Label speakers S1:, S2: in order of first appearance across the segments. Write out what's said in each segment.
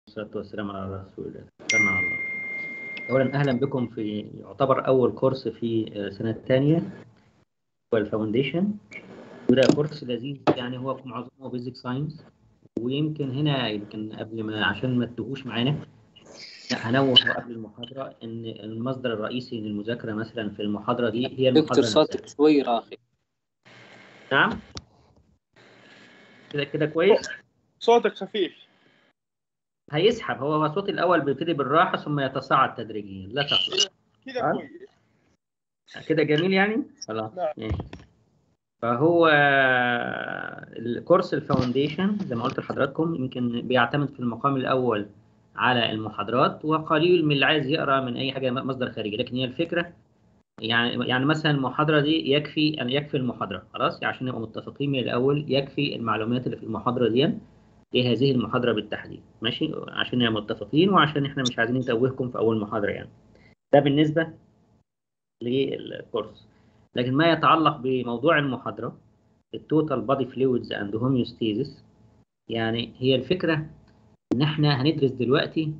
S1: والصلاة والسلام على رسول الله سلام على الله أولا أهلا بكم في يعتبر أول كورس في سنة الثانية هو الفاونديشن وده كورس لذيذ يعني هو معظمه بيزك ساينس ويمكن هنا يمكن قبل ما عشان ما تتوهوش معانا هنوه قبل المحاضرة إن المصدر الرئيسي للمذاكرة مثلا في المحاضرة دي هي المحاضرة
S2: دكتور صوتك
S1: نفسها.
S2: شوي راخي
S1: نعم كده كده كويس
S3: صوتك خفيف
S1: هيسحب هو الصوت الأول بيبتدي بالراحة ثم يتصاعد تدريجيا لا تقلق
S3: كده
S1: آه.
S3: كويس
S1: كده جميل يعني خلاص
S3: نعم.
S1: ماشي. فهو الكورس الفاونديشن زي ما قلت لحضراتكم يمكن بيعتمد في المقام الاول على المحاضرات وقليل من اللي عايز يقرا من اي حاجه مصدر خارجي لكن هي الفكره يعني يعني مثلا المحاضره دي يكفي ان يكفي المحاضره خلاص عشان نبقى متفقين من الاول يكفي المعلومات اللي في المحاضره دي لهذه المحاضره بالتحديد ماشي عشان نبقى متفقين وعشان احنا مش عايزين نتوهكم في اول محاضره يعني ده بالنسبه للكورس لكن ما يتعلق بموضوع المحاضرة التوتال بادي فلويدز اند هوميوستيزيس يعني هي الفكرة ان احنا هندرس دلوقتي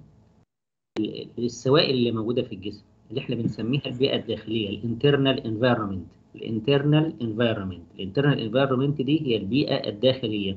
S1: السوائل اللي موجودة في الجسم اللي احنا بنسميها البيئة الداخلية الانترنال انفايرمنت الانترنال انفايرمنت الانترنال انفايرمنت دي هي البيئة الداخلية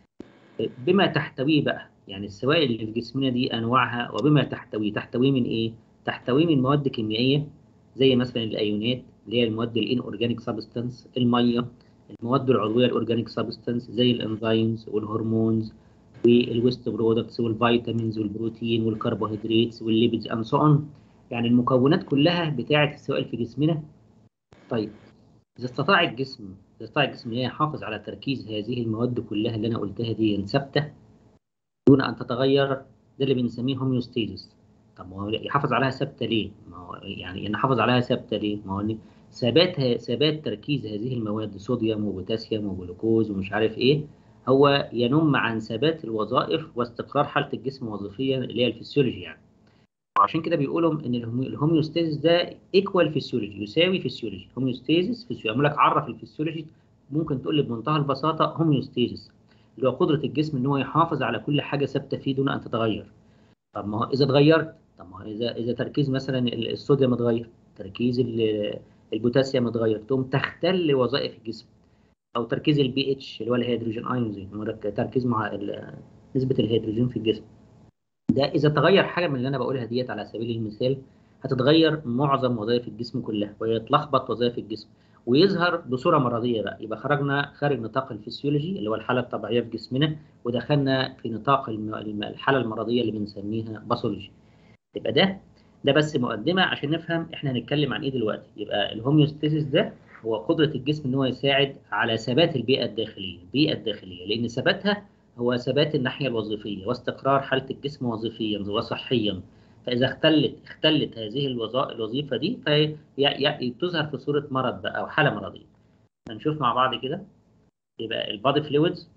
S1: بما تحتويه بقى يعني السوائل اللي في جسمنا دي انواعها وبما تحتويه تحتويه من ايه تحتويه من مواد كيميائية زي مثلا الايونات اللي هي المواد الان اورجانيك سبستانس الميه المواد العضويه الاورجانيك سبستانس زي الانزيمز والهرمونز والويست برودكتس والفيتامينز والبروتين والكربوهيدرات والليبيدز اند سو اون يعني المكونات كلها بتاعه السوائل في جسمنا طيب اذا استطاع الجسم اذا استطاع الجسم ان يحافظ على تركيز هذه المواد كلها اللي انا قلتها دي ثابته دون ان تتغير ده اللي بنسميه هوميوستيزيس طب ما هو يحافظ عليها ثابته ليه؟ ما هو يعني ان حافظ عليها ثابته ليه؟ ما هو ثبات ثبات تركيز هذه المواد صوديوم وبوتاسيوم وجلوكوز ومش عارف ايه هو ينم عن ثبات الوظائف واستقرار حاله الجسم وظيفيا اللي هي الفسيولوجي يعني. وعشان كده بيقولوا ان الهوميوستاسيس ده ايكوال فيسيولوجي يساوي فيسيولوجي هوميوستاسيس فيسيولوجي اقول لك عرف الفسيولوجي ممكن تقول لي بمنتهى البساطه هوميوستاسيس اللي هو قدره الجسم ان هو يحافظ على كل حاجه ثابته فيه دون ان تتغير. طب ما هو اذا اتغيرت طب ما هو اذا اذا تركيز مثلا الصوديوم اتغير تركيز البوتاسيوم اتغير تقوم تختل وظائف الجسم او تركيز البي اتش اللي هو الهيدروجين ايونز تركيز مع نسبه الهيدروجين في الجسم ده اذا تغير حاجه من اللي انا بقولها ديت على سبيل المثال هتتغير معظم وظائف الجسم كلها ويتلخبط وظائف الجسم ويظهر بصوره مرضيه بقى يبقى خرجنا خارج نطاق الفسيولوجي اللي هو الحاله الطبيعيه في جسمنا ودخلنا في نطاق الحاله المرضيه اللي بنسميها باثولوجي يبقى ده ده بس مقدمه عشان نفهم احنا هنتكلم عن ايه دلوقتي يبقى الهوميوستاسيس ده هو قدره الجسم ان هو يساعد على ثبات البيئه الداخليه البيئه الداخليه لان ثباتها هو ثبات الناحيه الوظيفيه واستقرار حاله الجسم وظيفيا وصحيا فاذا اختلت اختلت هذه الوظائف الوظيفه دي فهي تظهر في صوره مرض بقى او حاله مرضيه هنشوف مع بعض كده يبقى البادي فلويدز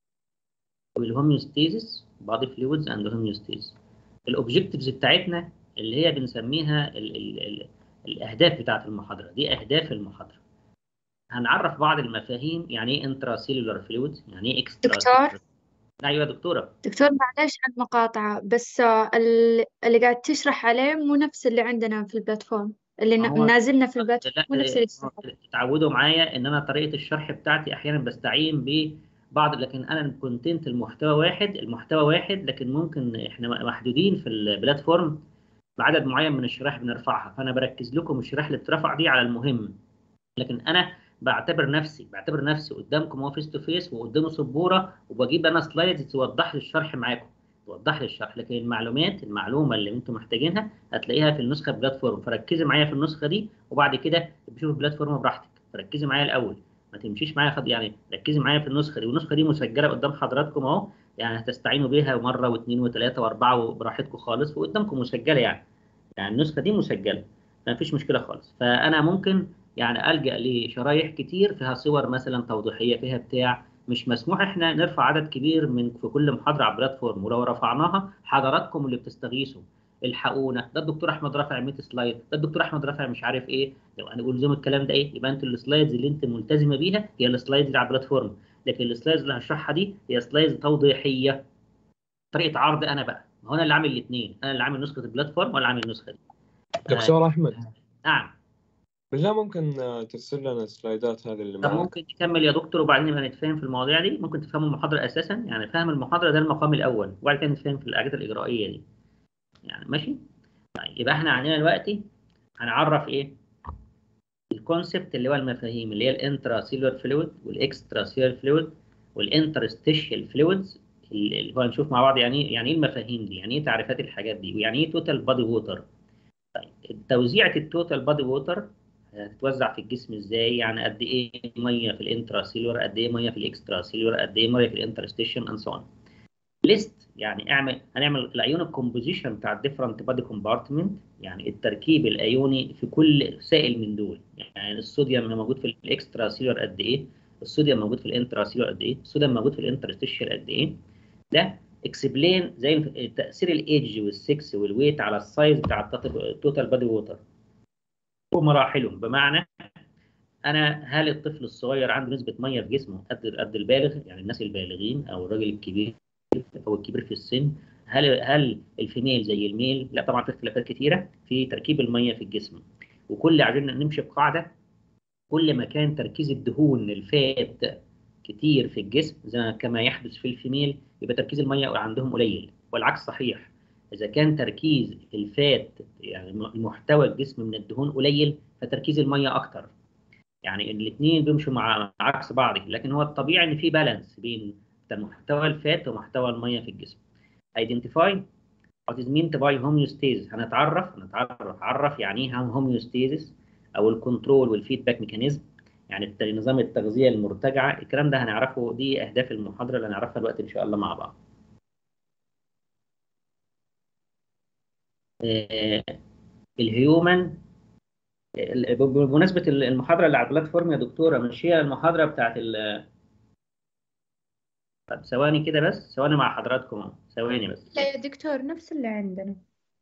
S1: والهوميوستاسيس بادي فلويدز اند هوميوستاسيس الاوبجكتيفز بتاعتنا اللي هي بنسميها ال ال ال الاهداف بتاعه المحاضره دي اهداف المحاضره هنعرف بعض المفاهيم يعني ايه انترا سيلولار فلويد يعني ايه اكسترا
S4: دكتور
S1: ايوه دكتوره
S4: دكتور معلش عن مقاطعة بس آه، ال- اللي قاعد تشرح عليه مو نفس اللي عندنا في البلاتفورم اللي
S1: ما
S4: ن-
S1: هو-
S4: نازلنا في البلاتفورم
S1: لا
S4: مو نفس اللي تشرح
S1: اتعودوا معايا ان انا طريقه الشرح بتاعتي احيانا بستعين ببعض لكن انا الكونتنت المحتوى واحد المحتوى واحد لكن ممكن احنا محدودين في البلاتفورم بعدد معين من الشرائح بنرفعها فانا بركز لكم الشرائح اللي بترفع دي على المهم لكن انا بعتبر نفسي بعتبر نفسي قدامكم هو فيس تو فيس وقدامه سبوره وبجيب انا سلايدز توضح لي الشرح معاكم توضح لي الشرح لكن المعلومات المعلومه اللي انتم محتاجينها هتلاقيها في النسخه بلاتفورم فركزي معايا في النسخه دي وبعد كده بشوف البلاتفورم براحتك فركزي معايا الاول ما تمشيش معايا خد يعني ركزي معايا في النسخه دي والنسخه دي مسجله قدام حضراتكم اهو يعني هتستعينوا بيها مره واثنين وثلاثه واربعه براحتكم خالص وقدامكم مسجله يعني يعني النسخه دي مسجله ما فيش مشكله خالص فانا ممكن يعني الجا لشرايح كتير فيها صور مثلا توضيحيه فيها بتاع مش مسموح احنا نرفع عدد كبير من في كل محاضره على البلاتفورم ولو رفعناها حضراتكم اللي بتستغيثوا الحقونا ده الدكتور احمد رافع 100 سلايد ده الدكتور احمد رافع مش عارف ايه لو انا بقول لهم الكلام ده ايه يبقى انتوا السلايدز اللي انت ملتزمه بيها هي السلايدز اللي على البلاتفورم لكن السلايدز اللي هشرحها دي هي سلايدز توضيحيه طريقه عرض انا بقى ما هو انا اللي عامل الاثنين انا اللي عامل نسخه البلاتفورم ولا عامل النسخه دي
S2: دكتور احمد
S1: نعم
S2: بالله ممكن آه، ترسل لنا السلايدات هذه اللي
S1: طب
S2: معك
S1: ممكن تكمل يا دكتور وبعدين نبقى نتفاهم في المواضيع دي ممكن تفهموا المحاضره اساسا يعني فهم المحاضره ده المقام الاول وبعد كده نتفاهم في الحاجات الاجرائيه دي يعني ماشي طيب يبقى احنا عندنا دلوقتي هنعرف ايه الكونسبت اللي هو المفاهيم اللي هي الانترا سيلولار فلويد والاكسترا سيلولار فلويد والانترستيشال فلويدز اللي هو هنشوف مع بعض يعني إيه- يعني ايه المفاهيم دي يعني ايه تعريفات الحاجات دي ويعني ايه توتال بادي ووتر طيب توزيعة التوتال بادي ووتر هتتوزع في الجسم ازاي يعني قد ايه ميه في الانترا سيلولار قد ايه ميه في الاكسترا سيلولار قد ايه ميه في الانترستيشن اند سو ليست يعني اعمل هنعمل الايون الكومبوزيشن بتاع الديفرنت بادي كومبارتمنت يعني التركيب الايوني في كل سائل من دول يعني الصوديوم اللي موجود في الاكسترا سيلولار قد ايه الصوديوم موجود في الانترا سيلولار قد ايه الصوديوم موجود في الانترستيشن قد ايه ده اكسبلين زي تاثير الايدج والسكس والويت على السايز بتاع التوتال بادي ووتر ومراحلهم بمعنى انا هل الطفل الصغير عنده نسبه ميه في جسمه قد قد البالغ يعني الناس البالغين او الراجل الكبير او الكبير في السن هل هل الفيميل زي الميل لا طبعا في اختلافات كتيره في تركيب الميه في الجسم وكل عايزين نمشي بقاعده كل ما كان تركيز الدهون الفات كتير في الجسم زي كما يحدث في الفيميل يبقى تركيز الميه عندهم قليل والعكس صحيح اذا كان تركيز الفات يعني محتوى الجسم من الدهون قليل فتركيز الميه اكتر يعني الاثنين بيمشوا مع عكس بعض لكن هو الطبيعي ان في بالانس بين محتوى الفات ومحتوى الميه في الجسم identify what is meant by homeostasis هنتعرف هنتعرف عرف يعني ايه homeostasis او الكنترول والفيدباك ميكانيزم يعني الت- نظام التغذيه المرتجعه الكلام ده هنعرفه دي اهداف المحاضره اللي هنعرفها دلوقتي ان شاء الله مع بعض آه، الهيومن ال- بمناسبه المحاضره اللي على البلاتفورم يا دكتوره مش هي المحاضره بتاعت ال طب ثواني كده بس ثواني مع حضراتكم اهو ثواني بس
S4: لا يا دكتور نفس اللي عندنا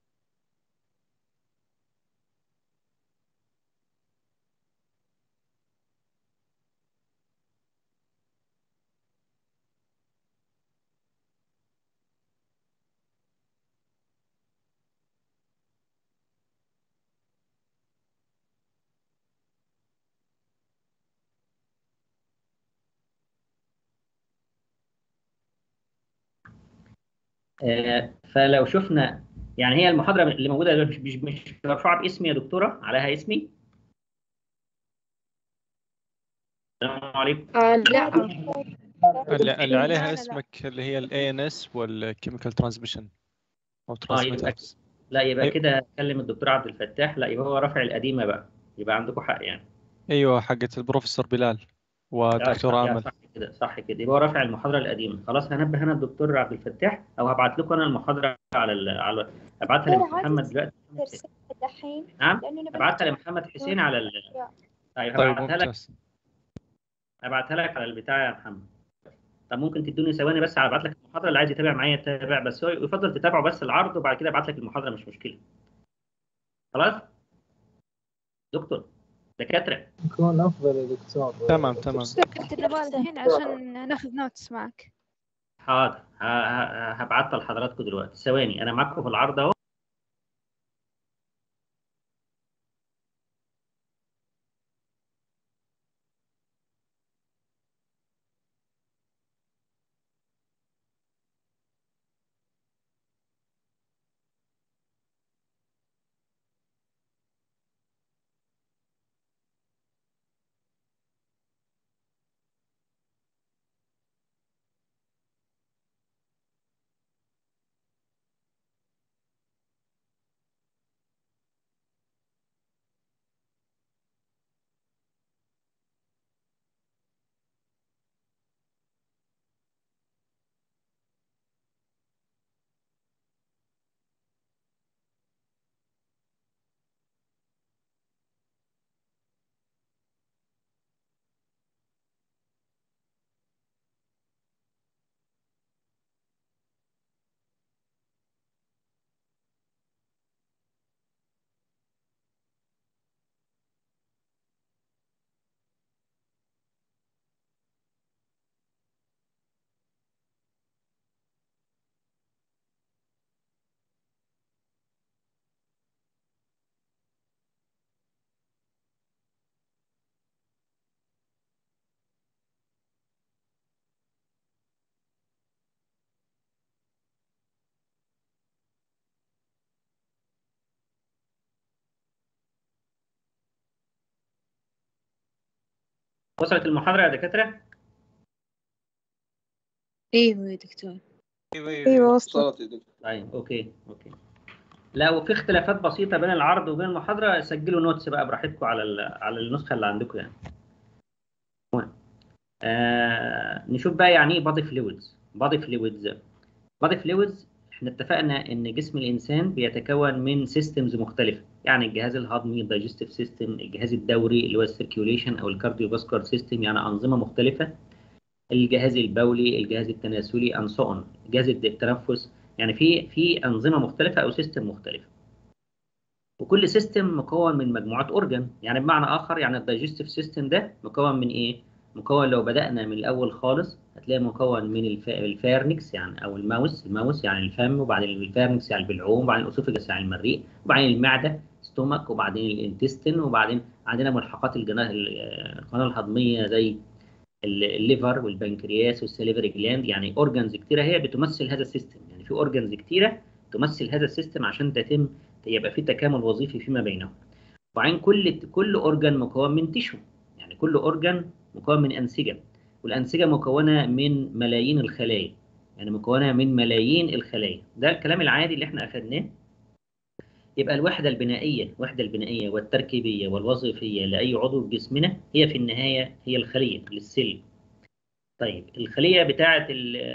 S1: آه، فلو شفنا يعني هي المحاضره اللي موجوده دلوقتي مش مش مش مرفوعه باسمي يا دكتوره عليها اسمي السلام عليكم
S4: آه لا
S5: اللي, اللي عليها
S6: لا، لا.
S5: اسمك اللي هي ال ANS والكيميكال ترانسميشن او
S1: يبقى-
S5: ترانسميترز
S1: لا يبقى
S5: أيوة.
S1: كده اكلم الدكتور عبد الفتاح لا يبقى هو رافع القديمه بقى يبقى عندكم حق يعني
S5: ايوه حقت البروفيسور بلال
S1: لا،
S5: ودكتور
S1: صح-
S5: امل
S1: صح كده صح كده يبقى هو رافع المحاضره القديمه خلاص هنبه انا الدكتور عبد الفتاح او هبعت لكم انا المحاضره على ال... على ابعتها
S6: دكتور، عادي
S1: لمحمد دلوقتي
S6: ترسل دحين
S1: نعم
S6: لأنه نبي
S1: ابعتها
S6: نتابع
S1: لمحمد حسين على ال... طيب
S5: طيب
S1: هبعتها لك
S5: ممتاز
S1: ابعتها لك على البتاع يا محمد طب ممكن تدوني ثواني بس ابعت لك المحاضره اللي عايز يتابع معايا يتابع بس هو يفضل تتابعوا بس العرض وبعد كده ابعت لك المحاضره مش مشكله خلاص دكتور دكاتره
S7: يكون افضل يا دكتور
S5: تمام تمام
S6: دكتور كنت
S8: نبغى الحين عشان ناخذ نوتس معك
S1: حاضر ه- ه- هبعتها لحضراتكم دلوقتي ثواني انا معاكم في العرض اهو وصلت المحاضرة يا دكاترة؟
S6: ايوه يا دكتور
S5: ايوه
S8: ايوه وصلت
S3: صوت يا دكتور
S1: طيب اوكي اوكي لو في اختلافات بسيطة بين العرض وبين المحاضرة سجلوا نوتس بقى براحتكم على ال- على النسخة اللي عندكم يعني. المهم. آه نشوف بقى يعني ايه بادي فلويدز بادي فلويدز بادي فلويدز احنا اتفقنا ان جسم الانسان بيتكون من سيستمز مختلفة يعني الجهاز الهضمي الدايجستيف سيستم الجهاز الدوري اللي هو السيركيوليشن او الكارديوفاسكولار سيستم يعني انظمة مختلفة الجهاز البولي الجهاز التناسلي and so on جهاز التنفس يعني في في انظمه مختلفه او سيستم مختلف وكل سيستم مكون من مجموعات اورجان يعني بمعنى اخر يعني الدايجستيف سيستم ده مكون من ايه مكون لو بدانا من الاول خالص هتلاقي مكون من الف... الفارنكس يعني او الماوس الماوس يعني الفم وبعدين الفارنكس يعني البلعوم وبعدين الاسوفجس يعني المريء وبعدين المعده ستومك وبعدين الانتستين وبعدين عندنا ملحقات الجنا- القناه الهضميه زي الليفر والبنكرياس والسليفري جلاند يعني اورجانز كتيره هي بتمثل هذا السيستم يعني في اورجانز كتيره تمثل هذا السيستم عشان تتم يبقى في تكامل وظيفي فيما بينهم وبعدين كل كل اورجان مكون من تيشو يعني كل اورجان مكون من انسجه والانسجه مكونه من ملايين الخلايا يعني مكونه من ملايين الخلايا ده الكلام العادي اللي احنا اخدناه يبقى الوحده البنائيه الوحده البنائيه والتركيبيه والوظيفيه لاي عضو في جسمنا هي في النهايه هي الخليه السيل طيب الخليه بتاعه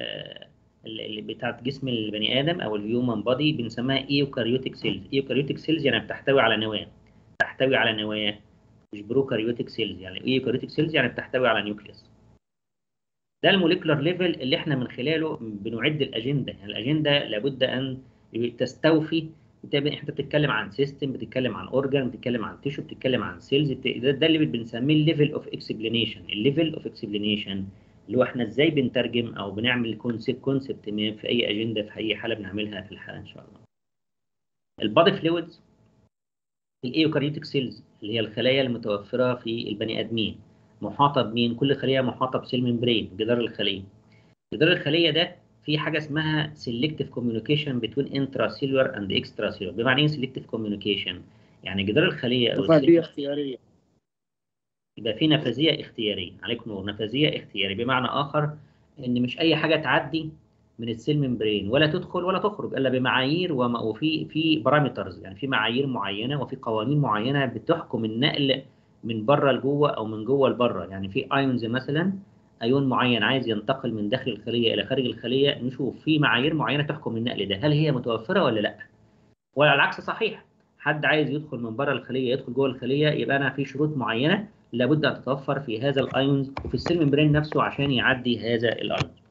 S1: اللي بتاعه جسم البني ادم او الهيومن بادي بنسميها ايوكاريوتيك سيلز ايوكاريوتيك سيلز يعني بتحتوي على نواه تحتوي على نواه مش بروكاريوتيك سيلز يعني ايوكاريوتيك سيلز يعني بتحتوي على نيوكليوس ده الموليكولار ليفل اللي احنا من خلاله بنعد الاجنده يعني الاجنده لابد ان تستوفي انت انت بتتكلم عن سيستم بتتكلم عن اورجان بتتكلم عن تيشو بتتكلم عن سيلز ده, ده اللي بنسميه الليفل اوف اكسبلانيشن الليفل اوف اكسبلانيشن اللي هو احنا ازاي بنترجم او بنعمل كونسيبت كونسبت ما في اي اجنده في اي حاله بنعملها في الحلقه ان شاء الله البادي فلويدز الايوكاريوتيك سيلز اللي هي الخلايا المتوفره في البني ادمين محاطه بمين كل خليه محاطه بسيل ممبرين جدار الخليه جدار الخليه ده في حاجه اسمها selective communication between intracellular and extracellular بمعنى ايه selective communication يعني جدار الخليه او
S3: نفاذية
S1: السيل-
S3: اختيارية
S1: يبقى في نفاذيه اختياريه عليكم نور نفاذيه اختياريه بمعنى اخر ان مش اي حاجه تعدي من السيل ممبرين ولا تدخل ولا تخرج الا بمعايير وما- وفي في بارامترز يعني في معايير معينه وفي قوانين معينه بتحكم النقل من بره لجوه او من جوه لبره يعني في ايونز مثلا ايون معين عايز ينتقل من داخل الخليه الى خارج الخليه نشوف في معايير معينه تحكم النقل ده هل هي متوفره ولا لا وعلى العكس صحيح حد عايز يدخل من بره الخليه يدخل جوه الخليه يبقى انا في شروط معينه لابد ان تتوفر في هذا الايونز وفي السيل ممبرين نفسه عشان يعدي هذا الايونز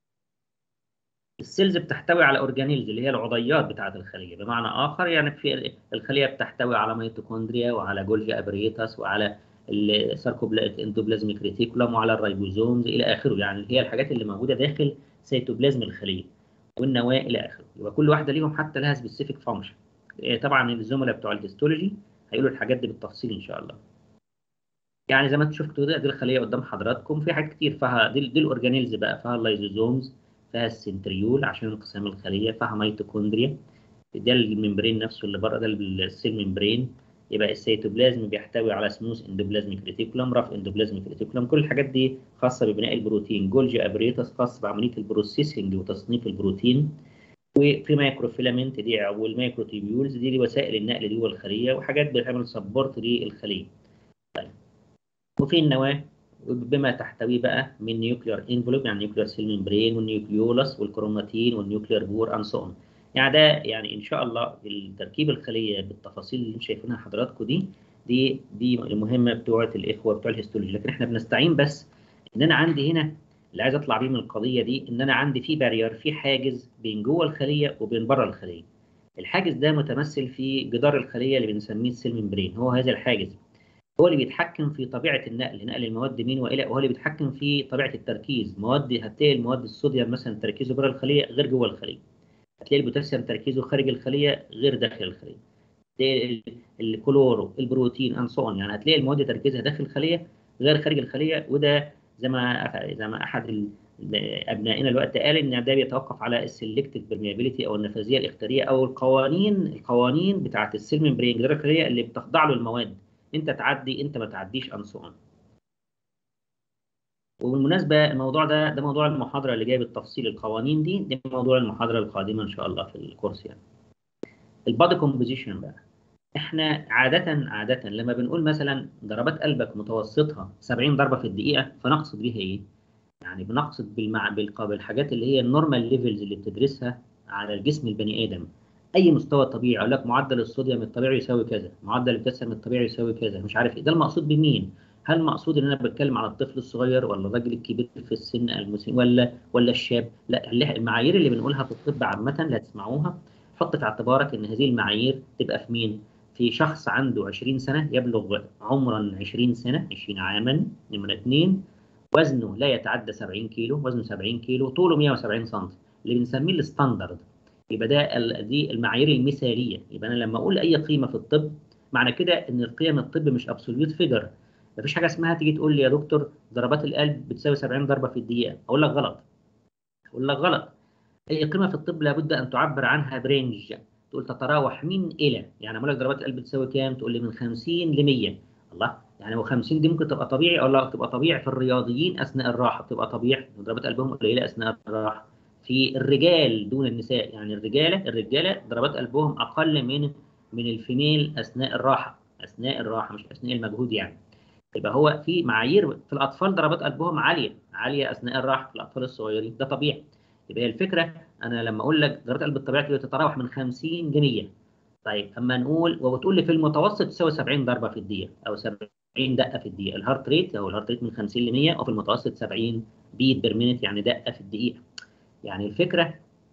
S1: السيلز بتحتوي على اورجانيلز اللي هي العضيات بتاعه الخليه بمعنى اخر يعني في الخليه بتحتوي على ميتوكوندريا وعلى جولجي ابريتاس وعلى الساركوبلازميك ريتيكولم وعلى الريبوزومز الى اخره يعني هي الحاجات اللي موجوده داخل سيتوبلازم الخليه والنواه الى اخره يبقى كل واحده ليهم حتى لها سبيسيفيك فانكشن طبعا الزملاء بتوع الهيستولوجي هيقولوا الحاجات دي بالتفصيل ان شاء الله يعني زي ما انتم شفتوا ده دي الخليه قدام حضراتكم في حاجات كتير فيها دي, دي الاورجانيلز بقى فيها اللايزوزومز فيها السنتريول عشان انقسام الخليه فيها ميتوكوندريا ده الممبرين نفسه اللي بره ده السيل ممبرين يبقى السيتوبلازم بيحتوي على سموث اندوبلازميك ريتيكولم رف اندوبلازميك ريتيكولم كل الحاجات دي خاصه ببناء البروتين جولجي ابريتس خاص بعمليه البروسيسنج وتصنيف البروتين وفي مايكروفيلامنت دي والمايكروتيبيولز دي, دي وسائل النقل جوه الخليه وحاجات بتعمل سبورت للخليه طيب وفي النواه بما تحتويه بقى من نيوكلير انفلوب يعني نيوكلير سيل ممبرين والنيوكليولس والكروماتين والنيوكلير بور اند سو يعني ده يعني ان شاء الله التركيب الخليه بالتفاصيل اللي انتم شايفينها حضراتكم دي دي دي المهمه بتوعه الاخوه بتوع الهيستولوجي لكن احنا بنستعين بس ان انا عندي هنا اللي عايز اطلع بيه من القضيه دي ان انا عندي في بارير في حاجز بين جوه الخليه وبين بره الخليه الحاجز ده متمثل في جدار الخليه اللي بنسميه السيل ممبرين هو هذا الحاجز هو اللي بيتحكم في طبيعه النقل نقل المواد من والى وهو اللي بيتحكم في طبيعه التركيز مواد هتلاقي المواد الصوديوم مثلا تركيزه بره الخليه غير جوه الخليه هتلاقي البوتاسيوم تركيزه خارج الخليه غير داخل الخليه هتلاقي الكلورو البروتين ان سو يعني هتلاقي المواد تركيزها داخل الخليه غير خارج الخليه وده زي ما زي ما احد ابنائنا الوقت قال ان ده بيتوقف على السلكتيف برميابيليتي او النفاذيه الاختياريه او القوانين القوانين بتاعه السيل ممبرين جدار الخليه اللي بتخضع له المواد انت تعدي انت ما تعديش ان سو وبالمناسبه الموضوع ده ده موضوع المحاضره اللي جايه بالتفصيل القوانين دي دي موضوع المحاضره القادمه ان شاء الله في الكورس يعني البادي كومبوزيشن بقى احنا عاده عاده لما بنقول مثلا ضربات قلبك متوسطها 70 ضربه في الدقيقه فنقصد بيها ايه يعني بنقصد بالمع... بالق- بالحاجات اللي هي النورمال ليفلز اللي بتدرسها على الجسم البني ادم اي مستوى طبيعي اقول لك معدل الصوديوم الطبيعي يساوي كذا معدل البوتاسيوم الطبيعي يساوي كذا مش عارف ايه ده المقصود بمين هل مقصود ان انا بتكلم على الطفل الصغير ولا الراجل الكبير في السن المسن ولا ولا الشاب لا اللي- المعايير اللي بنقولها في الطب عامه اللي هتسمعوها حط في اعتبارك ان هذه المعايير تبقى في مين في شخص عنده 20 سنه يبلغ عمرا 20 سنه 20 عاما نمره اثنين وزنه لا يتعدى 70 كيلو وزنه 70 كيلو طوله 170 سم اللي بنسميه الستاندرد يبقى ده ال- دي المعايير المثاليه يبقى انا لما اقول اي قيمه في الطب معنى كده ان القيم الطب مش ابسوليوت فيجر مفيش حاجه اسمها تيجي تقول لي يا دكتور ضربات القلب بتساوي 70 ضربه في الدقيقه اقول لك غلط اقول لك غلط اي قيمه في الطب لابد ان تعبر عنها برينج تقول تتراوح من الى يعني اقول لك ضربات القلب بتساوي كام تقول لي من 50 ل 100 الله يعني هو 50 دي ممكن تبقى طبيعي او لا تبقى طبيعي في الرياضيين اثناء الراحه بتبقى طبيعي ضربات قلبهم قليله اثناء الراحه في الرجال دون النساء يعني الرجاله الرجاله ضربات قلبهم اقل من من الفيميل اثناء الراحه اثناء الراحه مش اثناء المجهود يعني يبقى هو في معايير في الاطفال ضربات قلبهم عاليه عاليه اثناء الراحه في الاطفال الصغيرين ده طبيعي يبقى هي الفكره انا لما اقول لك ضربات القلب الطبيعي تتراوح من 50 ل 100 طيب اما نقول وبتقول لي في المتوسط تساوي 70 ضربه في الدقيقه او 70 دقه في الدقيقه الهارت ريت او الهارت ريت من 50 ل 100 وفي المتوسط 70 بيت بير مينت يعني دقه في الدقيقه يعني الفكره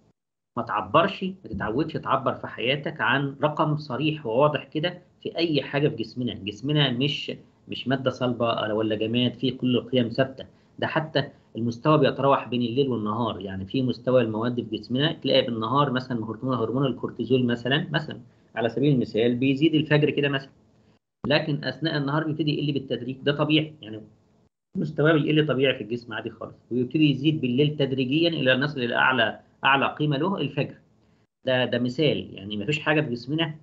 S1: ما تعبرش ما تتعودش تعبر في حياتك عن رقم صريح وواضح كده في اي حاجه في جسمنا جسمنا مش مش ماده صلبه ولا جماد فيه كل القيم ثابته ده حتى المستوى بيتراوح بين الليل والنهار يعني في مستوى المواد في جسمنا تلاقي بالنهار مثلا هرمون هرمون الكورتيزول مثلا مثلا على سبيل المثال بيزيد الفجر كده مثلا لكن اثناء النهار بيبتدي يقل بالتدريج ده طبيعي يعني مستواه بيقل طبيعي في الجسم عادي خالص ويبتدي يزيد بالليل تدريجيا الى ان يصل الى اعلى اعلى قيمه له الفجر ده ده مثال يعني ما فيش حاجه في جسمنا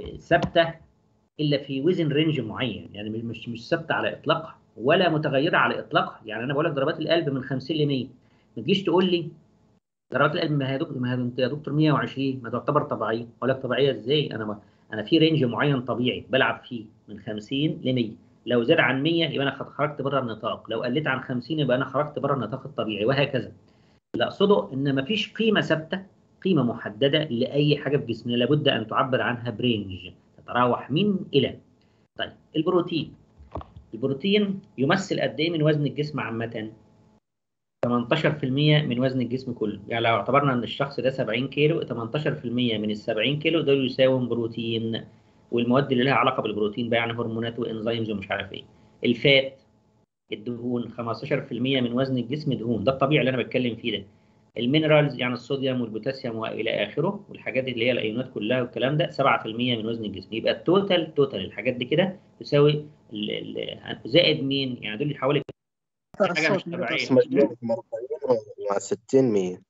S1: ثابته الا في وزن رينج معين يعني مش مش ثابته على اطلاقها ولا متغيره على اطلاقها يعني انا بقول لك ضربات القلب من 50 ل 100 ما تجيش تقول لي ضربات القلب ما هي دكتور ما هي انت يا دكتور 120 ما تعتبر طبيعيه اقول لك طبيعيه ازاي انا ما انا في رينج معين طبيعي بلعب فيه من 50 ل 100 لو زاد عن 100 يبقى انا خرجت بره النطاق لو قلت عن 50 يبقى انا خرجت بره النطاق الطبيعي وهكذا اللي اقصده ان ما فيش قيمه ثابته قيمه محدده لاي حاجه في جسمنا لابد ان تعبر عنها برينج تتراوح من الى طيب البروتين البروتين يمثل قد ايه من وزن الجسم عامه 18% من وزن الجسم كله يعني لو اعتبرنا ان الشخص ده 70 كيلو 18% من ال 70 كيلو دول يساوي بروتين والمواد اللي لها علاقه بالبروتين بقى يعني هرمونات وانزيمز ومش عارف ايه الفات الدهون 15% من وزن الجسم دهون ده الطبيعي اللي انا بتكلم فيه ده المينرالز يعني الصوديوم والبوتاسيوم والى اخره والحاجات اللي هي الايونات كلها والكلام ده 7% من وزن الجسم يبقى التوتال توتال الحاجات دي كده تساوي ال ال زائد مين يعني دول حوالي حاجه مش طبيعيه
S6: بس مجموعهم 40 مع 60 100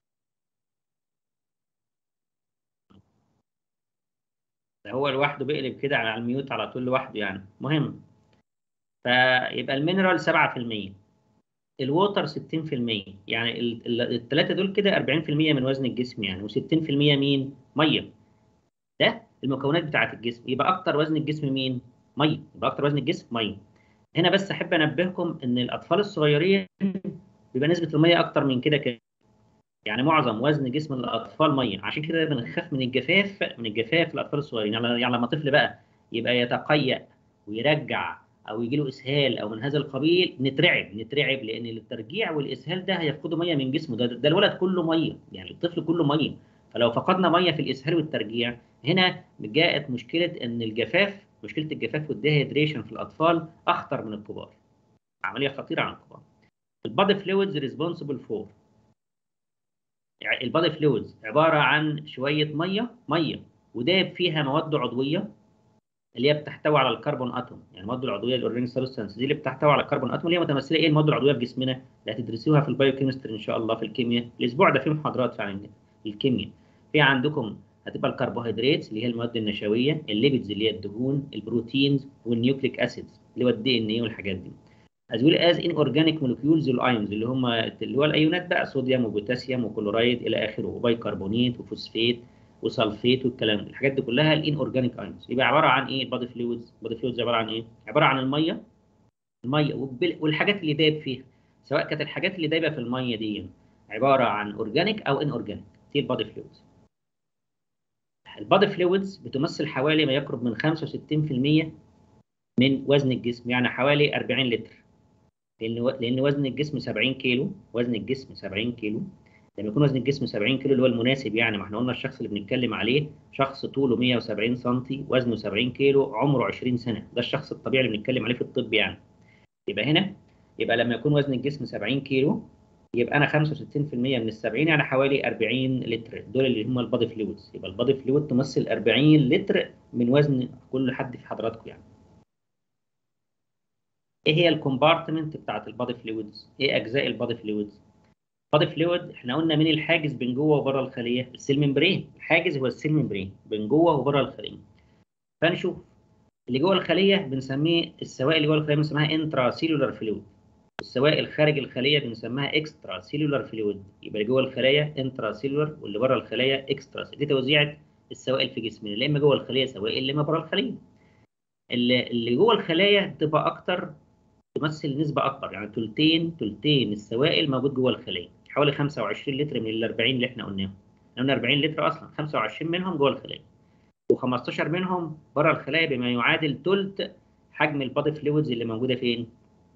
S1: ده هو لوحده بيقلب كده على الميوت على طول لوحده يعني مهم فيبقى المينرال 7% الووتر 60% يعني الثلاثه دول كده 40% من وزن الجسم يعني و60% مين؟ ميه ده المكونات بتاعه الجسم يبقى اكتر وزن الجسم مين؟ ميه يبقى اكتر وزن الجسم ميه هنا بس احب انبهكم ان الاطفال الصغيرين بيبقى نسبه الميه اكتر من كده كده يعني معظم وزن جسم الاطفال ميه عشان كده بنخاف من الجفاف من الجفاف الاطفال الصغيرين يعني يعني لما طفل بقى يبقى يتقيأ ويرجع او يجي له اسهال او من هذا القبيل نترعب نترعب لان الترجيع والاسهال ده هيفقدوا ميه من جسمه ده, ده الولد كله ميه يعني الطفل كله ميه فلو فقدنا ميه في الاسهال والترجيع هنا جاءت مشكله ان الجفاف مشكله الجفاف والديهيدريشن في الاطفال اخطر من الكبار عمليه خطيره عن الكبار البادي فلويدز ريسبونسبل فور البادي فلويدز عباره عن شويه ميه ميه وداب فيها مواد عضويه اللي هي بتحتوي على الكربون اتوم يعني المواد العضويه الاورجانيك سبستانس دي اللي بتحتوي على الكربون اتوم اللي هي متمثله ايه المواد العضويه في جسمنا اللي هتدرسوها في البايوكيمستري ان شاء الله في الكيمياء الاسبوع ده في محاضرات فعلا الكيمياء في عندكم هتبقى الكربوهيدرات اللي هي المواد النشويه الليبيدز اللي هي الدهون البروتينز والنيوكليك اسيدز اللي هو الدي ان ايه والحاجات دي as well as inorganic molecules الايونز اللي هم اللي هو الايونات بقى صوديوم وبوتاسيوم وكلورايد الى اخره وبيكربونات وفوسفات وسلفيت والكلام ده الحاجات دي كلها الانورجانيك ايونز يبقى عباره عن ايه البادي فلويدز البادي فلويدز عباره عن ايه عباره عن الميه الميه والبل- والحاجات اللي دايب فيها سواء كانت الحاجات اللي دايبه في الميه دي عباره عن اورجانيك او ان اورجانيك دي البادي فلويدز البادي فلويدز بتمثل حوالي ما يقرب من 65% من وزن الجسم يعني حوالي 40 لتر لان و- لان وزن الجسم 70 كيلو وزن الجسم 70 كيلو لما يكون وزن الجسم 70 كيلو اللي هو المناسب يعني ما احنا قلنا الشخص اللي بنتكلم عليه شخص طوله 170 سم وزنه 70 كيلو عمره 20 سنه ده الشخص الطبيعي اللي بنتكلم عليه في الطب يعني يبقى هنا يبقى لما يكون وزن الجسم 70 كيلو يبقى انا 65% من ال 70 يعني حوالي 40 لتر دول اللي هم البادي فلويدز يبقى البادي فلويد تمثل 40 لتر من وزن كل حد في حضراتكم يعني ايه هي الكومبارتمنت بتاعت البادي فلويدز ايه اجزاء البادي فلويدز البادي فلويد احنا قلنا مين الحاجز بين جوه وبره الخليه السيل ممبرين الحاجز هو السيل ممبرين بين جوه وبره الخليه فنشوف اللي جوه الخليه بنسميه السوائل اللي جوه الخليه بنسميها انترا سيلولار فلويد السوائل خارج الخليه بنسميها اكسترا سيلولار فلويد يبقى اللي جوه الخلايا انترا سيلولار واللي بره الخلايا اكسترا دي توزيعه السوائل في جسمنا لا اما جوه الخليه سوائل لا اما بره الخليه اللي اللي جوه الخلايا تبقى اكتر تمثل نسبه اكبر يعني تلتين تلتين السوائل موجود جوه الخليه حوالي 25 لتر من ال 40 اللي احنا قلناهم احنا قلنا 40 لتر اصلا 25 منهم جوه الخلايا و15 منهم بره الخلايا بما يعادل ثلث حجم البادي فلويدز اللي موجوده فين؟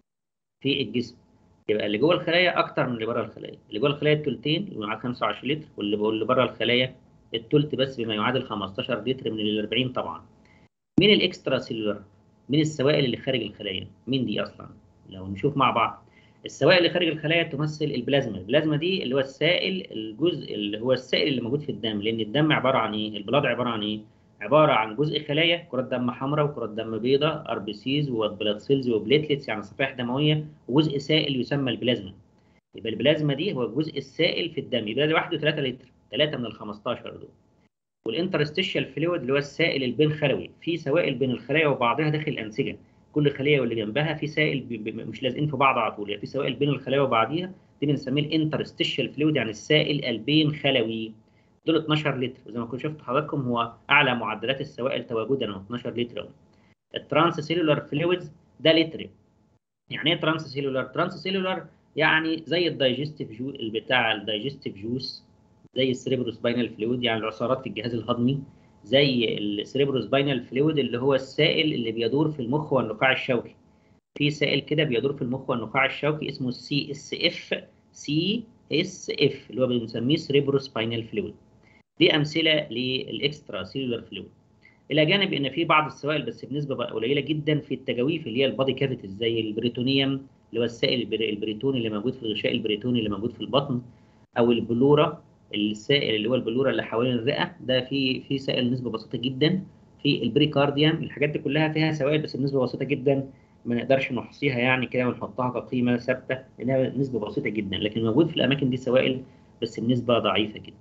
S1: في الجسم يبقى اللي جوه الخلايا اكتر من اللي بره الخلايا اللي جوه الخلايا الثلثين اللي معاه 25 لتر واللي واللي بره الخلايا الثلث بس بما يعادل 15 لتر من ال 40 طبعا مين الاكسترا سيلولر مين السوائل اللي خارج الخلايا مين دي اصلا لو نشوف مع بعض السوائل اللي خارج الخلايا تمثل البلازما البلازما دي اللي هو السائل الجزء اللي هو السائل اللي موجود في الدم لان الدم عباره عن ايه البلاد عباره عن ايه عباره عن جزء خلايا كرات دم حمراء وكرات دم بيضاء ار بي سيز وبلاد سيلز وبليتلتس يعني صفائح دمويه وجزء سائل يسمى البلازما يبقى البلازما دي هو الجزء السائل في الدم يبقى ده لوحده 3 لتر 3 من ال 15 دول والانترستيشال فلويد اللي هو السائل البين خلوي في سوائل بين الخلايا وبعضها داخل الانسجه كل خليه واللي جنبها في سائل ب- ب- مش لازقين في بعض على طول يعني في سوائل بين الخلايا وبعضيها دي بنسميه الانترستيشال فلويد يعني السائل البين خلوي دول 12 لتر وزي ما كنت شفت حضراتكم هو اعلى معدلات السوائل تواجدا هو 12 لتر اهو الترانس سيلولار فلويدز ده لتر يعني ايه ترانس سيلولار ترانس سيلولار يعني زي الدايجستيف جو بتاع الدايجستيف جوس زي السريبروسباينال فلويد يعني العصارات في الجهاز الهضمي زي السريبروسباينال فلويد اللي هو السائل اللي بيدور في المخ والنخاع الشوكي في سائل كده بيدور في المخ والنخاع الشوكي اسمه السي اس اف سي اس اف اللي هو بنسميه سريبروسباينال فلويد دي امثله للاكسترا سيلولار فلويد الى جانب ان في بعض السوائل بس بنسبه بقى قليله جدا في التجاويف اللي هي البادي كافيتيز زي البريتونيوم اللي هو السائل البر- البريتوني اللي موجود في الغشاء البريتوني اللي موجود في البطن او البلوره السائل اللي هو البلوره اللي حوالين الرئه ده في في سائل نسبه بسيطه جدا في البريكارديوم الحاجات دي كلها فيها سوائل بس بنسبه بسيطه جدا ما نقدرش نحصيها يعني كده ونحطها كقيمه ثابته لانها نسبه بسيطه جدا لكن موجود في الاماكن دي سوائل بس بنسبه ضعيفه جدا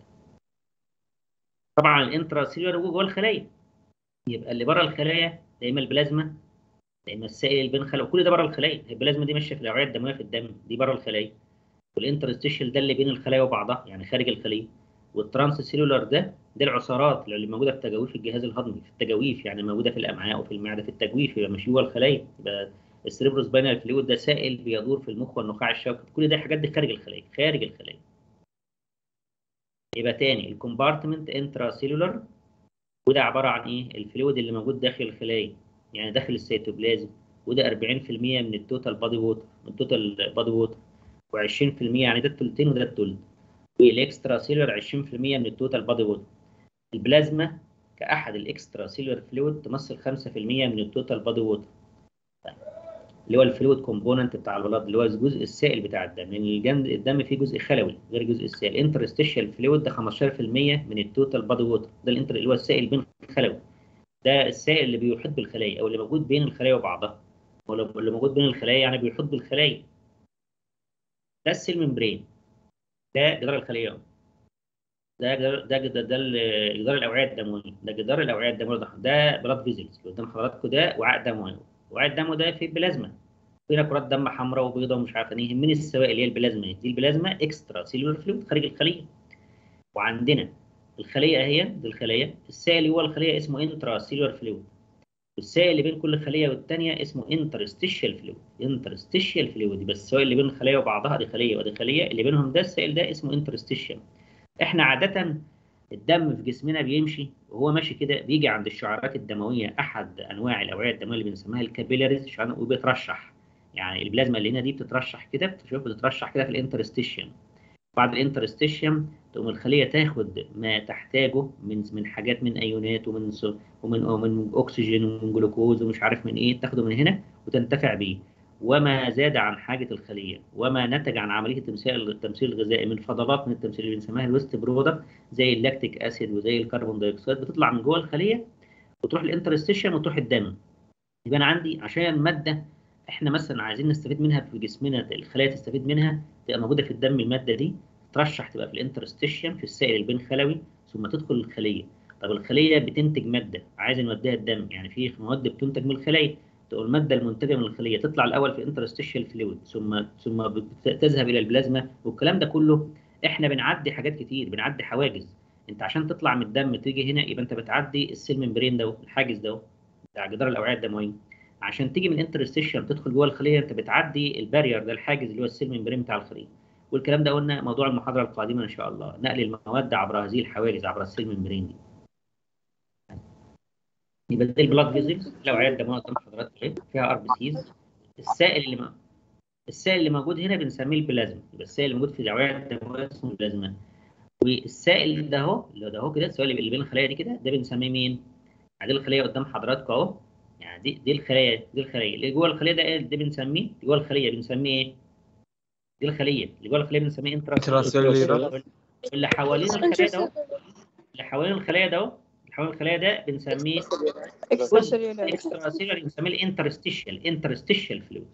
S1: طبعا الانترا سيلولر جوه الخلايا يبقى اللي بره الخلايا يا اما البلازما يا اما السائل اللي بين الخلايا كل ده بره الخلايا البلازما دي ماشيه في الاوعيه الدمويه في الدم دي بره الخلايا والانترستيشال ده اللي بين الخلايا وبعضها يعني خارج الخليه والترانس سيلولر ده دي العصارات اللي موجوده في تجاويف الجهاز الهضمي في التجاويف يعني موجوده في الامعاء وفي المعده في التجويف يبقى مش جوه الخلايا يبقى السيربروسباينال فلويد ده سائل بيدور في المخ والنخاع الشوكي كل ده حاجات دي خارج الخلايا خارج الخلايا يبقى تاني الكومبارتمنت انترا سيلولر وده عباره عن ايه الفلويد اللي موجود داخل الخلايا يعني داخل السيتوبلازم وده 40% من التوتال بادي ووتر من التوتال بادي ووتر و20% يعني ده التلتين وده التلت والاكسترا سيلولر 20% من التوتال بادي ووتر البلازما كاحد الاكسترا سيلولر فلويد تمثل 5% من التوتال بادي ووتر اللي هو الفلويد كومبوننت بتاع البلاد اللي هو الجزء السائل بتاع الدم لان الجن- الدم فيه جزء خلوي غير جزء السائل انترستيشال فلويد ده 15% من التوتال بادي ووتر ده الانتر اللي هو السائل بين خلوي ده السائل اللي بيحيط بالخلايا او اللي موجود بين الخلايا وبعضها ولا اللي موجود بين الخلايا يعني بيحيط بالخلايا ده السيل ممبرين ده جدار الخليه ده جدار ده جدار ده ال- جدار الاوعيه الدمويه ده جدار الاوعيه الدمويه ده ده بلاد فيزلز اللي قدام حضراتكم ده وعاء دموي وعاء الدم ده فيه بلازما فينا كرات دم حمراء وبيضاء ومش عارف ايه يهمني السوائل اللي هي البلازما دي البلازما اكسترا سيلولار فلويد خارج الخليه وعندنا الخليه اهي دي الخليه السائل اللي جوه الخليه اسمه انترا سيلولار فلويد والسائل اللي بين كل خليه والثانيه اسمه انترستيشيال فلويد انترستيشيال فلويد بس السوائل اللي بين الخليه وبعضها دي خليه ودي خليه اللي بينهم ده السائل ده اسمه انترستيشيال احنا عاده الدم في جسمنا بيمشي وهو ماشي كده بيجي عند الشعيرات الدمويه احد انواع الاوعيه الدمويه اللي بنسميها الكابيلاريز وبيترشح يعني البلازما اللي هنا دي بتترشح كده بتشوف بتترشح كده في الانترستيشيوم بعد الانترستيشيوم تقوم الخليه تاخد ما تحتاجه من من حاجات من ايونات ومن س- ومن ومن اكسجين ومن جلوكوز ومش عارف من ايه تاخده من هنا وتنتفع بيه وما زاد عن حاجه الخليه وما نتج عن عمليه التمثيل التمثيل الغذائي من فضلات من التمثيل اللي بنسميها الويست برودكت زي اللاكتيك اسيد وزي الكربون دايوكسيد بتطلع من جوه الخليه وتروح الانترستيشيوم وتروح الدم يبقى انا عندي عشان ماده احنا مثلا عايزين نستفيد منها في جسمنا الخلايا تستفيد منها تبقى موجوده في الدم الماده دي ترشح تبقى في الانترستيشيوم في السائل البين خلوي ثم تدخل الخليه طب الخليه بتنتج ماده عايز نوديها الدم يعني في مواد بتنتج من الخليه تقول الماده المنتجه من الخليه تطلع الاول في الانترستيشيال فلويد ثم ثم بت- تذهب الى البلازما والكلام ده كله احنا بنعدي حاجات كتير بنعدي حواجز انت عشان تطلع من الدم تيجي هنا يبقى انت بتعدي السيل ممبرين ده الحاجز ده بتاع جدار الاوعيه الدمويه عشان تيجي من الانترستيشن تدخل جوه الخليه انت بتعدي البارير ده الحاجز اللي هو السيل ممبرين بتاع الخليه والكلام ده قلنا موضوع المحاضره القادمه ان شاء الله نقل المواد عبر هذه الحواجز عبر السيل ممبرين دي يبقى ده البلاد فيزلز الاوعيه الدمويه قدام حضرتك اهي فيها ار بي سيز السائل اللي م... السائل اللي موجود هنا بنسميه البلازما يبقى السائل اللي موجود في الاوعيه الدمويه اسمه البلازما والسائل ده اهو اللي ده اهو كده السائل اللي بين الخلايا دي كده ده بنسميه مين؟ دي الخليه قدام حضراتكم اهو يعني دي دي الخلايا دي الخليه اللي جوه الخليه ده ايه ده بنسميه اللي جوه الخليه بنسميه ايه؟ دي الخليه اللي جوه الخليه بنسميه انترا
S2: Intracellular.
S1: اللي حوالين الخلايا ده اهو اللي حوالين الخلايا ده اهو اللي حوالين الخلايا ده بنسميه
S7: اكسترا سيلولار
S1: اكسترا سيلولار بنسميه الانترستيشال انترستيشال فلويد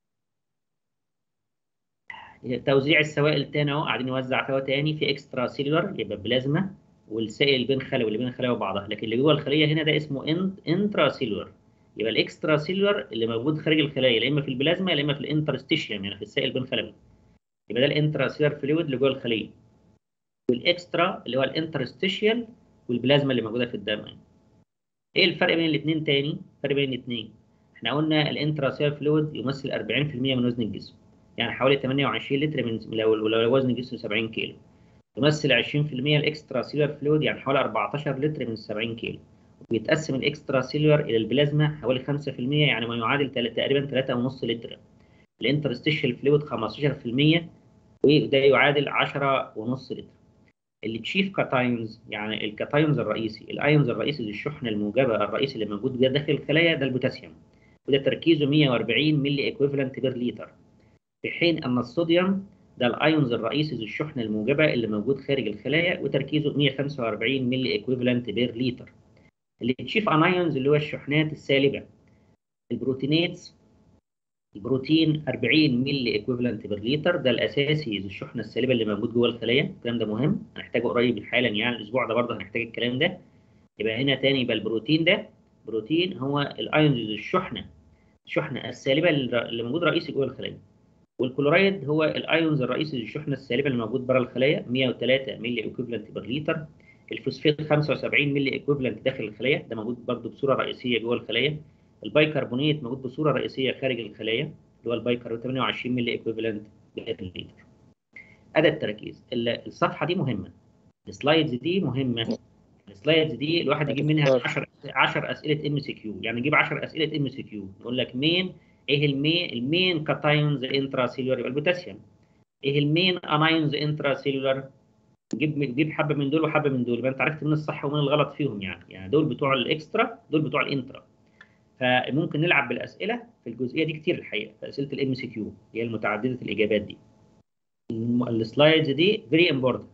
S1: توزيع السوائل تاني اهو قاعدين نوزع فيها تاني في اكسترا سيلولار يبقى بلازما والسائل اللي بين خلوي اللي بين الخلايا وبعضها لكن اللي جوه الخليه هنا ده اسمه انترا سيلولار يبقى الاكسترا سيلولار اللي موجود خارج الخلايا يا اما في البلازما يا اما في الانترستيشيوم يعني في السائل بين خلوي يبقى ده الانترا سيلولار فلويد اللي جوه الخليه والاكسترا اللي هو الانترستيشيال والبلازما اللي موجوده في الدم ايه الفرق بين الاثنين تاني الفرق بين الاثنين احنا قلنا الانترا سيلولار فلويد يمثل 40% من وزن الجسم يعني حوالي 28 لتر من لو لو وزن الجسم 70 كيلو يمثل 20% الاكسترا سيلولار فلويد يعني حوالي 14 لتر من 70 كيلو وبيتقسم الاكسترا سيلولار الى البلازما حوالي 5% يعني ما يعادل تل- تقريبا 3.5 لتر الانترستيشال فلويد 15% وده يعادل 10.5 لتر التشيف كاتايونز يعني الكاتايونز الرئيسي الايونز الرئيسي للشحنه الموجبه الرئيسي اللي موجود جوه داخل الخلايا ده البوتاسيوم وده تركيزه 140 ملي ايكويفالنت بير لتر في حين ان الصوديوم ده الايونز الرئيسي للشحنه الموجبه اللي موجود خارج الخلايا وتركيزه 145 ملي ايكويفالنت بير لتر التشيف انايونز اللي هو الشحنات السالبه البروتينات البروتين 40 ملي ايكويفالنت بير لتر ده الاساسي للشحنه السالبه اللي موجود جوه الخلايا الكلام ده مهم هنحتاجه قريب حالا يعني الاسبوع ده برضه هنحتاج الكلام ده يبقى هنا تاني يبقى البروتين ده بروتين هو الايونز للشحنه الشحنه السالبه اللي موجود رئيسي جوه الخلايا والكلورايد هو الايونز الرئيسي للشحنه السالبه اللي موجود بره الخلايا 103 ملي ايكويفالنت بير لتر الفوسفات 75 ملي ايكويفالنت داخل الخلايا ده موجود برضه بصوره رئيسيه جوه الخلايا البايكربونات موجود بصوره رئيسيه خارج الخلايا اللي هو البايكربونات 28 ملي ايكويفالنت بير لتر اداه التركيز ال- الصفحه دي مهمه السلايدز دي مهمه السلايدز دي الواحد يجيب منها 10 10 اسئله ام سي كيو يعني يجيب 10 اسئله ام سي كيو يقول لك مين ايه المين المين كاتايونز انترا سيلولار يبقى البوتاسيوم ايه المين انايونز انترا سيلولار جيب جيب حبه من دول وحبه من دول يبقى انت عرفت من الصح ومن الغلط فيهم يعني يعني دول بتوع الاكسترا دول بتوع الانترا فممكن نلعب بالاسئله في الجزئيه دي كتير الحقيقه في اسئله الام سي كيو اللي هي المتعدده الاجابات دي الم- السلايدز دي فيري امبورتنت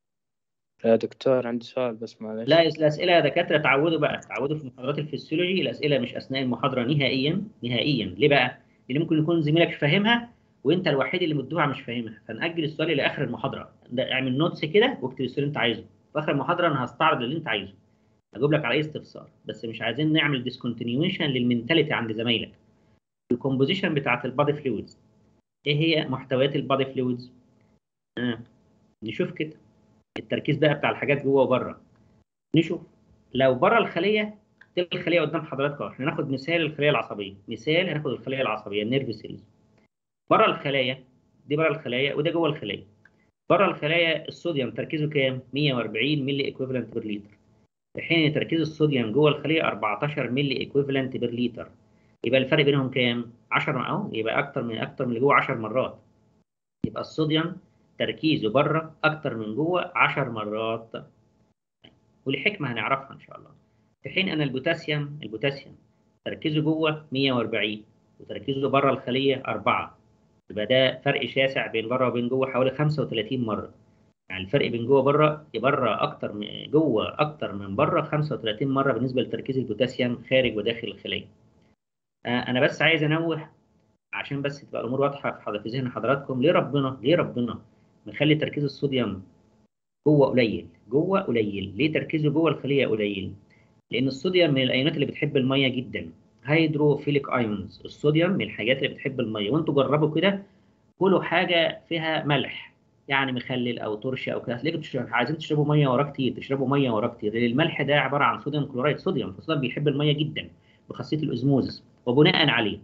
S2: يا دكتور عندي سؤال بس معلش
S1: لا الاسئله يا دكاتره تعودوا بقى تعودوا في محاضرات الفسيولوجي الاسئله مش اثناء المحاضره نهائيا نهائيا ليه بقى؟ لان ممكن يكون زميلك مش فاهمها وانت الوحيد اللي مدوها مش فاهمها فنأجل السؤال الى اخر المحاضره ده اعمل نوتس كده واكتب السؤال اللي انت عايزه في اخر المحاضره انا هستعرض اللي انت عايزه هجيب لك على اي استفسار بس مش عايزين نعمل ديسكونتينيويشن للمنتاليتي عند زمايلك الكومبوزيشن بتاعت البادي فلويدز ايه هي محتويات البادي فلويدز آه. نشوف كده التركيز بقى بتاع الحاجات جوه وبره نشوف لو بره الخليه دي الخليه قدام حضراتكم احنا ناخد مثال الخليه العصبيه مثال هناخد الخليه العصبيه النيرف سيلز بره الخلايا دي بره الخلايا وده جوه الخلايا بره الخلايا الصوديوم تركيزه كام 140 ملي ايكويفالنت بير لتر في حين ان تركيز الصوديوم جوه الخليه 14 ملي ايكويفالنت بير لتر يبقى الفرق بينهم كام 10 اهو يبقى اكتر من اكتر من اللي جوه 10 مرات يبقى الصوديوم تركيزه بره اكتر من جوه 10 مرات والحكمه هنعرفها ان شاء الله في حين ان البوتاسيوم البوتاسيوم تركيزه جوه 140 وتركيزه بره الخليه 4 يبقى ده فرق شاسع بين بره وبين جوه حوالي 35 مره يعني الفرق بين جوه بره بره اكتر من جوه اكتر من بره 35 مره بالنسبه لتركيز البوتاسيوم خارج وداخل الخليه آه انا بس عايز انوه عشان بس تبقى الامور واضحه في حض- في ذهن حضراتكم ليه ربنا ليه ربنا مخلي تركيز الصوديوم جوه قليل جوه قليل ليه تركيزه جوه الخليه قليل لان الصوديوم من الايونات اللي بتحب الميه جدا هيدروفيليك ايونز الصوديوم من الحاجات اللي بتحب الميه وانتوا جربوا كده كلوا حاجه فيها ملح يعني مخلل او ترشي او كده هتلاقيكم بتشربوا عايزين تشربوا ميه وراه كتير تشربوا ميه وراه كتير لان الملح ده عباره عن صوديوم كلورايد صوديوم فالصوديوم بيحب الميه جدا بخاصيه الاوزموزس وبناء عليه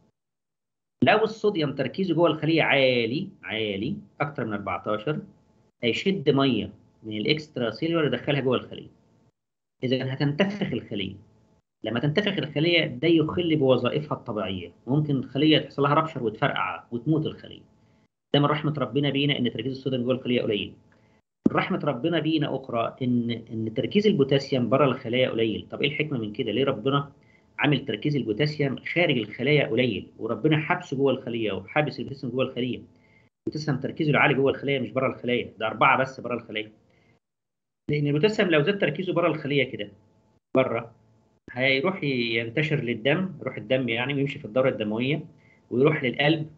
S1: لو الصوديوم تركيزه جوه الخليه عالي عالي اكتر من 14 هيشد ميه من الاكسترا سيلولر يدخلها جوه الخليه اذا هتنتفخ الخليه لما تنتفخ الخليه ده يخل بوظائفها الطبيعيه ممكن الخليه تحصل لها ربشر وتفرقع وتموت الخليه ده من رحمه ربنا بينا ان تركيز الصوديوم جوه الخليه قليل من رحمه ربنا بينا اخرى ان ان تركيز البوتاسيوم بره الخلايا قليل طب ايه الحكمه من كده ليه ربنا عامل تركيز البوتاسيوم خارج الخلايا قليل وربنا حبسه جوه الخليه وحابس البوتاسيوم جوه الخليه البوتاسيوم تركيزه العالي جوه الخليه مش بره الخليه ده اربعه بس بره الخليه لان البوتاسيوم لو زاد تركيزه بره الخليه كده بره هيروح ينتشر للدم يروح الدم يعني ويمشي في الدوره الدمويه ويروح للقلب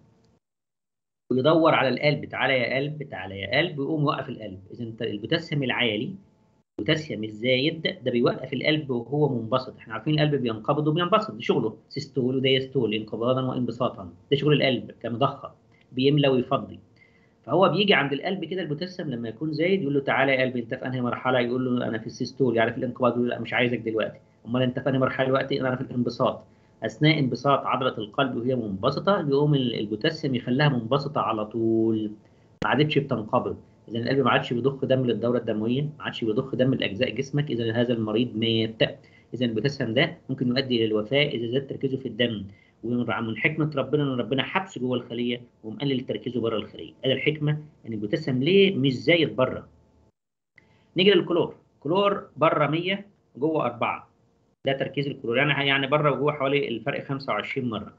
S1: ويدور على القلب تعالى يا قلب تعالى يا قلب ويقوم يوقف القلب اذا انت البوتاسيوم العالي البوتاسيوم الزايد ده بيوقف القلب وهو منبسط احنا عارفين القلب بينقبض وبينبسط ده شغله سيستول وديستول انقباضا وانبساطا ده شغل القلب كمضخه بيملى ويفضي فهو بيجي عند القلب كده البوتاسيوم لما يكون زايد يقول له تعالى يا قلبي انت في انهي مرحله يقول له انا في السيستول يعرف الانقباض يقول له لا مش عايزك دلوقتي امال انت في انهي مرحله دلوقتي انا في الانبساط اثناء انبساط عضله القلب وهي منبسطه يقوم ال- البوتاسيوم يخليها منبسطه على طول ما عادتش بتنقبض اذا القلب ما عادش بيضخ دم للدوره الدمويه ما عادش بيضخ دم لاجزاء جسمك اذا هذا المريض مات اذا البوتاسيوم ده ممكن يؤدي الى الوفاه اذا زاد تركيزه في الدم ومن حكمه ربنا ان ربنا حبسه جوه الخليه ومقلل تركيزه بره الخليه هذه الحكمه ان البوتاسيوم ليه مش زايد بره نيجي للكلور كلور بره 100 جوه 4 ده تركيز الكلور يعني يعني بره وجوه حوالي الفرق 25 مره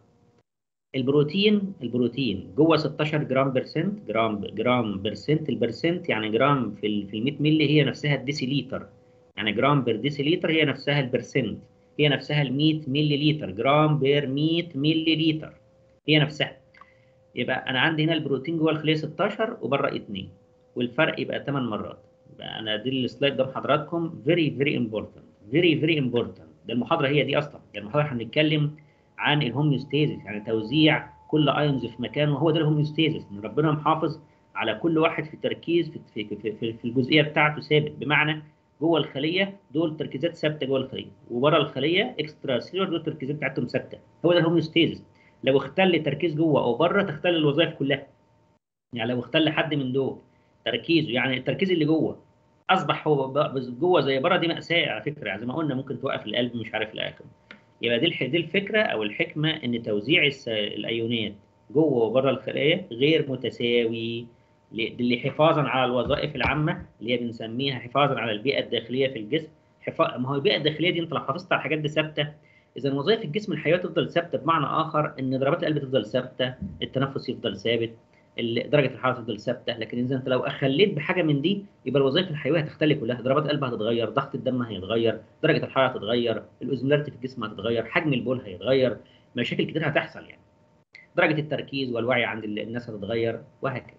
S1: البروتين البروتين جوه 16 جرام برسنت جرام جرام برسنت البرسنت يعني جرام في ال في ال 100 مللي هي نفسها الديسيليتر يعني جرام بير ديسيليتر هي نفسها البرسنت هي نفسها ال 100 مللي لتر جرام بير 100 مللي لتر هي نفسها يبقى انا عندي هنا البروتين جوه الخليه 16 وبره 2 والفرق يبقى 8 مرات يبقى انا دي السلايد ده حضراتكم فيري فيري امبورتنت فيري فيري امبورتنت ده المحاضره هي دي اصلا يعني المحاضره احنا بنتكلم عن الهوميوستيزيس يعني توزيع كل ايونز في مكانه وهو ده الهوميوستيزيس ان ربنا محافظ على كل واحد في التركيز في, في, في, في, في الجزئيه بتاعته ثابت بمعنى جوه الخليه دول تركيزات ثابته جوه الخليه وبره الخليه اكسترا سيلولر دول التركيزات بتاعتهم ثابته هو ده الهوميوستيزيس لو اختل تركيز جوه او بره تختل الوظائف كلها يعني لو اختل حد من دول تركيزه يعني التركيز اللي جوه اصبح هو ب- بس جوه زي بره دي ماساه على فكره يعني زي ما قلنا ممكن توقف القلب مش عارف الاخر يبقى دي الح- دي الفكره او الحكمه ان توزيع الس- الايونات جوه وبره الخلايا غير متساوي ل- لحفاظا على الوظائف العامه اللي هي بنسميها حفاظا على البيئه الداخليه في الجسم حفا... ما هو البيئه الداخليه دي انت لو حافظت على الحاجات دي ثابته اذا وظائف الجسم الحيويه تفضل ثابته بمعنى اخر ان ضربات القلب تفضل ثابته التنفس يفضل ثابت ال- درجه الحراره تفضل ثابته لكن اذا انت لو اخليت بحاجه من دي يبقى الوظائف الحيويه هتختلف كلها ضربات القلب هتتغير ضغط الدم هيتغير درجه الحراره هتتغير الاوزمولاريتي في الجسم هتتغير حجم البول هيتغير مشاكل كتير هتحصل يعني درجه التركيز والوعي عند ال- الناس هتتغير وهكذا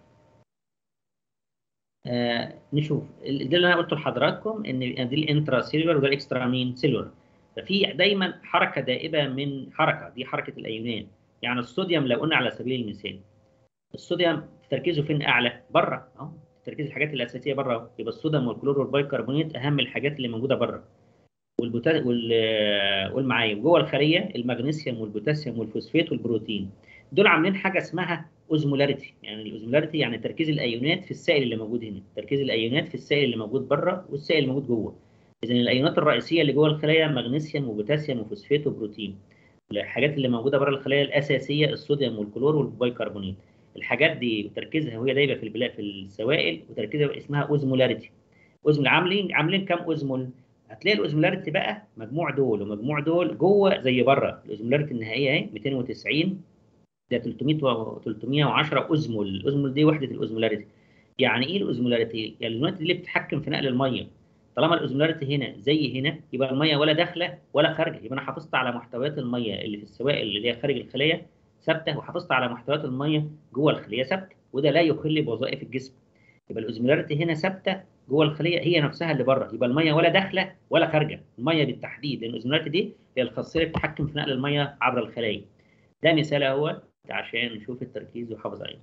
S1: آه نشوف ال- ده اللي انا قلته لحضراتكم ان دي الانترا سيلولر وده الاكسترا مين سيلولر ففي دايما حركه دائبه من حركه دي حركه الايونات يعني الصوديوم لو قلنا على سبيل المثال الصوديوم تركيزه فين اعلى بره اهو تركيز الحاجات الاساسيه بره أهو. يبقى الصوديوم والكلور والبيكربونات اهم الحاجات اللي موجوده بره والبوتا وال والمعايب جوه الخليه المغنيسيوم والبوتاسيوم والفوسفات والبروتين دول عاملين حاجه اسمها اوزمولاريتي يعني الاوزمولاريتي يعني تركيز الايونات في السائل اللي موجود هنا تركيز الايونات في السائل اللي موجود بره والسائل اللي موجود جوه اذا الايونات الرئيسيه اللي جوه الخلايا مغنيسيوم وبوتاسيوم وفوسفات وبروتين الحاجات اللي موجوده بره الخلايا الاساسيه الصوديوم والكلور والبيكربونات الحاجات دي تركيزها وهي دايبه في البلا في السوائل وتركيزها اسمها اوزمولاريتي اوزمول عاملين عاملين كام اوزمول هتلاقي الاوزمولاريتي بقى مجموع دول ومجموع دول جوه زي بره الاوزمولاريتي النهائيه اهي 290 ده 300 و 310 اوزمول الاوزمول دي وحده الاوزمولاريتي يعني ايه الاوزمولاريتي يعني اليونت دي اللي بتتحكم في نقل الميه طالما الاوزمولاريتي هنا زي هنا يبقى الميه ولا داخله ولا خارجه يبقى انا حافظت على محتويات الميه اللي في السوائل اللي هي خارج الخليه ثابته وحافظت على محتويات الميه جوه الخليه ثابته وده لا يخل بوظائف الجسم يبقى الاوزمولاريتي هنا ثابته جوه الخليه هي نفسها اللي بره يبقى الميه ولا داخله ولا خارجه الميه بالتحديد لان الاوزمولاريتي دي هي الخاصيه اللي بتتحكم في نقل الميه عبر الخلايا ده مثال اهو عشان نشوف التركيز وحافظ عليه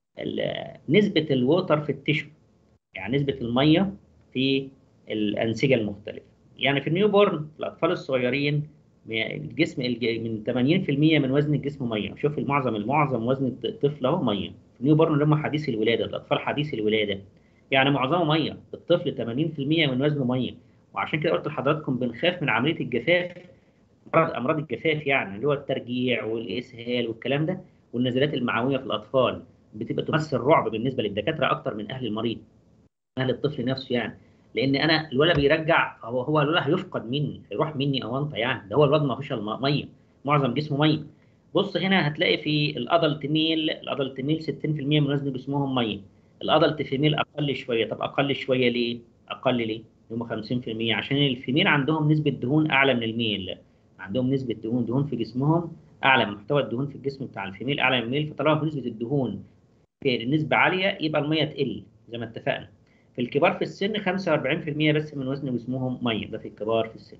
S1: ال- نسبه الووتر في التشو يعني نسبه الميه في الانسجه المختلفه يعني في النيو بورن الاطفال الصغيرين الجسم الج- من 80% من وزن الجسم ميه شوف المعظم المعظم وزن الط- الطفل اهو ميه في النيو بورن اللي هم حديث الولاده الاطفال حديث الولاده يعني معظمه ميه الطفل 80% من وزنه ميه وعشان كده قلت لحضراتكم بنخاف من عمليه الجفاف امراض امراض الجفاف يعني اللي هو الترجيع والاسهال والكلام ده والنزلات المعويه في الاطفال بتبقى تمثل رعب بالنسبه للدكاتره اكتر من اهل المريض اهل الطفل نفسه يعني لان انا الولد بيرجع هو هو الولد هيفقد مني هيروح مني اونطه يعني ده هو الولد ما فيش الم- ميه معظم جسمه ميه بص هنا هتلاقي في الادلت ميل الادلت ميل 60% من وزن جسمهم ميه الادلت فيميل اقل شويه طب اقل شويه ليه اقل ليه هم 50% عشان الفيميل عندهم نسبه دهون اعلى من الميل عندهم نسبه دهون دهون في جسمهم اعلى من محتوى الدهون في الجسم بتاع الفيميل اعلى من الميل فطالما في نسبه الدهون في نسبه عاليه يبقى الميه تقل زي ما اتفقنا في الكبار في السن 45% بس من وزن جسمهم ميه ده في الكبار في السن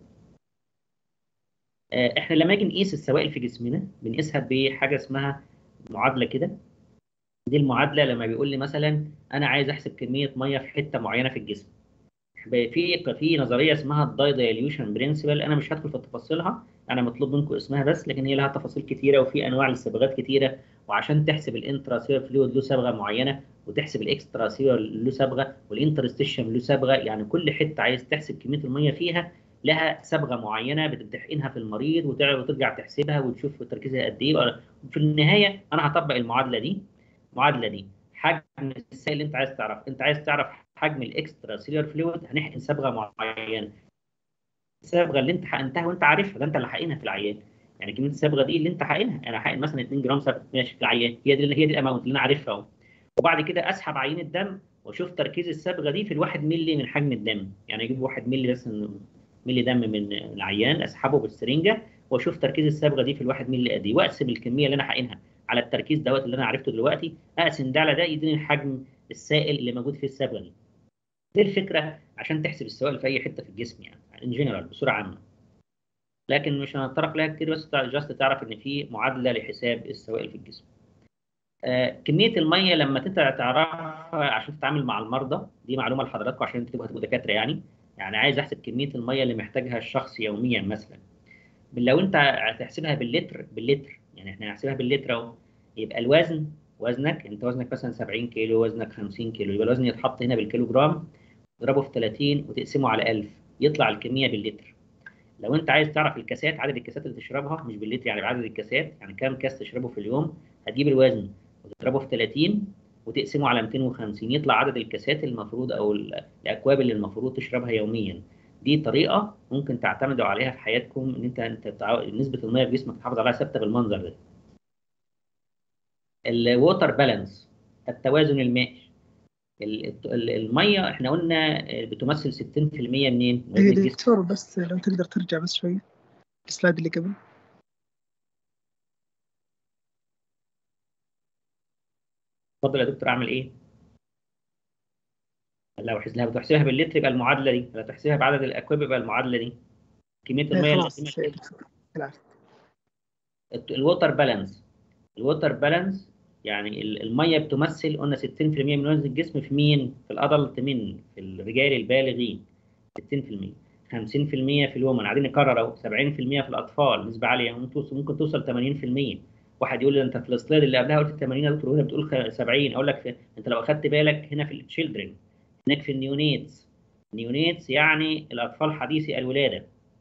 S1: آه، احنا لما نيجي نقيس السوائل في جسمنا بنقيسها بحاجه اسمها معادله كده دي المعادله لما بيقول لي مثلا انا عايز احسب كميه ميه في حته معينه في الجسم في في نظريه اسمها الداي دايليوشن برنسبل انا مش هدخل في تفاصيلها انا مطلوب منكم اسمها بس لكن هي لها تفاصيل كتيره وفي انواع للصبغات كتيره وعشان تحسب الانترا سيلر فلويد له صبغه معينه وتحسب الاكسترا سيلر له صبغه والانترستيشن له صبغه يعني كل حته عايز تحسب كميه الميه فيها لها صبغه معينه بتمتحنها في المريض وتع- وترجع تحسبها وتشوف تركيزها قد ايه وفي النهايه انا هطبق المعادله دي المعادله دي حجم السائل اللي انت عايز تعرف انت عايز تعرف حجم الاكسترا سيلر فلويد هنحقن صبغه معينه الصبغه اللي انت حقنتها وانت عارفها ده انت اللي حقنها في العيان يعني كميه الصبغه دي اللي انت حقنها انا حقن مثلا 2 جرام صبغه ماشي في العيان هي دي هي دي الاماونت اللي انا عارفها اهو وبعد كده اسحب عينه دم واشوف تركيز الصبغه دي في الواحد ملي من حجم الدم يعني اجيب واحد ملي بس من- ملي دم من العيان اسحبه بالسرنجه واشوف تركيز الصبغه دي في الواحد ملي قد ايه واقسم الكميه اللي انا حقنها على التركيز دوت اللي انا عرفته دلوقتي اقسم ده على ده يديني حجم السائل اللي موجود في الصبغه دي دي الفكره عشان تحسب السوائل في اي حته في الجسم يعني ان جنرال بصوره عامه لكن مش هنتطرق لها كتير بس جاست تعرف ان في معادله لحساب السوائل في الجسم آه، كميه الميه لما انت تعرفها عشان تتعامل مع المرضى دي معلومه لحضراتكم عشان انتوا تبقوا هتبقوا دكاتره يعني يعني عايز احسب كميه الميه اللي محتاجها الشخص يوميا مثلا لو انت هتحسبها باللتر باللتر يعني احنا هنحسبها باللتر اهو يبقى الوزن وزنك انت وزنك مثلا 70 كيلو وزنك 50 كيلو يبقى الوزن يتحط هنا بالكيلو جرام تضربه في 30 وتقسمه على 1000 يطلع الكميه باللتر لو انت عايز تعرف الكاسات عدد الكاسات اللي تشربها مش باللتر يعني بعدد الكاسات يعني كام كاس تشربه في اليوم هتجيب الوزن وتضربه في 30 وتقسمه على 250 يطلع عدد الكاسات المفروض او ال- الاكواب اللي المفروض تشربها يوميا دي طريقه ممكن تعتمدوا عليها في حياتكم ان انت انت بتع- نسبه الميه في جسمك تحافظ عليها ثابته بالمنظر ده الووتر بالانس التوازن المائي ال- ال- الميه احنا قلنا بتمثل 60% منين؟ من
S9: إيه
S1: وزن الجسم
S9: دكتور بس لو تقدر ترجع بس شوية السلايد اللي قبل
S1: اتفضل يا دكتور اعمل ايه؟ لو حسبها بتحسبها باللتر يبقى المعادله دي لو تحسبها بعدد الاكواب يبقى المعادله دي كميه الميه
S9: إيه
S1: اللي
S9: خلاص
S1: قدامك
S9: دكتور العفو
S1: الووتر بالانس الووتر بالانس يعني ال- الميه بتمثل قلنا 60% من وزن الجسم في مين؟ في الادلت من في الرجال البالغين 60% 50% في الومن قاعدين نكرر اهو 70% في الاطفال نسبه عاليه ممكن توصل ممكن توصل 80% واحد يقول لي انت في السلايد اللي قبلها قلت 80 يا دكتور وهنا بتقول خ- 70 اقول لك في... انت لو اخدت بالك هنا في التشيلدرن هناك في النيونيتس نيونيتس يعني الاطفال حديثي الولاده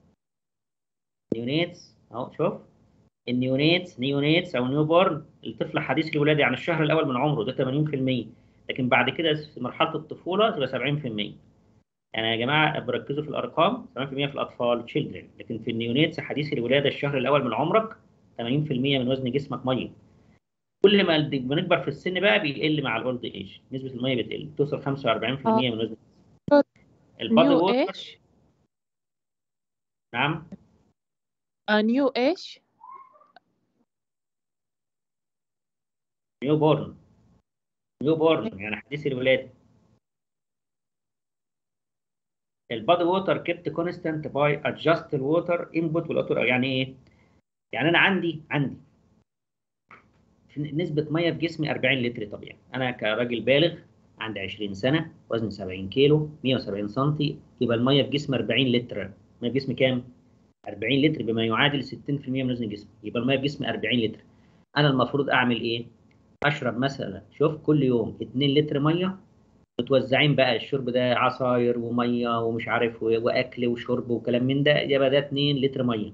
S1: نيونيتس اهو شوف النيونيتس نيونيتس او نيو بورن الطفل حديث الولاده يعني الشهر الاول من عمره ده 80% لكن بعد كده في مرحله الطفوله تبقى 70% يعني يا جماعه بركزوا في الارقام 70% في الاطفال تشيلدرن لكن في النيونيتس حديث الولاده الشهر الاول من عمرك 80% من وزن جسمك ميه كل ما الد- بنكبر في السن بقى بيقل مع الاولد ايج نسبه الميه بتقل توصل 45% من وزن البادي
S7: نيو
S1: ووتر
S7: ايش؟
S1: نعم
S7: آه نيو ايش؟
S1: نيو بورن نيو بورن يعني حديث الولاده البادي ووتر كيبت كونستانت باي ادجست الووتر انبوت والاوتر يعني ايه؟ يعني انا عندي عندي في نسبة مية في جسمي 40 لتر طبيعي أنا كراجل بالغ عندي 20 سنة وزني 70 كيلو 170 سم يبقى المية في جسمي 40 لتر المية في جسمي كام؟ 40 لتر بما يعادل 60% من وزن جسمي يبقى المية في جسمي 40 لتر أنا المفروض أعمل إيه؟ أشرب مثلا شوف كل يوم 2 لتر مية متوزعين بقى الشرب ده عصاير ومية ومش عارف و- وأكل وشرب وكلام من ده يبقى ده 2 لتر مية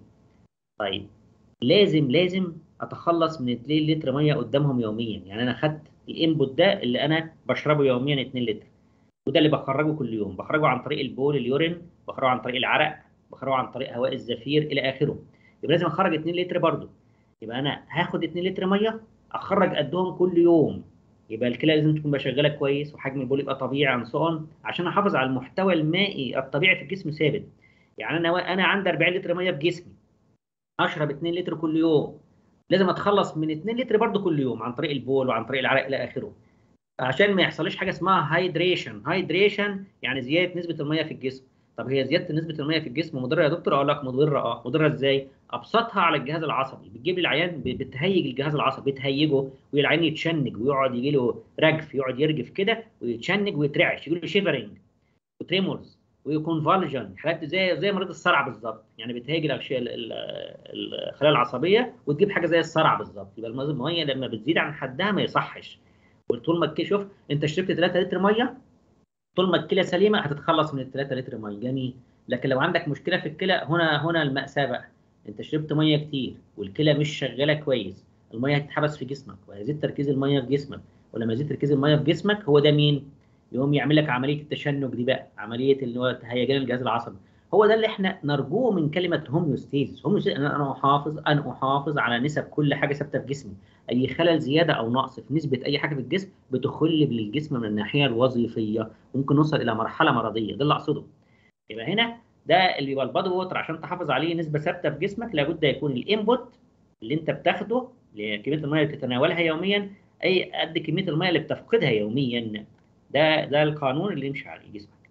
S1: طيب لازم لازم اتخلص من 2 لتر ميه قدامهم يوميا يعني انا خدت الانبوت ده اللي انا بشربه يوميا 2 لتر وده اللي بخرجه كل يوم بخرجه عن طريق البول اليورين بخرجه عن طريق العرق بخرجه عن طريق هواء الزفير الى اخره يبقى لازم اخرج 2 لتر برضه يبقى انا هاخد 2 لتر ميه اخرج قدهم كل يوم يبقى الكلى لازم تكون شغاله كويس وحجم البول يبقى طبيعي عن سؤال عشان احافظ على المحتوى المائي الطبيعي في الجسم ثابت يعني انا انا عندي 40 لتر ميه في جسمي اشرب 2 لتر كل يوم لازم اتخلص من 2 لتر برضو كل يوم عن طريق البول وعن طريق العرق الى اخره عشان ما يحصلش حاجه اسمها هايدريشن هايدريشن يعني زياده نسبه الميه في الجسم طب هي زياده نسبه الميه في الجسم مضره يا دكتور اقول لك مضره اه مضره ازاي ابسطها على الجهاز العصبي بتجيب لي العيان ب- بتهيج الجهاز العصبي بتهيجه والعيان يتشنج ويقعد يجي له رجف يقعد يرجف كده ويتشنج ويترعش يجي له شيفرنج وتريمورز وكونفالجن حالات زي زي مريض الصرع بالظبط يعني بتهيج الأغشية ال- ال- الخلايا العصبيه وتجيب حاجه زي الصرع بالظبط يبقى الميه الميه لما بتزيد عن حدها ما يصحش وطول ما الكلى شوف انت شربت 3 لتر ميه طول ما الكلى سليمه هتتخلص من ال 3 لتر ميه جميل لكن لو عندك مشكله في الكلى هنا هنا المأساة بقى انت شربت ميه كتير والكلى مش شغاله كويس الميه هتتحبس في جسمك وهيزيد تركيز الميه في جسمك ولما يزيد تركيز الميه في جسمك هو ده مين؟ يقوم يعمل لك عمليه التشنج دي بقى عمليه اللي هو هيجان الجهاز العصبي هو ده اللي احنا نرجوه من كلمه هوميوستيزيس هوميوستيزيس انا انا احافظ انا احافظ على نسب كل حاجه ثابته في جسمي اي خلل زياده او نقص في نسبه اي حاجه في الجسم بتخل بالجسم من الناحيه الوظيفيه ممكن نوصل الى مرحله مرضيه ده اللي اقصده يبقى هنا ده اللي يبقى البادي ووتر عشان تحافظ عليه نسبه ثابته في جسمك لابد يكون الانبوت اللي انت بتاخده لكميه الميه اللي بتتناولها يوميا اي قد كميه الميه اللي بتفقدها يوميا ده ده القانون اللي يمشي عليه جسمك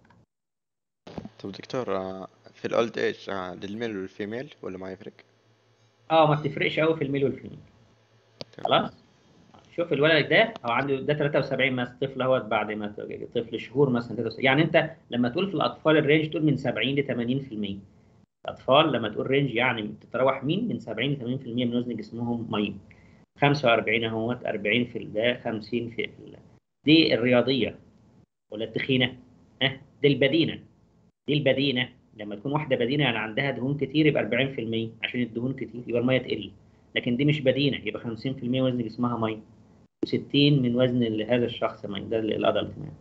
S10: طب دكتور آه، في الاولد ايج للميل والفيميل ولا ما يفرق؟
S1: اه ما بتفرقش قوي في الميل والفيميل خلاص شوف الولد ده هو عنده ده 73 مثلا طفل اهوت بعد ما ت- طفل شهور مثلا 73. يعني انت لما تقول في الاطفال الرينج تقول من 70 ل 80% الاطفال لما تقول رينج يعني بتتراوح مين من 70 ل 80% من وزن جسمهم ميه 45 اهوت 40 في ده 50 في ال- دي الرياضيه ولا التخينه ها دي البدينه دي البدينه لما تكون واحده بدينه يعني عندها دهون كتير يبقى 40% عشان الدهون كتير يبقى الميه تقل لكن دي مش بدينه يبقى 50% وزن جسمها ميه و60 من وزن ال- هذا الشخص ميه ده الادلت يعني.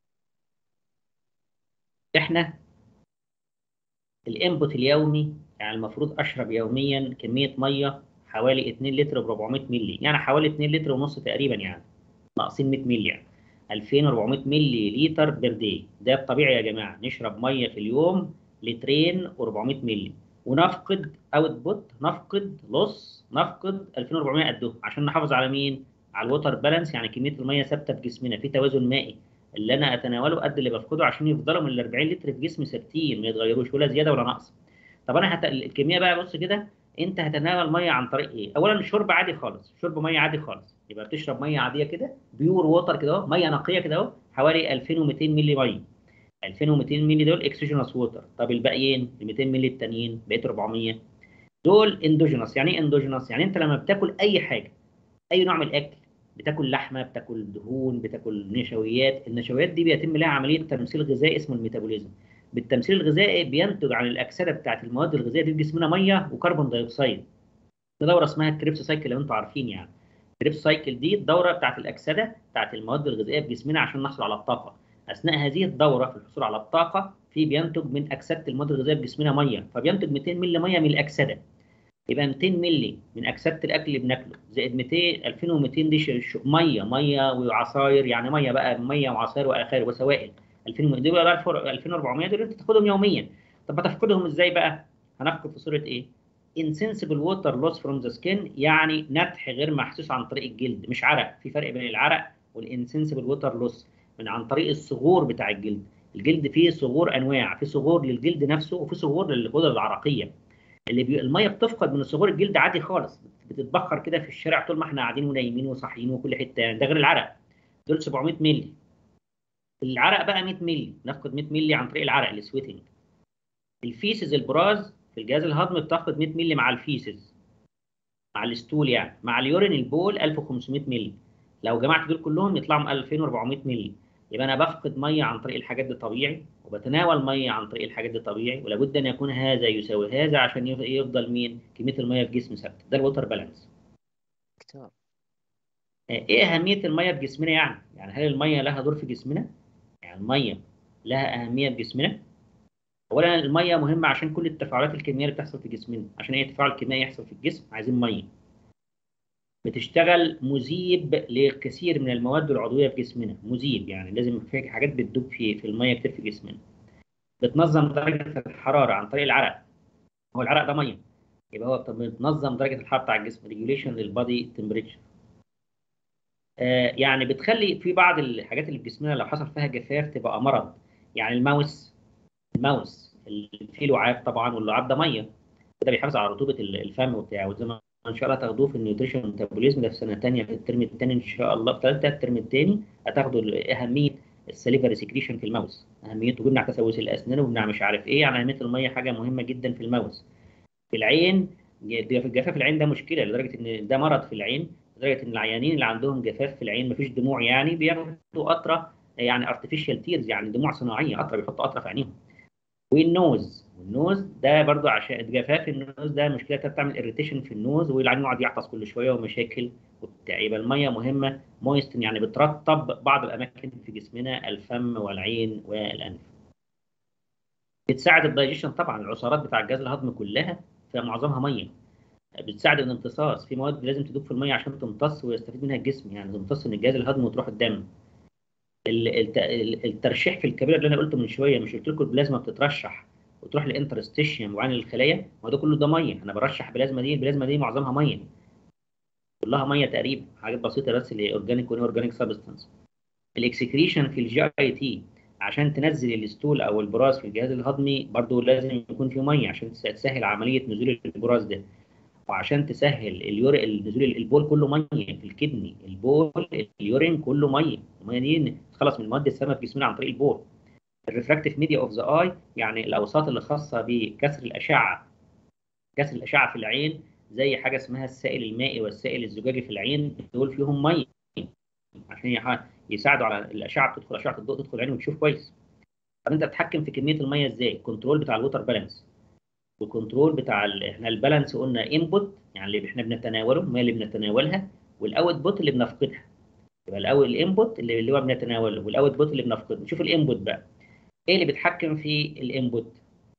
S1: احنا الانبوت اليومي يعني المفروض اشرب يوميا كميه ميه حوالي 2 لتر ب 400 مللي يعني حوالي 2 لتر ونص تقريبا يعني ناقصين 100 مللي يعني 2400 مللي لتر بير داي ده الطبيعي يا جماعه نشرب ميه في اليوم لترين و400 مللي ونفقد اوت بوت نفقد لص نفقد 2400 قدهم عشان نحافظ على مين؟ على الوتر بالانس يعني كميه الميه ثابته في جسمنا في توازن مائي اللي انا اتناوله قد اللي بفقده عشان يفضلوا من ال 40 لتر في جسمي ثابتين ما يتغيروش ولا زياده ولا نقص. طب انا هت... الكميه بقى بص كده انت هتتناول ميه عن طريق ايه اولا شرب عادي خالص شرب ميه عادي خالص يبقى بتشرب ميه عاديه كده بيور ووتر كده اهو ميه نقيه كده اهو حوالي 2200 مللي ميه 2200 مللي دول اكسجينوس ووتر طب الباقيين ال 200 مللي التانيين بقيت 400 دول اندوجينوس يعني ايه اندوجينوس يعني انت لما بتاكل اي حاجه اي نوع من الاكل بتاكل لحمه بتاكل دهون بتاكل نشويات النشويات دي بيتم لها عمليه تمثيل غذائي اسمه الميتابوليزم بالتمثيل الغذائي بينتج عن الاكسده بتاعت المواد الغذائيه دي في جسمنا ميه وكربون دايوكسيد ده دوره اسمها الكريبس سايكل لو انتم عارفين يعني الكريبس سايكل دي الدوره بتاعت الاكسده بتاعت المواد الغذائيه في جسمنا عشان نحصل على الطاقه اثناء هذه الدوره في الحصول على الطاقه في بينتج من اكسده المواد الغذائيه في جسمنا ميه فبينتج 200 مللي ميه من الاكسده يبقى 200 مللي من اكسده الاكل اللي بناكله زائد 200 2200 دي ش- ش- ميه ميه وعصاير يعني ميه بقى ميه وعصاير واخر وسوائل 2000 دول بقى 2400 دول انت تاخدهم يوميا طب هتفقدهم ازاي بقى؟ هنفقد في صوره ايه؟ insensible water loss from the skin يعني نتح غير محسوس عن طريق الجلد مش عرق في فرق بين العرق والانسنسبل ووتر لوس من عن طريق الصغور بتاع الجلد الجلد فيه صغور انواع في صغور للجلد نفسه وفي صغور للغدد العرقيه اللي بي... الميه بتفقد من صغور الجلد عادي خالص بتتبخر كده في الشارع طول ما احنا قاعدين ونايمين وصاحيين وكل حته يعني ده غير العرق دول 700 مللي العرق بقى 100 مللي نفقد 100 مللي عن طريق العرق السويتنج الفيسز البراز في الجهاز الهضمي بتفقد 100 مللي مع الفيسز مع الستول يعني مع اليورين البول 1500 مللي لو جمعت دول كلهم يطلعوا 2400 مللي يبقى انا بفقد ميه عن طريق الحاجات دي طبيعي وبتناول ميه عن طريق الحاجات دي طبيعي ولابد ان يكون هذا يساوي هذا عشان يف- يفضل مين كميه الميه في جسم ثابته ده الوتر بالانس
S11: دكتور
S1: ايه اهميه الميه في جسمنا يعني يعني هل الميه لها دور في جسمنا يعني الميه لها اهميه في جسمنا اولا الميه مهمه عشان كل التفاعلات الكيميائيه اللي بتحصل في جسمنا عشان اي تفاعل كيميائي يحصل في الجسم عايزين ميه بتشتغل مذيب لكثير من المواد العضويه في جسمنا مذيب يعني لازم في حاجات بتدوب في في الميه كتير في جسمنا بتنظم درجه الحراره عن طريق العرق هو العرق ده ميه يبقى هو بتنظم درجه الحراره بتاع الجسم ريجوليشن للبادي تمبريتشر آه، يعني بتخلي في بعض الحاجات اللي في جسمنا لو حصل فيها جفاف تبقى مرض يعني الماوس الماوس اللي فيه لعاب طبعا واللعاب ده ميه ده بيحافظ على رطوبه ال- الفم وبتاع وزي ما ان شاء الله تاخدوه في النيوتريشن ميتابوليزم ده في سنه ثانيه في الترم الثاني ان شاء الله في ثالثه الترم الثاني هتاخدوا ال- اهميه السليفري سكريشن في الماوس اهميته بيمنع تسوس الاسنان وبيمنع مش عارف ايه يعني اهميه الميه حاجه مهمه جدا في الماوس في العين ج- في جفاف العين ده مشكله لدرجه ان ده مرض في العين لدرجه ان العيانين اللي عندهم جفاف في العين مفيش دموع يعني بياخدوا قطره يعني ارتفيشال تيرز يعني دموع صناعيه قطره بيحطوا قطره في عينيهم والنوز والنوز ده برضو عشان جفاف النوز ده مشكله بتعمل اريتيشن في النوز والعين يقعد يعطس كل شويه ومشاكل وبتاع يبقى الميه مهمه مويستن يعني بترطب بعض الاماكن في جسمنا الفم والعين والانف بتساعد الدايجيشن طبعا العصارات بتاع الجهاز الهضمي كلها فمعظمها ميه بتساعد الامتصاص في مواد لازم تدوب في الميه عشان تمتص ويستفيد منها الجسم يعني تمتص من الجهاز الهضمي وتروح الدم ال- الت- ال- الترشيح في الكبيره اللي انا قلته من شويه مش قلت لكم البلازما بتترشح وتروح للانترستيشيوم وعين الخلايا ما ده كله ده ميه انا برشح بلازما دي البلازما دي معظمها ميه كلها ميه تقريبا حاجات بسيطه بس اللي اورجانيك ون اورجانيك سبستانس الاكسكريشن في الجي اي تي عشان تنزل الستول او البراز في الجهاز الهضمي برضو لازم يكون في ميه عشان تس- تسهل عمليه نزول البراز ده وعشان تسهل اليوري نزول البول كله ميه في الكدني البول اليورين كله ميه الميه دي تخلص من المواد السامه في جسمنا عن طريق البول الريفراكتيف ميديا اوف ذا اي يعني الاوساط اللي خاصه بكسر الاشعه كسر الاشعه في العين زي حاجه اسمها السائل المائي والسائل الزجاجي في العين دول فيهم ميه عشان يح- يساعدوا على الاشعه بتدخل اشعه الضوء تدخل العين وتشوف كويس طب انت بتتحكم في كميه الميه ازاي الكنترول بتاع الوتر بالانس والكنترول بتاع ال... احنا البالانس قلنا انبوت يعني اللي احنا بنتناوله الميه اللي بنتناولها والاوت بوت اللي بنفقدها يبقى الاول الانبوت اللي اللي هو بنتناوله والاوت بوت اللي بنفقده نشوف الانبوت بقى ايه اللي بيتحكم في الانبوت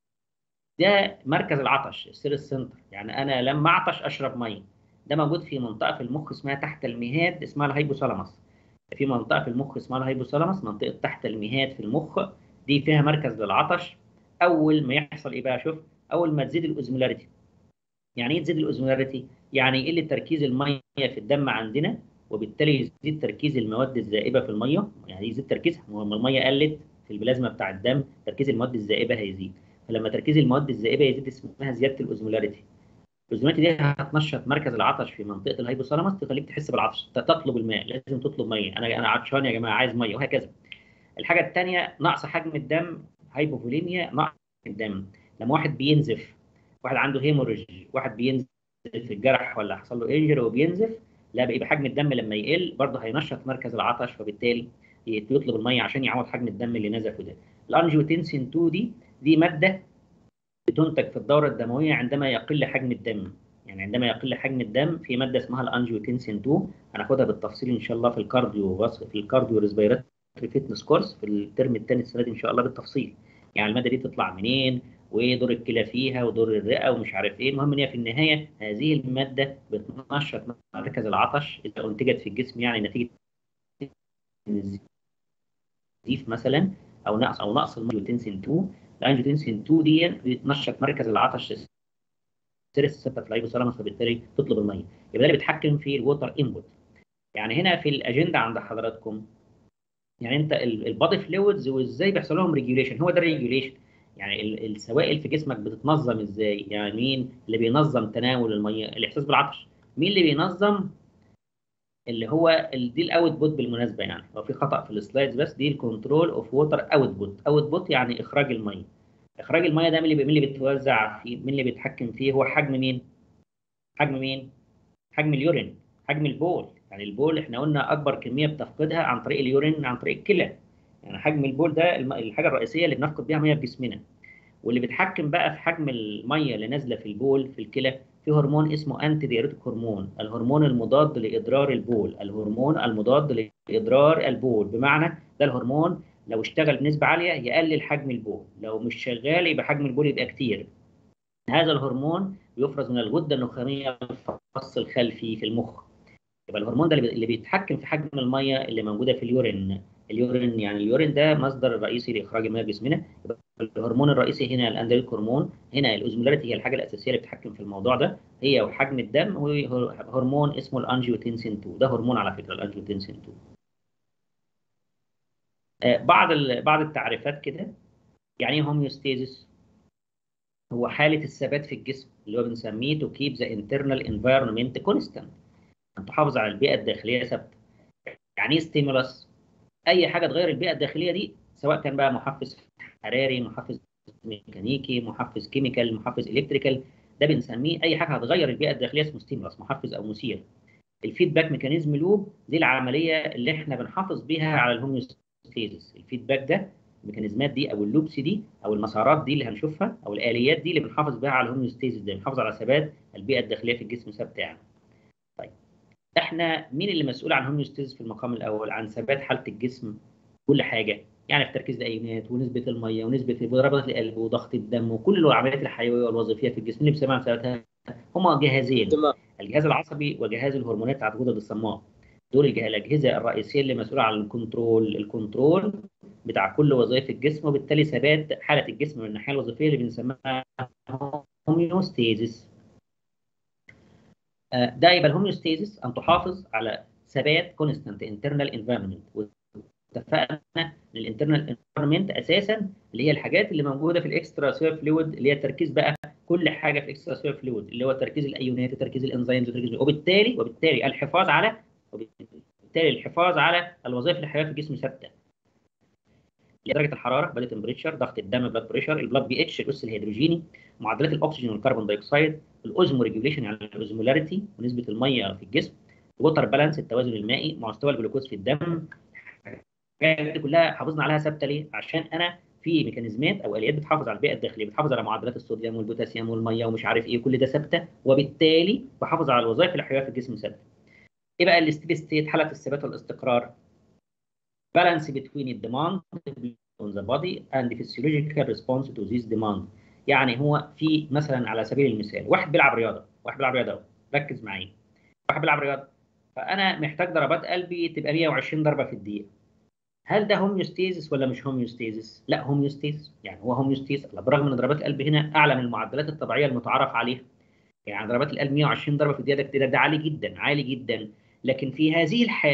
S1: ده مركز العطش السير سنتر يعني انا لما اعطش اشرب ميه ده موجود في منطقه في المخ اسمها تحت المهاد اسمها الهيبوثالاموس في منطقه في المخ اسمها الهيبوثالاموس منطقه تحت المهاد في المخ دي فيها مركز للعطش اول ما يحصل ايه بقى شوف اول ما تزيد الاوزمولاريتي يعني ايه تزيد الاوزمولاريتي يعني يقل تركيز الميه في الدم عندنا وبالتالي يزيد تركيز المواد الزائبه في الميه يعني يزيد تركيزها ما هو لما الميه قلت في البلازما بتاع الدم تركيز المواد الزائبه هيزيد فلما تركيز المواد الزائبه يزيد اسمها زياده الاوزمولاريتي الانزيمات دي هتنشط مركز العطش في منطقه الهيبوثالاموس تخليك تحس بالعطش ت- تطلب الماء لازم تطلب ميه انا انا عطشان يا جماعه عايز ميه وهكذا الحاجه الثانيه نقص حجم الدم هايبوفوليميا نقص الدم لما واحد بينزف واحد عنده هيموريج واحد بينزف في الجرح ولا حصل له انجري وبينزف لا بيبقى حجم الدم لما يقل برضه هينشط مركز العطش وبالتالي يطلب الميه عشان يعوض حجم الدم اللي نزفه ده الانجيوتنسين 2 دي دي ماده بتنتج في الدوره الدمويه عندما يقل حجم الدم يعني عندما يقل حجم الدم في ماده اسمها الانجيوتنسين 2 هناخدها بالتفصيل ان شاء الله في الكارديو وصف في الكارديو ريسبيراتوري فيتنس كورس في الترم الثاني السنه دي ان شاء الله بالتفصيل يعني الماده دي تطلع منين ودور الكلى فيها ودور الرئه ومش عارف ايه المهم ان هي في النهايه هذه الماده بتنشط مركز العطش اذا انتجت في الجسم يعني نتيجه النزيف مثلا او نقص او نقص الانجيوتنسين 2 الانجيوتنسين 2 دي بتنشط مركز العطش ستريس ثابته في الهيبوثالاموس فبالتالي تطلب الميه يبقى ده اللي بيتحكم في الووتر انبوت يعني هنا في الاجنده عند حضراتكم يعني انت البادي فلويدز وازاي بيحصل لهم ريجوليشن هو ده الريجوليشن يعني ال- السوائل في جسمك بتتنظم ازاي يعني مين اللي بينظم تناول الميه الاحساس بالعطش مين اللي بينظم اللي هو ال- دي الاوت بوت بالمناسبه يعني هو في خطا في السلايدز بس دي الكنترول اوف ووتر اوت بوت اوت بوت يعني اخراج الميه اخراج الميه ده مين اللي مين اللي بيتوزع فيه مين اللي بيتحكم فيه هو حجم مين حجم مين حجم اليورين حجم البول يعني البول احنا قلنا اكبر كميه بتفقدها عن طريق اليورين عن طريق الكلى يعني حجم البول ده الم- الحاجه الرئيسيه اللي بنفقد بيها ميه في جسمنا واللي بيتحكم بقى في حجم الميه اللي نازله في البول في الكلى في هرمون اسمه انتي ديوريتيك هرمون الهرمون المضاد لاضرار البول الهرمون المضاد لاضرار البول بمعنى ده الهرمون لو اشتغل بنسبه عاليه يقلل حجم البول لو مش شغال يبقى حجم البول يبقى كتير هذا الهرمون بيفرز من الغده النخاميه الفص الخلفي في المخ يبقى الهرمون ده اللي بي- اللي بيتحكم في حجم الميه اللي موجوده في اليورين اليورين يعني اليورين ده مصدر رئيسي لاخراج الميه في جسمنا يبقى الهرمون الرئيسي هنا الاندريك هرمون هنا الاوزمولاريتي هي الحاجه الاساسيه اللي بتتحكم في الموضوع ده هي وحجم الدم وهرمون اسمه الانجيوتنسين 2 ده هرمون على فكره الانجيوتنسين 2 آه، بعض ال- بعض التعريفات كده يعني ايه هوميوستيزيس هو حاله الثبات في الجسم اللي هو بنسميه تو كيب ذا انترنال انفايرمنت كونستانت ان تحافظ على البيئه الداخليه ثابته يعني ايه ستيمولاس اي حاجه تغير البيئه الداخليه دي سواء كان بقى محفز حراري محفز ميكانيكي محفز كيميكال محفز الكتريكال ده بنسميه اي حاجه هتغير البيئه الداخليه اسمه ستيمولاس محفز او مثير الفيدباك ميكانيزم لوب دي العمليه اللي احنا بنحافظ بيها على الهوميوستيزيس الفيدباك ده الميكانيزمات دي او اللوبس دي او المسارات دي اللي هنشوفها او الاليات دي اللي بنحافظ بيها على الهوميوستيزيس ده بنحافظ على ثبات البيئه الداخليه في الجسم ثابته يعني طيب احنا مين اللي مسؤول عن الهوميوستيزيس في المقام الاول عن ثبات حاله الجسم كل حاجه يعني في تركيز الايونات ونسبه الميه ونسبه ضربات القلب وضغط الدم وكل العمليات الحيويه والوظيفيه في الجسم اللي بيسمى عن ثباتها هما جهازين
S2: تمام
S1: الجهاز العصبي وجهاز الهرمونات بتاعت الغدد الصماء دول الجه- الاجهزه الرئيسيه اللي مسؤوله عن الكنترول الكنترول بتاع كل وظائف الجسم وبالتالي ثبات حاله الجسم من الناحيه الوظيفيه اللي بنسميها هوميوستيزيس آه، ده يبقى الهوميوستيزيس ان تحافظ على ثبات كونستانت انترنال انفايرمنت واتفقنا ان الانترنال انفايرمنت اساسا اللي هي الحاجات اللي موجوده في الاكسترا سيلر فلويد اللي هي تركيز بقى كل حاجه في الاكسترا سيلر فلويد اللي هو تركيز الايونات وتركيز الانزيمز وتركيز وبالتالي وبالتالي الحفاظ على وبالتالي الحفاظ على الوظائف الحيويه في الجسم ثابته درجه الحراره بادي تمبريتشر ضغط الدم بلاد بريشر البلاد بي اتش الاس الهيدروجيني معدلات الاكسجين والكربون دايوكسيد الاوزمو ريجوليشن يعني الاوزمولاريتي ونسبه الميه في الجسم الوتر بالانس التوازن المائي مستوى الجلوكوز في الدم الحاجات دي كلها حافظنا عليها ثابته ليه؟ عشان انا في ميكانيزمات او اليات بتحافظ على البيئه الداخليه بتحافظ على معدلات الصوديوم والبوتاسيوم والميه ومش عارف ايه كل ده ثابته وبالتالي بحافظ على الوظائف الحيويه في الجسم ثابته. ايه بقى الستيدي ستيت حاله الثبات والاستقرار؟ balance between the demand on the body and the physiological response to this demand يعني هو في مثلا على سبيل المثال واحد بيلعب رياضه واحد بيلعب رياضه أهو، ركز معايا واحد بيلعب رياضه فانا محتاج ضربات قلبي تبقى 120 ضربه في الدقيقه هل ده هوميوستيزيس ولا مش هوميوستيزيس؟ لا هوميوستيزيس يعني هو هوميوستيزيس برغم ان ضربات القلب هنا اعلى من المعدلات الطبيعيه المتعارف عليها يعني ضربات القلب 120 ضربه في الدقيقه ده كتير ده عالي جدا عالي جدا لكن في هذه الحاله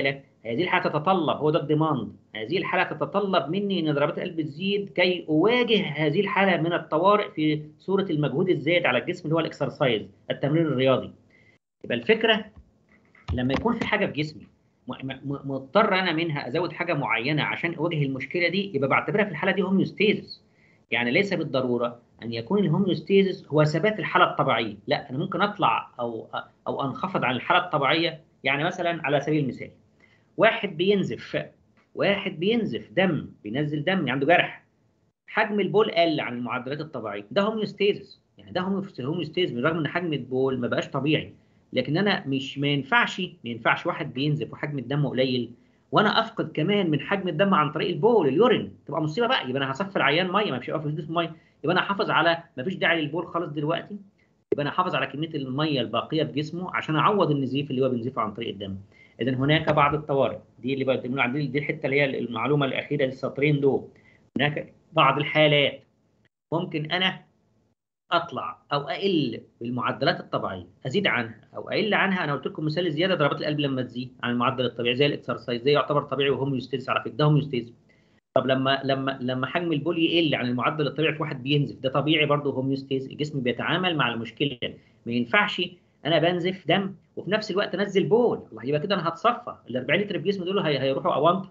S1: هذه الحاله تتطلب هو ده الديماند هذه الحاله تتطلب مني ان ضربات القلب تزيد كي اواجه هذه الحاله من الطوارئ في صوره المجهود الزايد على الجسم اللي هو الاكسرسايز التمرين الرياضي يبقى الفكره لما يكون في حاجه في جسمي م- م- مضطر انا منها ازود حاجه معينه عشان اواجه المشكله دي يبقى بعتبرها في الحاله دي هوميوستيزس يعني ليس بالضروره ان يكون الهوميوستيزس هو ثبات الحاله الطبيعيه لا انا ممكن اطلع او او انخفض عن الحاله الطبيعيه يعني مثلا على سبيل المثال واحد بينزف واحد بينزف دم بينزل دم عنده جرح حجم البول قل عن المعدلات الطبيعيه ده هوميوستيزس يعني ده هوميوستيزس بالرغم ان حجم البول ما بقاش طبيعي لكن انا مش ما ينفعش ما ينفعش واحد بينزف وحجم الدم قليل وانا افقد كمان من حجم الدم عن طريق البول اليورين تبقى مصيبه بقى يبقى انا هصفي العيان ميه ما مش هيبقى في جسمه ميه يبقى انا هحافظ على ما فيش داعي للبول خالص دلوقتي يبقى انا هحافظ على كميه الميه الباقيه في جسمه عشان اعوض النزيف اللي هو بينزفه عن طريق الدم اذا هناك بعض الطوارئ دي اللي بقى عندي دي الحته اللي هي المعلومه الاخيره للسطرين دول هناك بعض الحالات ممكن انا اطلع او اقل بالمعدلات الطبيعيه ازيد عنها او اقل عنها انا قلت لكم مثال زياده ضربات القلب لما تزيد عن المعدل الطبيعي زي الاكسرسايز ده يعتبر طبيعي وهوميوستيز على فكره ده هوميوستيز طب لما لما لما حجم البول يقل عن المعدل الطبيعي في واحد بينزف ده طبيعي برضه هوميوستيز الجسم بيتعامل مع المشكله ما ينفعش انا بنزف دم وفي نفس الوقت انزل بول الله يبقى كده انا هتصفى ال 40 لتر في جسمي دول هي- هيروحوا اوانطه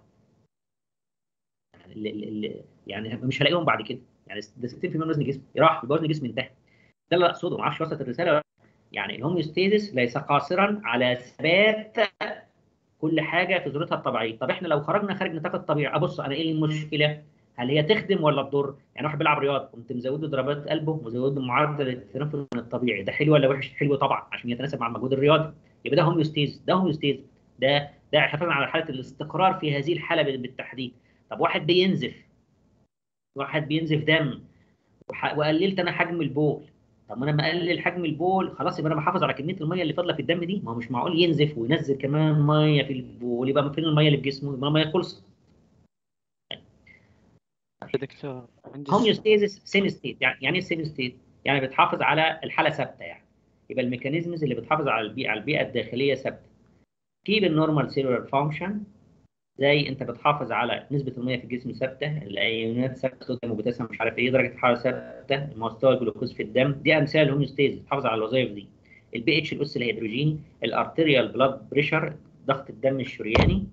S1: يعني ال- ال- يعني مش هلاقيهم بعد كده يعني ده 60% من وزن جسمي راح يبقى وزن جسمي انتهى ده اللي اقصده ما اعرفش وصلت الرساله ولا لا. يعني الهوميوستيزس ليس قاصرا على ثبات كل حاجه في ظروفها الطبيعيه طب احنا لو خرجنا خارج نطاق الطبيعي ابص انا ايه المشكله هل هي تخدم ولا تضر يعني واحد بيلعب رياضه قمت مزود له ضربات قلبه ومزود له معدل التنفس من الطبيعي ده حلو ولا وحش حلو طبعا عشان يتناسب مع المجهود الرياضي يبقى ده هوميوستيز ده هوميوستيز ده ده حفاظا على حاله الاستقرار في هذه الحاله بالتحديد طب واحد بينزف واحد بينزف دم وح- وقللت انا حجم البول طب ما انا مقلل حجم البول خلاص يبقى انا بحافظ على كميه الميه اللي فاضله في الدم دي ما هو مش معقول ينزف وينزل كمان ميه في البول يبقى فين الميه اللي في جسمه يبقى الميه خلصت
S5: يا دكتور عندي
S1: هوميوستيزس سيم ستيت يعني يعني ايه سيم ستيت يعني بتحافظ على الحاله ثابته يعني يبقى الميكانيزمز اللي بتحافظ على البيئه على البيئه الداخليه ثابته كيب النورمال سيلولار فانكشن زي انت بتحافظ على نسبه الميه في الجسم ثابته الايونات ثابته صوديوم وبوتاسيوم مش عارف ايه درجه الحراره ثابته مستوى الجلوكوز في الدم دي امثله الهوميوستيز بتحافظ على الوظائف دي البي اتش الاس الهيدروجيني الارتريال بلاد بريشر ضغط الدم الشرياني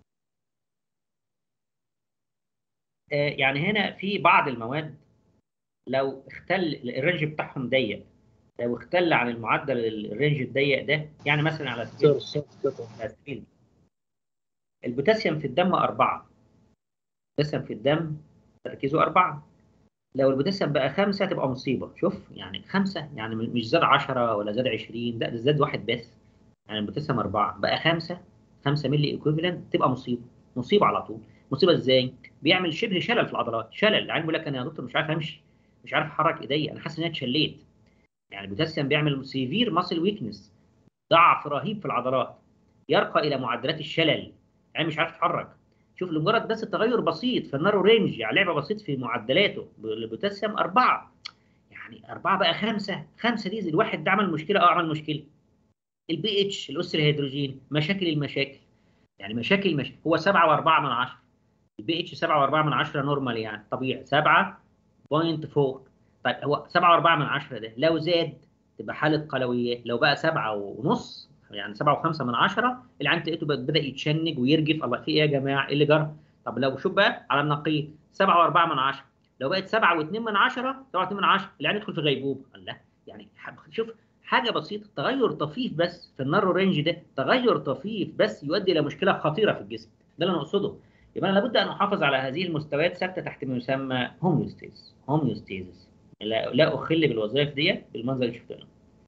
S1: آه، يعني هنا في بعض المواد لو اختل الرينج بتاعهم ضيق لو اختل عن المعدل الرينج الضيق ده يعني مثلا على سبيل على سبيل البوتاسيوم في الدم أربعة البوتاسيوم في الدم تركيزه أربعة لو البوتاسيوم بقى خمسة تبقى مصيبة شوف يعني خمسة يعني مش زاد 10 ولا زاد 20 لا ده زاد واحد بس يعني البوتاسيوم أربعة بقى خمسة 5 ملي ايكويفالنت تبقى مصيبة مصيبة على طول مصيبة ازاي؟ بيعمل شبه شلل في العضلات شلل العيان بيقول لك انا يا دكتور مش عارف امشي مش عارف احرك ايدي انا حاسس ان انا اتشليت يعني البوتاسيوم بيعمل سيفير ماسل ويكنس ضعف رهيب في العضلات يرقى الى معدلات الشلل يعني مش عارف يتحرك شوف لمجرد بس تغير بسيط في النارو رينج يعني لعبه بسيط في معدلاته البوتاسيوم أربعة يعني أربعة بقى خمسة خمسة دي الواحد ده عمل مشكلة اه عمل مشكلة البي اتش الأس الهيدروجين مشاكل المشاكل يعني مشاكل مش هو سبعة وأربعة من عشرة البي اتش سبعة وأربعة من عشرة نورمال يعني طبيعي سبعة بوينت فور طيب هو سبعة وأربعة من عشرة ده لو زاد تبقى حالة قلويات لو بقى سبعة ونص يعني سبعة وخمسة من عشرة العين تلاقيته بقى بدأ يتشنج ويرجف الله في ايه يا جماعة ايه اللي جرى؟ طب لو شوف بقى على النقيض سبعة وأربعة من عشرة لو بقت سبعة واثنين من عشرة سبعة واثنين من عشرة العين يدخل في غيبوبة الله يعني شوف حاجة بسيطة تغير طفيف بس في النارو رينج ده تغير طفيف بس يؤدي إلى مشكلة خطيرة في الجسم ده اللي أنا أقصده يبقى أنا لابد أن أحافظ على هذه المستويات ثابتة تحت ما يسمى هوميوستيز هوميوستيزس لا, لا أخل بالوظائف ديت بالمنظر اللي شفته هنا.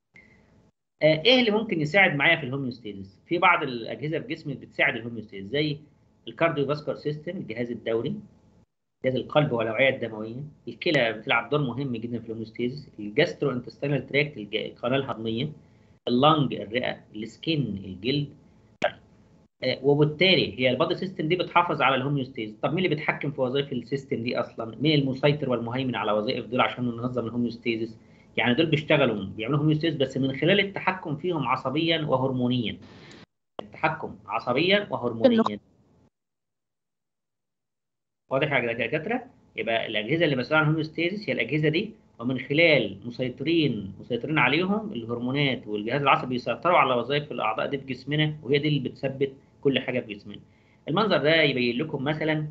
S1: آه، ايه اللي ممكن يساعد معايا في الهوميوستيزس؟ في بعض الاجهزه في جسمي بتساعد الهوميوستيزس زي الكارديو فاسكولار سيستم الجهاز الدوري جهاز القلب والاوعيه الدمويه الكلى بتلعب دور مهم جدا في الهوميوستيزس الجاسترو انتستينال تراكت القناه الهضميه اللنج الرئه السكين الجلد آه، وبالتالي هي البادي سيستم دي بتحافظ على الهوميوستيز طب مين اللي بيتحكم في وظائف السيستم دي اصلا مين المسيطر والمهيمن على وظائف دول عشان ننظم الهوميوستيزس يعني دول بيشتغلوا بيعملوا هوميوستيز بس من خلال التحكم فيهم عصبيا وهرمونيا تحكم عصبيا وهرمونيا واضح يا دكاتره يبقى الاجهزه اللي مسؤوله عن الهوميوستاسيس هي الاجهزه دي ومن خلال مسيطرين مسيطرين عليهم الهرمونات والجهاز العصبي يسيطروا على وظائف الاعضاء دي في جسمنا وهي دي اللي بتثبت كل حاجه في جسمنا المنظر ده يبين لكم مثلا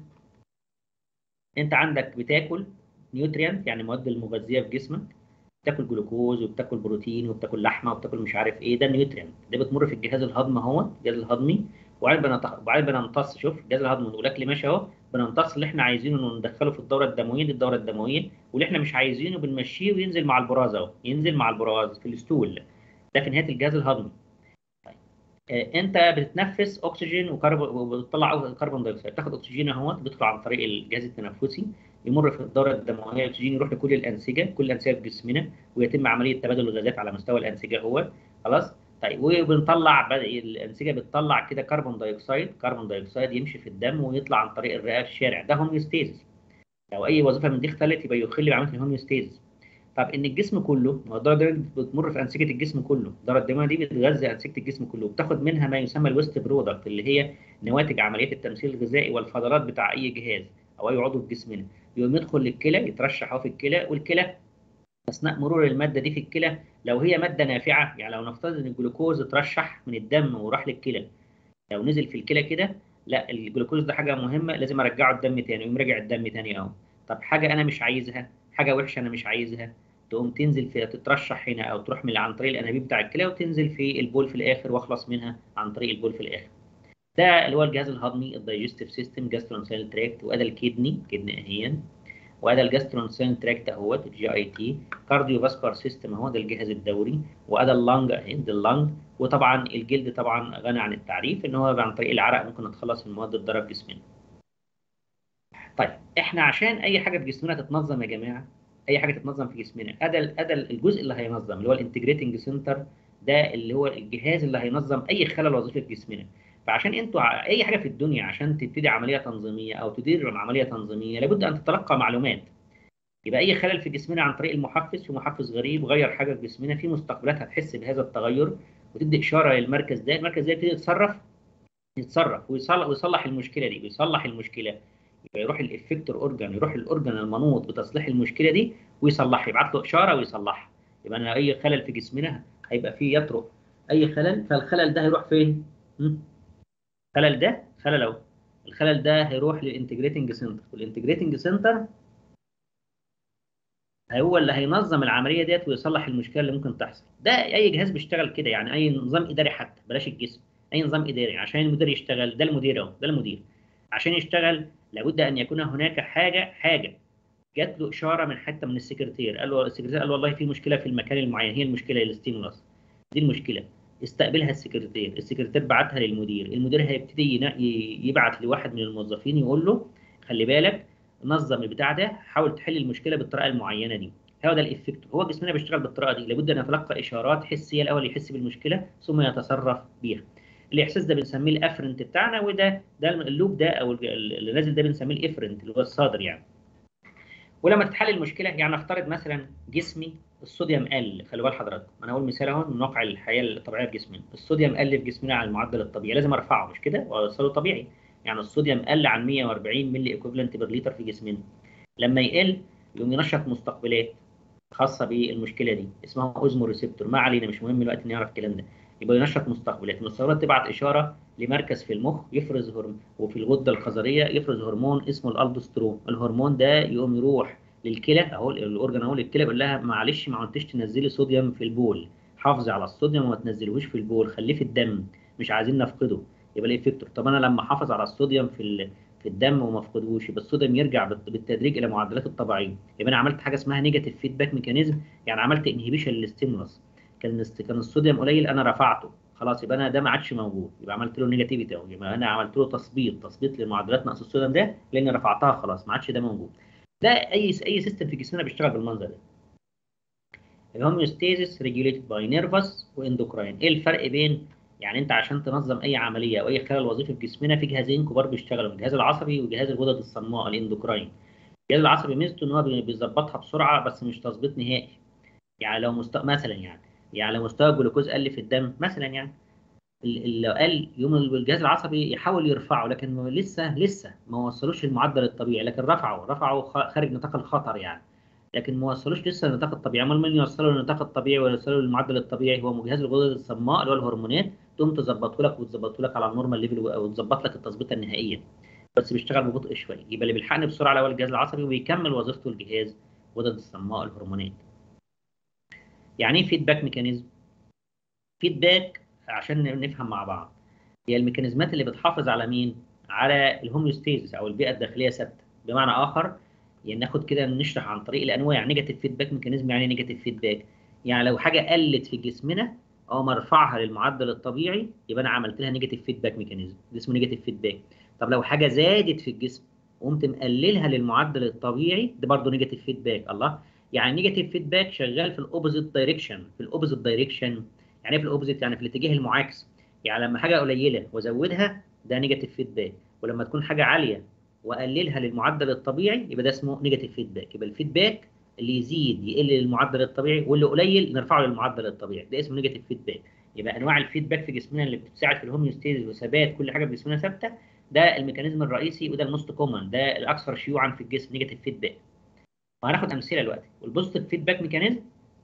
S1: انت عندك بتاكل نيوتريانت يعني المواد المغذيه في جسمك بتاكل جلوكوز وبتاكل بروتين وبتاكل لحمه وبتاكل مش عارف ايه ده النيوتريانت ده بتمر في الجهاز الهضمي اهو الجهاز الهضمي وبعدين بنط- وبعدين بنمتص شوف الجهاز الهضمي والاكل ماشي اهو بنمتص اللي احنا عايزينه انه ندخله في الدوره الدمويه دي الدوره الدمويه واللي احنا مش عايزينه بنمشيه وينزل مع البراز اهو ينزل مع البراز في الستول ده في نهايه الجهاز الهضمي طيب. آه، انت بتتنفس اكسجين وكربون وبتطلع كربون دايوكسيد بتاخد اكسجين اهوت بيدخل عن طريق الجهاز التنفسي يمر في الدوره الدمويه الاكسجين يروح لكل الانسجه كل الانسجه في جسمنا ويتم عمليه تبادل الغازات على مستوى الانسجه هو خلاص طيب وبنطلع بد- الانسجه بتطلع كده كربون دايوكسيد كربون دايوكسيد يمشي في الدم ويطلع عن طريق الرئه في الشارع ده هوميوستاسيس لو اي وظيفه من دي اختلت يبقى يخل بعمليه الهوميوستاسيس طب ان الجسم كله ما هو الدوره الدمويه بتمر في انسجه الجسم كله الدوره الدمويه دي بتغذي انسجه الجسم كله وبتاخد منها ما يسمى الويست برودكت اللي هي نواتج عمليات التمثيل الغذائي والفضلات بتاع اي جهاز او اي عضو في جسمنا يقوم يدخل للكلى يترشح اهو في الكلى والكلى اثناء مرور الماده دي في الكلى لو هي ماده نافعه يعني لو نفترض ان الجلوكوز اترشح من الدم وراح للكلى لو نزل في الكلى كده لا الجلوكوز ده حاجه مهمه لازم ارجعه الدم تاني يقوم راجع الدم تاني اهو طب حاجه انا مش عايزها حاجه وحشه انا مش عايزها تقوم تنزل في تترشح هنا او تروح من عن طريق الانابيب بتاع الكلى وتنزل في البول في الاخر واخلص منها عن طريق البول في الاخر ده اللي هو الجهاز الهضمي الدايجستيف سيستم جاسترونسيل تراكت وادي الكدني كدني اهيا وادي الجاسترونسيل تراكت اهوت الجي اي تي كارديو فاسكولار سيستم اهو ده الجهاز الدوري وادي اللنج اهي ده اللنج وطبعا الجلد طبعا غني عن التعريف ان هو عن طريق العرق ممكن نتخلص من المواد الضاره في جسمنا طيب احنا عشان اي حاجه في جسمنا تتنظم يا جماعه اي حاجه تتنظم في جسمنا ادى ادى الجزء اللي هينظم اللي هو الانتجريتنج سنتر ده اللي هو الجهاز اللي هينظم اي خلل وظيفي في جسمنا فعشان انتوا ع- اي حاجه في الدنيا عشان تبتدي عمليه تنظيميه او تدير عمليه تنظيميه لابد ان تتلقى معلومات يبقى اي خلل في جسمنا عن طريق المحفز في محفز غريب غير حاجه في جسمنا في مستقبلات هتحس بهذا التغير وتدي اشاره للمركز ده المركز ده يبتدي يتصرف يتصرف ويصلح ويصلح المشكله دي ويصلح المشكله يبقى يروح الافكتور اورجان يروح الاورجان المنوط بتصليح المشكله دي ويصلحها يبعت له اشاره ويصلحها يبقى انا اي خلل في جسمنا هيبقى فيه يطرق اي خلل فالخلل ده هيروح فين؟ م? الخلل ده خلل اهو الخلل ده هيروح للانتجريتنج سنتر والانتجريتنج سنتر هو اللي هينظم العمليه ديت ويصلح المشكله اللي ممكن تحصل ده اي جهاز بيشتغل كده يعني اي نظام اداري حتى بلاش الجسم اي نظام اداري عشان المدير يشتغل ده المدير اهو ده المدير عشان يشتغل لابد ان يكون هناك حاجه حاجه جات له اشاره من حته من السكرتير قال له السكرتير قال له والله في مشكله في المكان المعين هي المشكله الاستيمولاس دي المشكله استقبلها السكرتير السكرتير بعتها للمدير المدير هيبتدي ينا- ي- يبعت لواحد من الموظفين يقول له خلي بالك نظم البتاع ده حاول تحل المشكله بالطريقه المعينه دي هو ده الافكت هو جسمنا بيشتغل بالطريقه دي لابد ان يتلقى اشارات حسيه الاول يحس بالمشكله ثم يتصرف بيها الاحساس ده بنسميه الافرنت بتاعنا وده ده اللوب ده او اللي نازل ده بنسميه الافرنت اللي هو الصادر يعني ولما تتحل المشكله يعني نفترض مثلا جسمي الصوديوم قل خلي بال حضرتك انا اقول مثال اهو من واقع الحياه الطبيعيه في جسمنا الصوديوم قل في جسمنا على المعدل الطبيعي لازم ارفعه مش كده واوصله طبيعي يعني الصوديوم قل عن 140 ملي ايكوفلنت بر لتر في جسمنا لما يقل يقوم ينشط مستقبلات خاصه بالمشكله دي اسمها اوزمو ريسبتور ما علينا مش مهم دلوقتي نعرف الكلام ده يبقى ينشط مستقبلات المستقبلات تبعت اشاره لمركز في المخ يفرز هرمون وفي الغده الخزريه يفرز هرمون اسمه الالدوسترون الهرمون ده يقوم يروح للكلى اهو الاورجن اهو للكلى يقول لها معلش ما عدتش تنزلي صوديوم في البول حافظي على الصوديوم وما تنزلهوش في البول خليه في الدم مش عايزين نفقده يبقى الافكتور طب انا لما احافظ على الصوديوم في ال... في الدم وما افقدهوش يبقى الصوديوم يرجع بالت- بالتدريج الى معدلاته الطبيعيه يبقى انا عملت حاجه اسمها نيجاتيف فيدباك ميكانيزم يعني عملت انهبيشن للستيمولس كان الست- كان الصوديوم قليل انا رفعته خلاص يبقى انا ده ما عادش موجود يبقى عملت له نيجاتيفيتي اهو يبقى انا عملت له تثبيط تثبيط لمعدلات نقص الصوديوم ده لان رفعتها خلاص ما عادش ده موجود ده اي اي سيستم في جسمنا بيشتغل بالمنظر ده الهوميوستاسيس ريجوليتد باي نيرفس واندوكراين ايه الفرق بين يعني انت عشان تنظم اي عمليه او اي خلل وظيفي في جسمنا في جهازين كبار بيشتغلوا الجهاز العصبي وجهاز الغدد الصماء الاندوكراين الجهاز العصبي ميزته ان هو بي- بيظبطها بسرعه بس مش تظبيط نهائي يعني لو مست... مثلا يعني يعني لو مستوى الجلوكوز قل في الدم مثلا يعني ال- ال- لو قال يوم الجهاز العصبي يحاول يرفعه لكن هو لسه لسه ما وصلوش المعدل الطبيعي لكن رفعه رفعه خ- خارج نطاق الخطر يعني لكن ما وصلوش لسه للنطاق الطبيعي امال من يوصله للنطاق الطبيعي ويوصله للمعدل الطبيعي هو جهاز الغدد الصماء اللي هو الهرمونات تقوم تظبطه لك وتظبطه لك على النورمال ليفل وتظبط لك التظبيطه النهائيه بس بيشتغل ببطء شويه يبقى اللي بيلحقني بسرعه الاول الجهاز العصبي وبيكمل وظيفته الجهاز غدد الصماء الهرمونات يعني ايه فيدباك ميكانيزم فيدباك عشان نفهم مع بعض هي الميكانيزمات اللي بتحافظ على مين على الهوميوستيزيس او البيئه الداخليه ثابته بمعنى اخر يعني ناخد كده نشرح عن طريق الانواع نيجاتيف فيدباك ميكانيزم يعني نيجاتيف فيدباك يعني لو حاجه قلت في جسمنا او مرفعها للمعدل الطبيعي يبقى انا عملت لها نيجاتيف فيدباك ميكانيزم ده اسمه نيجاتيف فيدباك طب لو حاجه زادت في الجسم وقمت مقللها للمعدل الطبيعي ده برضه نيجاتيف فيدباك الله يعني نيجاتيف فيدباك شغال في الاوبوزيت دايركشن في الاوبوزيت دايركشن يعني ايه في الاوبوزيت يعني في الاتجاه المعاكس يعني لما حاجه قليله وازودها ده نيجاتيف فيدباك ولما تكون حاجه عاليه واقللها للمعدل الطبيعي يبقى ده اسمه نيجاتيف فيدباك يبقى الفيدباك اللي يزيد يقل للمعدل الطبيعي واللي قليل نرفعه للمعدل الطبيعي ده اسمه نيجاتيف فيدباك يبقى انواع الفيدباك في جسمنا اللي بتساعد في الهوميوستيز وثبات كل حاجه في جسمنا ثابته ده الميكانيزم الرئيسي وده الموست كومن ده الاكثر شيوعا في الجسم نيجاتيف فيدباك وهناخد امثله دلوقتي والبوزيتيف فيدباك ميكانيزم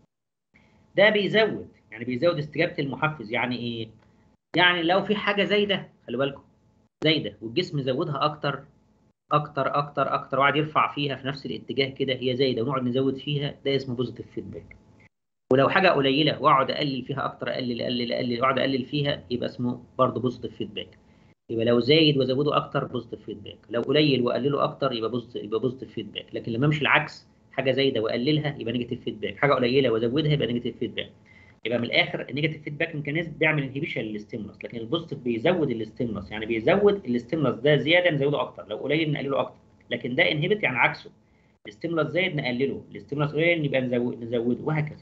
S1: ده بيزود يعني بيزود استجابه المحفز يعني ايه يعني لو في حاجه زايده خلي بالكم زايده والجسم زودها اكتر اكتر اكتر اكتر وقعد يرفع فيها في نفس الاتجاه كده هي زايده ونقعد نزود فيها ده اسمه بوزيتيف فيدباك ولو حاجه قليله واقعد اقلل فيها اكتر اقلل اقلل اقلل واقعد اقلل فيها يبقى اسمه برضه بوزيتيف فيدباك يبقى لو زايد وازوده اكتر بوزيتيف فيدباك لو قليل واقلله اكتر يبقى بوزيتيف يبقى بوزيتيف فيدباك لكن لما امشي العكس حاجه زايده واقللها يبقى نيجاتيف فيدباك حاجه قليله وازودها يبقى نيجاتيف فيدباك يبقى من الاخر النيجاتيف فيدباك ميكانيزم بيعمل انهبيشن للستيمولس لكن البوزيتيف بيزود الستيمولس يعني بيزود الستيمولس ده زياده نزوده اكتر لو قليل نقلله اكتر لكن ده انهبت يعني عكسه الستيمولس زايد نقلله الستيمولس قليل يبقى نزود نزوده وهكذا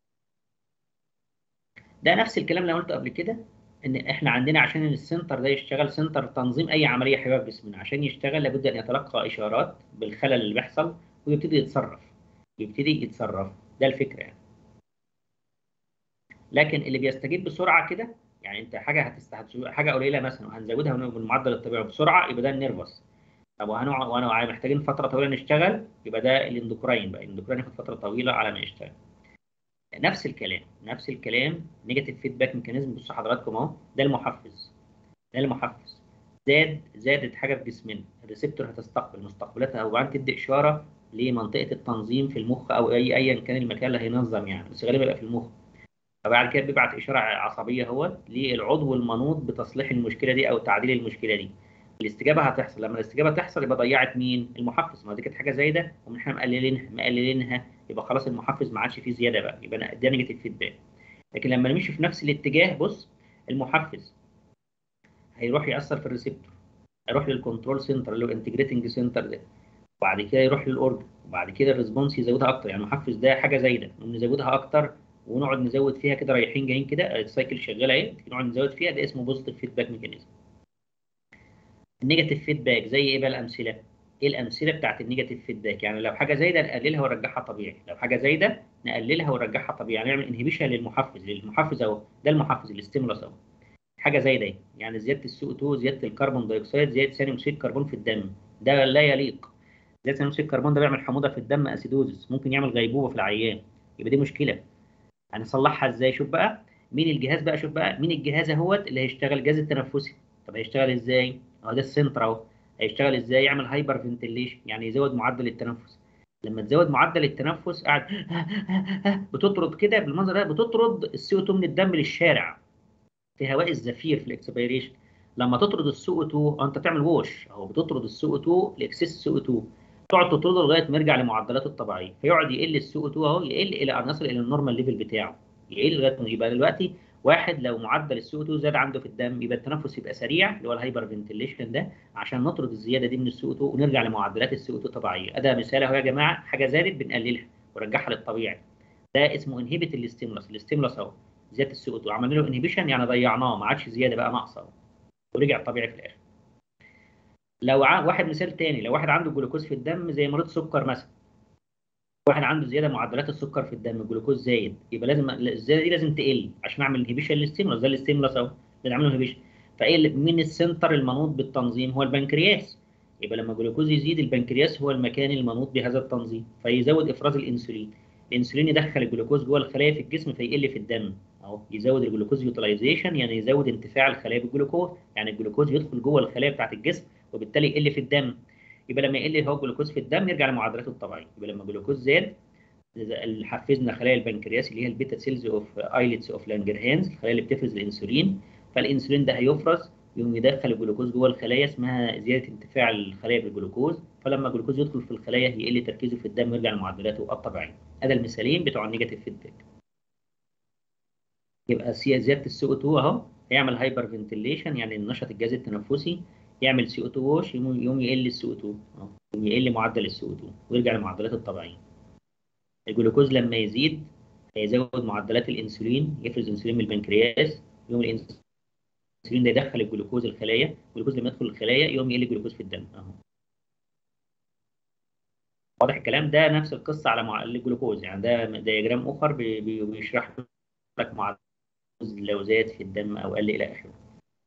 S1: ده نفس الكلام اللي قلته قبل كده ان احنا عندنا عشان السنتر ده يشتغل سنتر تنظيم اي عمليه حيويه في جسمنا عشان يشتغل لابد ان يتلقى اشارات بالخلل اللي بيحصل ويبتدي يتصرف يبتدي يتصرف ده الفكره يعني لكن اللي بيستجيب بسرعه كده يعني انت حاجه هتستحد حاجه قليله مثلا وهنزودها بالمعدل الطبيعي بسرعه يبقى ده النيرفس طب وهنقعد وانا محتاجين فتره طويله نشتغل يبقى ده الاندوكراين بقى الاندوكراين ياخد فتره طويله على ما يشتغل نفس الكلام نفس الكلام نيجاتيف فيدباك ميكانيزم بصوا حضراتكم اهو ده المحفز ده المحفز زاد زادت حاجه في جسمنا الريسبتور هتستقبل مستقبلاتها وبعدين تدي اشاره لمنطقه التنظيم في المخ او اي ايا كان المكان اللي هينظم يعني بس غالبا يبقى في المخ فبعد كده بيبعت اشاره عصبيه اهوت للعضو المنوط بتصليح المشكله دي او تعديل المشكله دي الاستجابه هتحصل لما الاستجابه تحصل يبقى ضيعت مين المحفز ما دي كانت حاجه زايده ومن احنا مقللينها مقللينها يبقى خلاص المحفز ما عادش فيه زياده بقى يبقى ده نيجاتيف فيدباك لكن لما نمشي في نفس الاتجاه بص المحفز هيروح ياثر في الريسبتور هيروح للكنترول سنتر اللي هو الانتجريتنج سنتر ده وبعد كده يروح للاورجن وبعد كده الريسبونس يزودها اكتر يعني المحفز ده حاجه زايده نزودها اكتر ونقعد نزود فيها كده رايحين جايين كده السايكل شغاله اهي نقعد نزود فيها ده اسمه بوزيتيف فيدباك ميكانيزم النيجاتيف فيدباك زي ايه بقى الامثله ايه الامثله بتاعت النيجاتيف فيدباك يعني لو حاجه زايده نقللها ونرجعها طبيعي لو حاجه زايده نقللها ونرجعها طبيعي يعني نعمل انهبيشن للمحفز للمحفز اهو ده المحفز الاستيمولاس اهو حاجه زايده اهي يعني زياده السي 2 زياده الكربون دايوكسيد زياده ثاني اكسيد الكربون في الدم ده لا يليق زياده ثاني اكسيد الكربون ده بيعمل حموضه في الدم اسيدوزس ممكن يعمل غيبوبه في العيان يبقى دي مشكله هنصلحها ازاي شوف بقى مين الجهاز بقى شوف بقى مين الجهاز اهوت اللي هيشتغل الجهاز التنفسي طب هيشتغل ازاي اهو ده السنتر اهو هيشتغل ازاي يعمل هايبر فنتيليشن يعني يزود معدل التنفس لما تزود معدل التنفس قاعد بتطرد كده بالمنظر ده بتطرد السي او 2 من الدم للشارع في هواء الزفير في الاكسبيريشن لما تطرد السي او 2 انت تعمل ووش اهو بتطرد السي او 2 لاكسس سي او 2 تقعد تطرده لغايه ما يرجع لمعدلاته الطبيعيه فيقعد يقل السي او 2 اهو يقل الى ان يصل الى النورمال ليفل بتاعه يقل لغايه ما يبقى دلوقتي واحد لو معدل السي او 2 زاد عنده في الدم يبقى التنفس يبقى سريع اللي هو الهايبر فنتيليشن ده عشان نطرد الزياده دي من السي او 2 ونرجع لمعدلات السي او 2 طبيعيه ده مثال اهو يا جماعه حاجه زادت بنقللها ونرجعها للطبيعي ده اسمه انهبت الاستيمولاس الاستيمولاس اهو زياده السي او 2 عملنا له انهبيشن يعني ضيعناه ما عادش زياده بقى ناقصه اهو ورجع طبيعي في الاخر لو ع... واحد مثال تاني لو واحد عنده جلوكوز في الدم زي مريض سكر مثلا واحد عنده زياده معدلات السكر في الدم الجلوكوز زايد يبقى لازم الزياده دي لازم تقل عشان اعمل انهبيشن للستيمولاس ده الستيمولاس اهو بنعمل له انهبيشن فايه اللي- مين السنتر المنوط بالتنظيم هو البنكرياس يبقى لما الجلوكوز يزيد البنكرياس هو المكان المنوط بهذا التنظيم فيزود افراز الانسولين الانسولين يدخل الجلوكوز جوه الخلايا في الجسم فيقل في الدم اهو يزود الجلوكوز يوتيلايزيشن يعني يزود انتفاع الخلايا بالجلوكوز يعني الجلوكوز يدخل جوه الخلايا بتاعت الجسم وبالتالي يقل في الدم يبقى لما يقل هو الجلوكوز في الدم يرجع لمعادلاته الطبيعيه يبقى لما الجلوكوز زاد اللي حفزنا خلايا البنكرياس اللي هي البيتا سيلز اوف ايلتس اوف لانجرهانز الخلايا اللي بتفرز الانسولين فالانسولين ده هيفرز يقوم يدخل الجلوكوز جوه الخلايا اسمها زياده انتفاع الخلايا بالجلوكوز فلما الجلوكوز يدخل في الخلايا يقل تركيزه في الدم ويرجع لمعدلاته الطبيعيه هذا المثالين بتوع النيجاتيف فيدباك يبقى سي- زياده السي او 2 اهو هيعمل هايبر فنتيليشن يعني نشط الجهاز التنفسي يعمل سي او 2 ووش يقوم يقوم يقل السي او 2 اهو يقوم يقل معدل السي او 2 ويرجع لمعدلاته الطبيعيه الجلوكوز لما يزيد هيزود معدلات الانسولين يفرز انسولين من البنكرياس يقوم الانسولين ده يدخل الجلوكوز الخلايا الجلوكوز لما يدخل الخلايا يقوم يقل الجلوكوز في الدم اهو واضح الكلام ده نفس القصه على مع الجلوكوز يعني ده دياجرام اخر بي- بي- بيشرح لك معدل لو زاد في الدم او قل الى اخره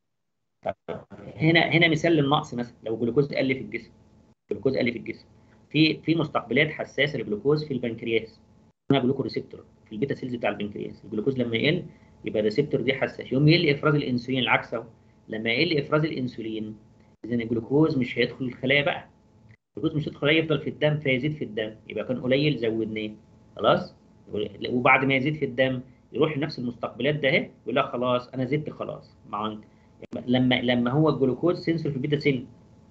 S1: طب هنا هنا مثال للنقص مثلا لو الجلوكوز قل في الجسم الجلوكوز قل في الجسم في في مستقبلات حساسه للجلوكوز في البنكرياس اسمها جلوكو ريسبتور في البيتا سيلز بتاع البنكرياس الجلوكوز لما يقل يبقى الريسبتور دي حساس يوم يقل افراز الانسولين العكس اهو لما يقل افراز الانسولين اذا الجلوكوز مش هيدخل الخلايا بقى الجلوكوز مش هيدخل الخلايا يفضل في الدم فيزيد في الدم يبقى كان قليل زودناه خلاص وبعد ما يزيد في الدم يروح لنفس المستقبلات ده اهي يقول لك خلاص انا زدت خلاص مع لما لما هو الجلوكوز سنسور في البيتا سيل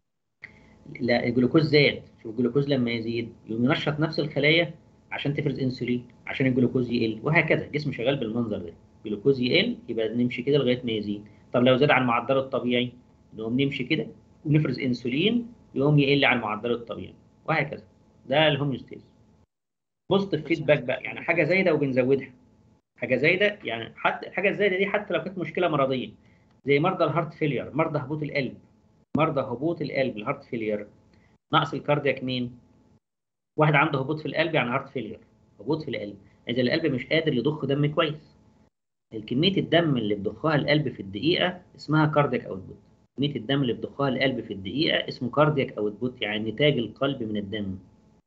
S1: لا الجلوكوز زاد شوف الجلوكوز لما يزيد يقوم ينشط نفس الخلايا عشان تفرز انسولين عشان الجلوكوز يقل وهكذا الجسم شغال بالمنظر ده الجلوكوز يقل يبقى نمشي كده لغايه ما يزيد طب لو زاد عن معدله الطبيعي نقوم نمشي كده ونفرز انسولين يقوم يقل عن معدله الطبيعي وهكذا ده الهوميوستيز بوزيتيف فيدباك بقى يعني حاجه زايده وبنزودها حاجه زايده يعني حتى الحاجه الزايده دي حتى لو كانت مشكله مرضيه زي مرضى الهارت فيلير مرضى هبوط القلب مرضى هبوط القلب الهارت فيلير نقص الكاردياك مين واحد عنده هبوط في القلب يعني هارت فيلير هبوط في القلب اذا القلب مش قادر يضخ دم كويس كميه الدم اللي بيضخها القلب في الدقيقه اسمها كاردياك اوتبوت كميه الدم اللي بيضخها القلب في الدقيقه اسمه كاردياك اوتبوت يعني نتاج القلب من الدم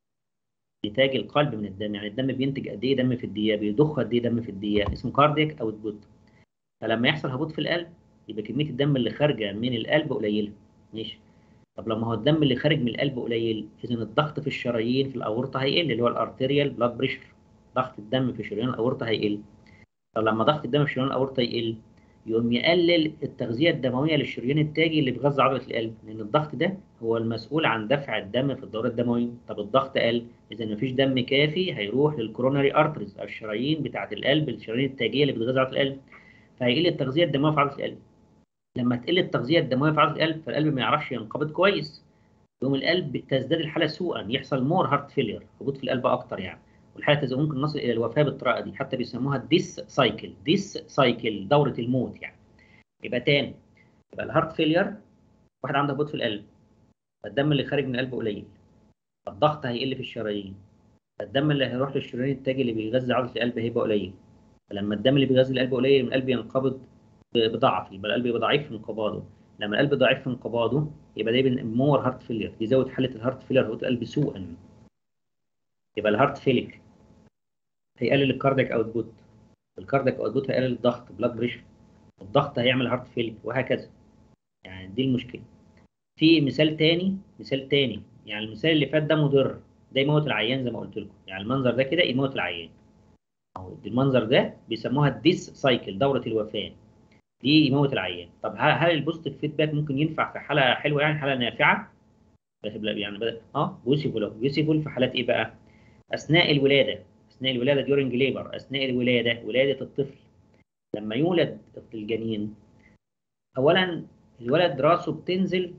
S1: نتاج القلب من الدم يعني الدم بينتج قد ايه دم في الدقيقه بيضخ قد ايه دم في الدقيقه اسمه كاردياك اوتبوت فلما يحصل هبوط في القلب يبقى كميه الدم اللي خارجه من القلب قليله ماشي طب لما هو الدم اللي خارج من القلب قليل اذا الضغط في الشرايين في الاورطه هيقل اللي هو الارتيريال بلاد بريشر ضغط الدم في شريان الاورطه هيقل طب لما ضغط الدم في شريان الاورطه يقل يقوم يقلل التغذيه الدمويه للشريان التاجي اللي بيغذى عضله القلب لان الضغط ده هو المسؤول عن دفع الدم في الدوره الدمويه طب الضغط قل اذا مفيش دم كافي هيروح للكوروناري ارتريز او الشرايين بتاعه القلب الشرايين التاجيه اللي بتغذى عضله القلب فهيقل التغذيه الدمويه في عضله القلب لما تقل التغذيه الدمويه في عضله القلب فالقلب ما يعرفش ينقبض كويس يقوم القلب تزداد الحاله سوءا يحصل مور هارت فيلير هبوط في القلب اكتر يعني والحاله تزداد ممكن نصل الى الوفاه بالطريقه دي حتى بيسموها ديس سايكل ديس سايكل دوره الموت يعني يبقى تاني يبقى الهارت فيلير واحد عنده هبوط في القلب فالدم اللي خارج من القلب قليل الضغط هيقل في الشرايين فالدم اللي هيروح للشريان التاجي اللي بيغذي عضله القلب هيبقى قليل فلما الدم اللي بيغذي القلب قليل القلب ينقبض بضعف يبقى القلب يبقى ضعيف في انقباضه لما القلب ضعيف في انقباضه يبقى ده مور هارت فيلير يزود حاله الهارت فيلير هبوط القلب سوءا يبقى الهارت فيلير هيقلل الكاردياك اوتبوت الكاردياك اوتبوت هيقلل الضغط بلاد بريشر الضغط هيعمل هارت فيلير وهكذا يعني دي المشكله في مثال تاني مثال تاني يعني المثال اللي فات ده مضر ده يموت العيان زي ما قلت لكم يعني المنظر ده كده يموت العيان أو المنظر ده بيسموها الديس سايكل دوره الوفاه دي يموت العيان طب هل, هل البوزيتيف فيدباك ممكن ينفع في حاله حلوه يعني حاله نافعه يعني بدأ اه يوسفول يوسفول في حالات ايه بقى اثناء الولاده اثناء الولاده ديورنج ليبر اثناء الولاده ولاده الطفل لما يولد الجنين اولا الولد راسه بتنزل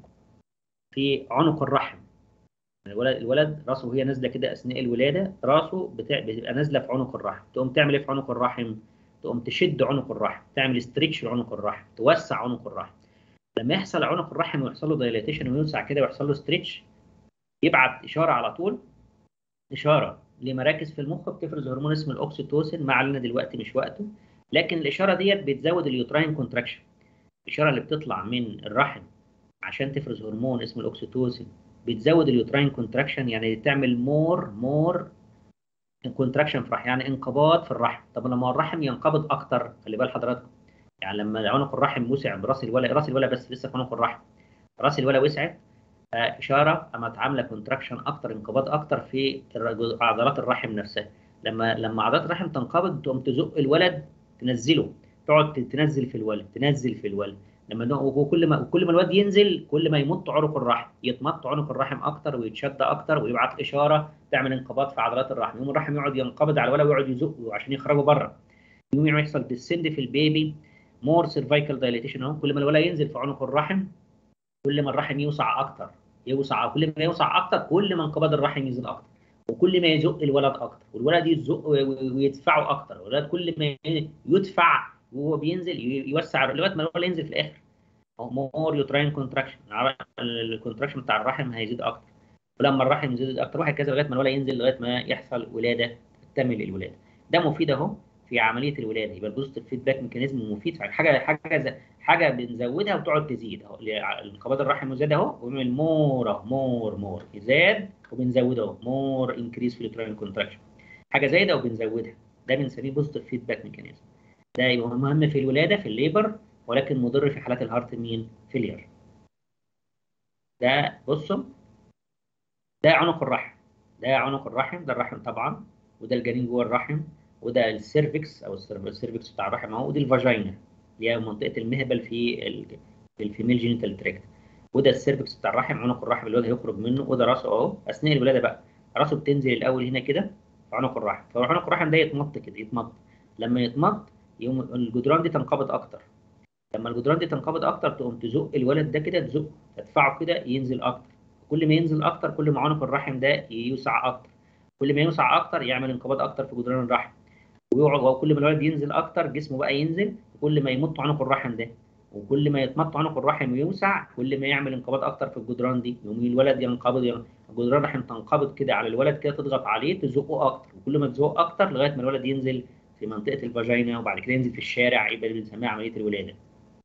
S1: في عنق الرحم الولد الولد راسه وهي نازله كده اثناء الولاده راسه بتاع بتبقى نازله في عنق الرحم تقوم تعمل ايه في عنق الرحم تقوم تشد عنق الرحم تعمل ستريتش لعنق الرحم توسع عنق الرحم لما يحصل عنق الرحم ويحصل له دايليتيشن ويوسع كده ويحصل له ستريتش يبعت اشاره على طول اشاره لمراكز في المخ بتفرز هرمون اسمه الاوكسيتوسين ما علينا دلوقتي مش وقته لكن الاشاره ديت بتزود اليوتراين كونتراكشن الاشاره اللي بتطلع من الرحم عشان تفرز هرمون اسمه الاكسيتوسين بتزود اليوتراين كونتراكشن يعني تعمل مور مور كونتراكشن في الرحم يعني انقباض في الرحم طب لما الرحم ينقبض اكتر خلي بال حضراتكم يعني لما عنق الرحم وسع براس الولد راس الولد بس لسه في عنق الرحم راس الولد وسعت آه، اشاره قامت عامله كونتراكشن اكتر انقباض اكتر في الر- عضلات الرحم نفسها لما لما عضلات الرحم تنقبض تقوم تزق الولد تنزله تقعد تنزل في الولد تنزل في الولد لما نوع- وكل ما كل ما الواد ينزل كل ما يمط عنق الرحم يتمط عنق الرحم اكتر ويتشد اكتر ويبعت اشاره تعمل انقباض في عضلات الرحم يقوم الرحم يقعد ينقبض على الولد ويقعد يزقه عشان يخرجه بره يقوم يحصل ديسند في البيبي مور سيرفايكال دايليتيشن اهو كل ما الولد ينزل في عنق الرحم كل ما الرحم يوسع اكتر يوسع كل ما يوسع اكتر كل ما انقباض الرحم يزيد اكتر وكل ما يزق الولد اكتر والولد يزق و- و- ويدفعه اكتر الولد كل ما يدفع وهو بينزل ي- يوسع لغايه ما الولد ينزل في الاخر مور يوتراين كونتراكشن الكونتراكشن بتاع الرحم هيزيد اكتر ولما الرحم يزيد اكتر وهكذا لغايه ما الولد ينزل لغايه ما يحصل ولاده تكتمل الولاده ده مفيد اهو في عمليه الولاده يبقى البوزيتيف فيدباك ميكانيزم مفيد في حاجه حاجه زي- حاجه بنزودها وتقعد تزيد اهو انقباض الرحم زاد اهو ويعمل مور اهو مور مور يزاد وبنزوده اهو مور انكريس في اليوتراين كونتراكشن حاجه زايده وبنزودها ده بنسميه بوزيتيف فيدباك ميكانيزم ده يبقى مهم في الولاده في الليبر ولكن مضر في حالات الهارت مين فيلير ده بصوا ده عنق الرحم ده عنق الرحم ده الرحم طبعا وده الجنين جوه الرحم وده السيرفكس او السيرف- السيرفكس بتاع الرحم اهو ودي الفاجينا اللي هي منطقه المهبل في ال- في الفيميل جينيتال تراكت وده السيرفكس بتاع الرحم عنق الرحم اللي الولد هيخرج منه وده راسه اهو اثناء الولاده بقى راسه بتنزل الاول هنا كده في عنق الرحم فعنق الرحم ده يتمط كده يتمط لما يتمط يقوم الجدران دي تنقبض اكتر لما الجدران دي تنقبض اكتر تقوم تزق الولد ده كده تزق تدفعه كده ينزل اكتر كل ما ينزل اكتر كل ما عنق الرحم ده يوسع اكتر كل ما يوسع اكتر يعمل انقباض اكتر في جدران الرحم ويقعد وكل ما الولد ينزل اكتر جسمه بقى ينزل وكل ما يمط عنق الرحم ده وكل ما يتمط عنق الرحم ويوسع كل ما يعمل انقباض اكتر في الجدران دي يقوم الولد ينقبض ين- جدران الرحم تنقبض كده على الولد كده تضغط عليه تزقه اكتر وكل ما تزقه اكتر لغايه ما الولد ينزل في منطقه الفاجينا وبعد كده ينزل في الشارع يبقى اللي بنسميها عمليه الولاده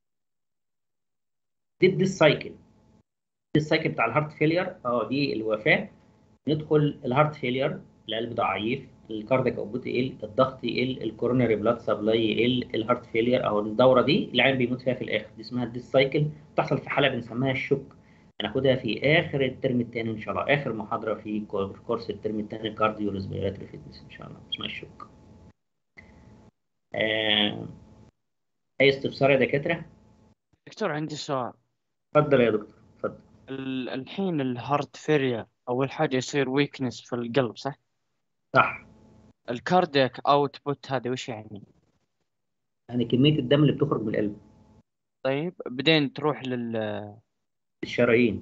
S1: دي دي السايكل دي السايكل بتاع الهارت فيلير اه دي الوفاه ندخل الهارت فيلير القلب ضعيف الكاردياك اوتبوت يقل الضغط يقل الكوروناري بلاد سبلاي يقل الهارت فيلير اهو الدوره دي العين بيموت فيها في الاخر دي اسمها دي السايكل بتحصل في حاله بنسميها الشوك هناخدها في اخر الترم الثاني ان شاء الله اخر محاضره في كور- كورس الترم الثاني كارديو ريسبيراتوري فيتنس ان شاء الله اسمها الشوك آه... اي استفسار يا دكاتره
S11: دكتور عندي سؤال
S1: اتفضل يا دكتور اتفضل
S11: ال- الحين الهارت فيلير أول حاجة يصير ويكنس في القلب صح؟
S1: صح
S11: الكاردياك أوتبوت هذا وش يعني؟
S1: يعني كميه الدم اللي بتخرج من القلب
S11: طيب بعدين تروح لل
S1: الشرايين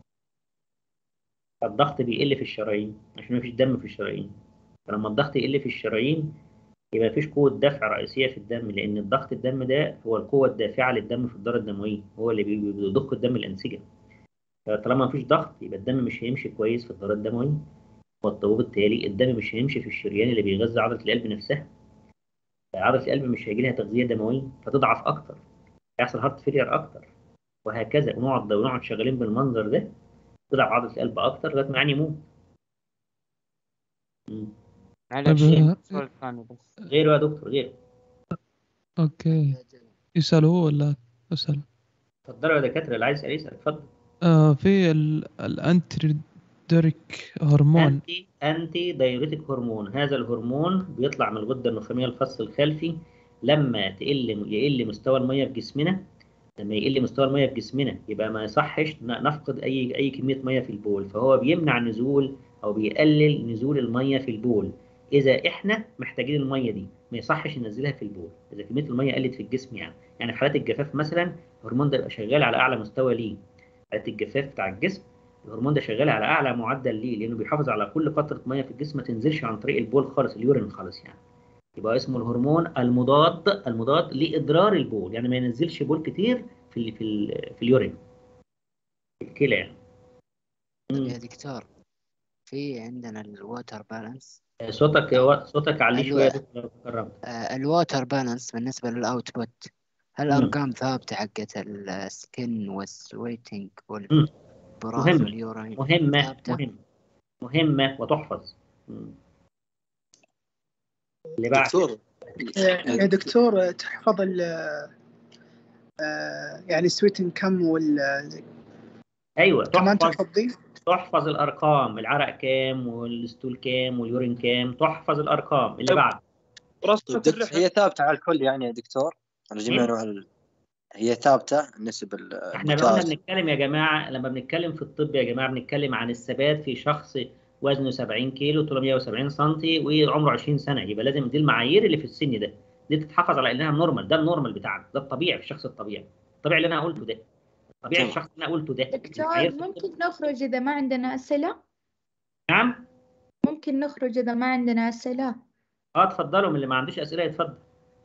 S1: الضغط بيقل في الشرايين عشان مفيش دم في الشرايين فلما الضغط يقل في الشرايين يبقى مفيش قوة دفع رئيسية في الدم لأن الضغط الدم ده هو القوة الدافعة للدم في الدورة الدموية هو اللي بي- بيضخ الدم الأنسجة فطالما مفيش ضغط يبقى الدم مش هيمشي كويس في الدورة الدموية وبالتالي الدم مش هيمشي في الشريان اللي بيغذي عضلة القلب نفسها عضلة القلب مش هيجي لها تغذية دموية فتضعف أكتر هيحصل هارت فيلير أكتر وهكذا ونقعد ونقعد شغالين بالمنظر ده تضعف عضلة القلب أكتر لغاية ما يعني يموت مم.
S11: معلش
S9: طيب،
S11: سؤال ثاني بس
S1: غيره يا دكتور غيره
S9: اوكي يسأل هو ولا أسأل
S1: اتفضلوا يا دكاترة اللي عايز يسأل يسأل اتفضل
S9: آه في ال- الانتريدريك هرمون
S1: انتي انتي دايوريتك هرمون هذا الهرمون بيطلع من الغده النخاميه الفص الخلفي لما تقل يقل مستوى الميه في جسمنا لما يقل مستوى الميه في جسمنا يبقى ما يصحش ن- نفقد اي اي كميه ميه في البول فهو بيمنع نزول او بيقلل نزول الميه في البول اذا احنا محتاجين الميه دي ما يصحش ننزلها في البول اذا كميه الميه قلت في الجسم يعني يعني في حالات الجفاف مثلا الهرمون ده يبقى شغال على اعلى مستوى ليه حالات الجفاف بتاع الجسم الهرمون ده شغال على اعلى معدل ليه لانه بيحافظ على كل قطره ميه في الجسم ما تنزلش عن طريق البول خالص اليورين خالص يعني يبقى اسمه الهرمون المضاد المضاد لاضرار البول يعني ما ينزلش بول كتير في ال في ال في اليورين في الكلى يعني مم.
S12: يا دكتور في عندنا الووتر بالانس
S1: صوتك صوتك عليه شويه يا دكتور لو قربت
S12: الووتر بالانس بالنسبة للأوتبوت هل
S1: مم.
S12: أرقام ثابتة حقت السكن والسويتنج
S1: مم.
S12: والبراز
S1: مهمة
S12: واليورين
S1: مهمة
S12: ثابتة؟
S1: مهمة مهمة وتحفظ مم. اللي بعد
S13: دكتور
S9: يا دكتور تحفظ ال آه، يعني السويتن كم وال
S1: ايوه
S9: كمان
S1: تحفظ
S9: تحفظ دي
S1: تحفظ الارقام العرق كام والستول كام واليورين كام تحفظ الارقام اللي بعد
S13: طيب دكتور هي ثابته على الكل يعني يا دكتور على جميع
S1: إيه؟
S13: انواع ال- هي ثابته النسب ال-
S1: احنا لو قلنا
S13: البوتاش
S1: بنتكلم يا جماعه لما بنتكلم في الطب يا جماعه بنتكلم عن الثبات في شخص وزنه 70 كيلو طوله 170 سم وعمره 20 سنه يبقى لازم دي المعايير اللي في السن ده دي تتحفظ على انها نورمال ده النورمال بتاعنا ده الطبيعي في الشخص الطبيعي الطبيعي اللي انا قلته ده الطبيعي
S13: تمام.
S1: الشخص اللي انا قلته ده
S4: دكتور
S1: المعايير في الطب.
S4: ممكن نخرج إذا ما عندنا أسئلة
S1: نعم
S4: ممكن نخرج إذا ما عندنا أسئلة
S1: اه اتفضلوا من اللي ما عندوش اسئله يتفضل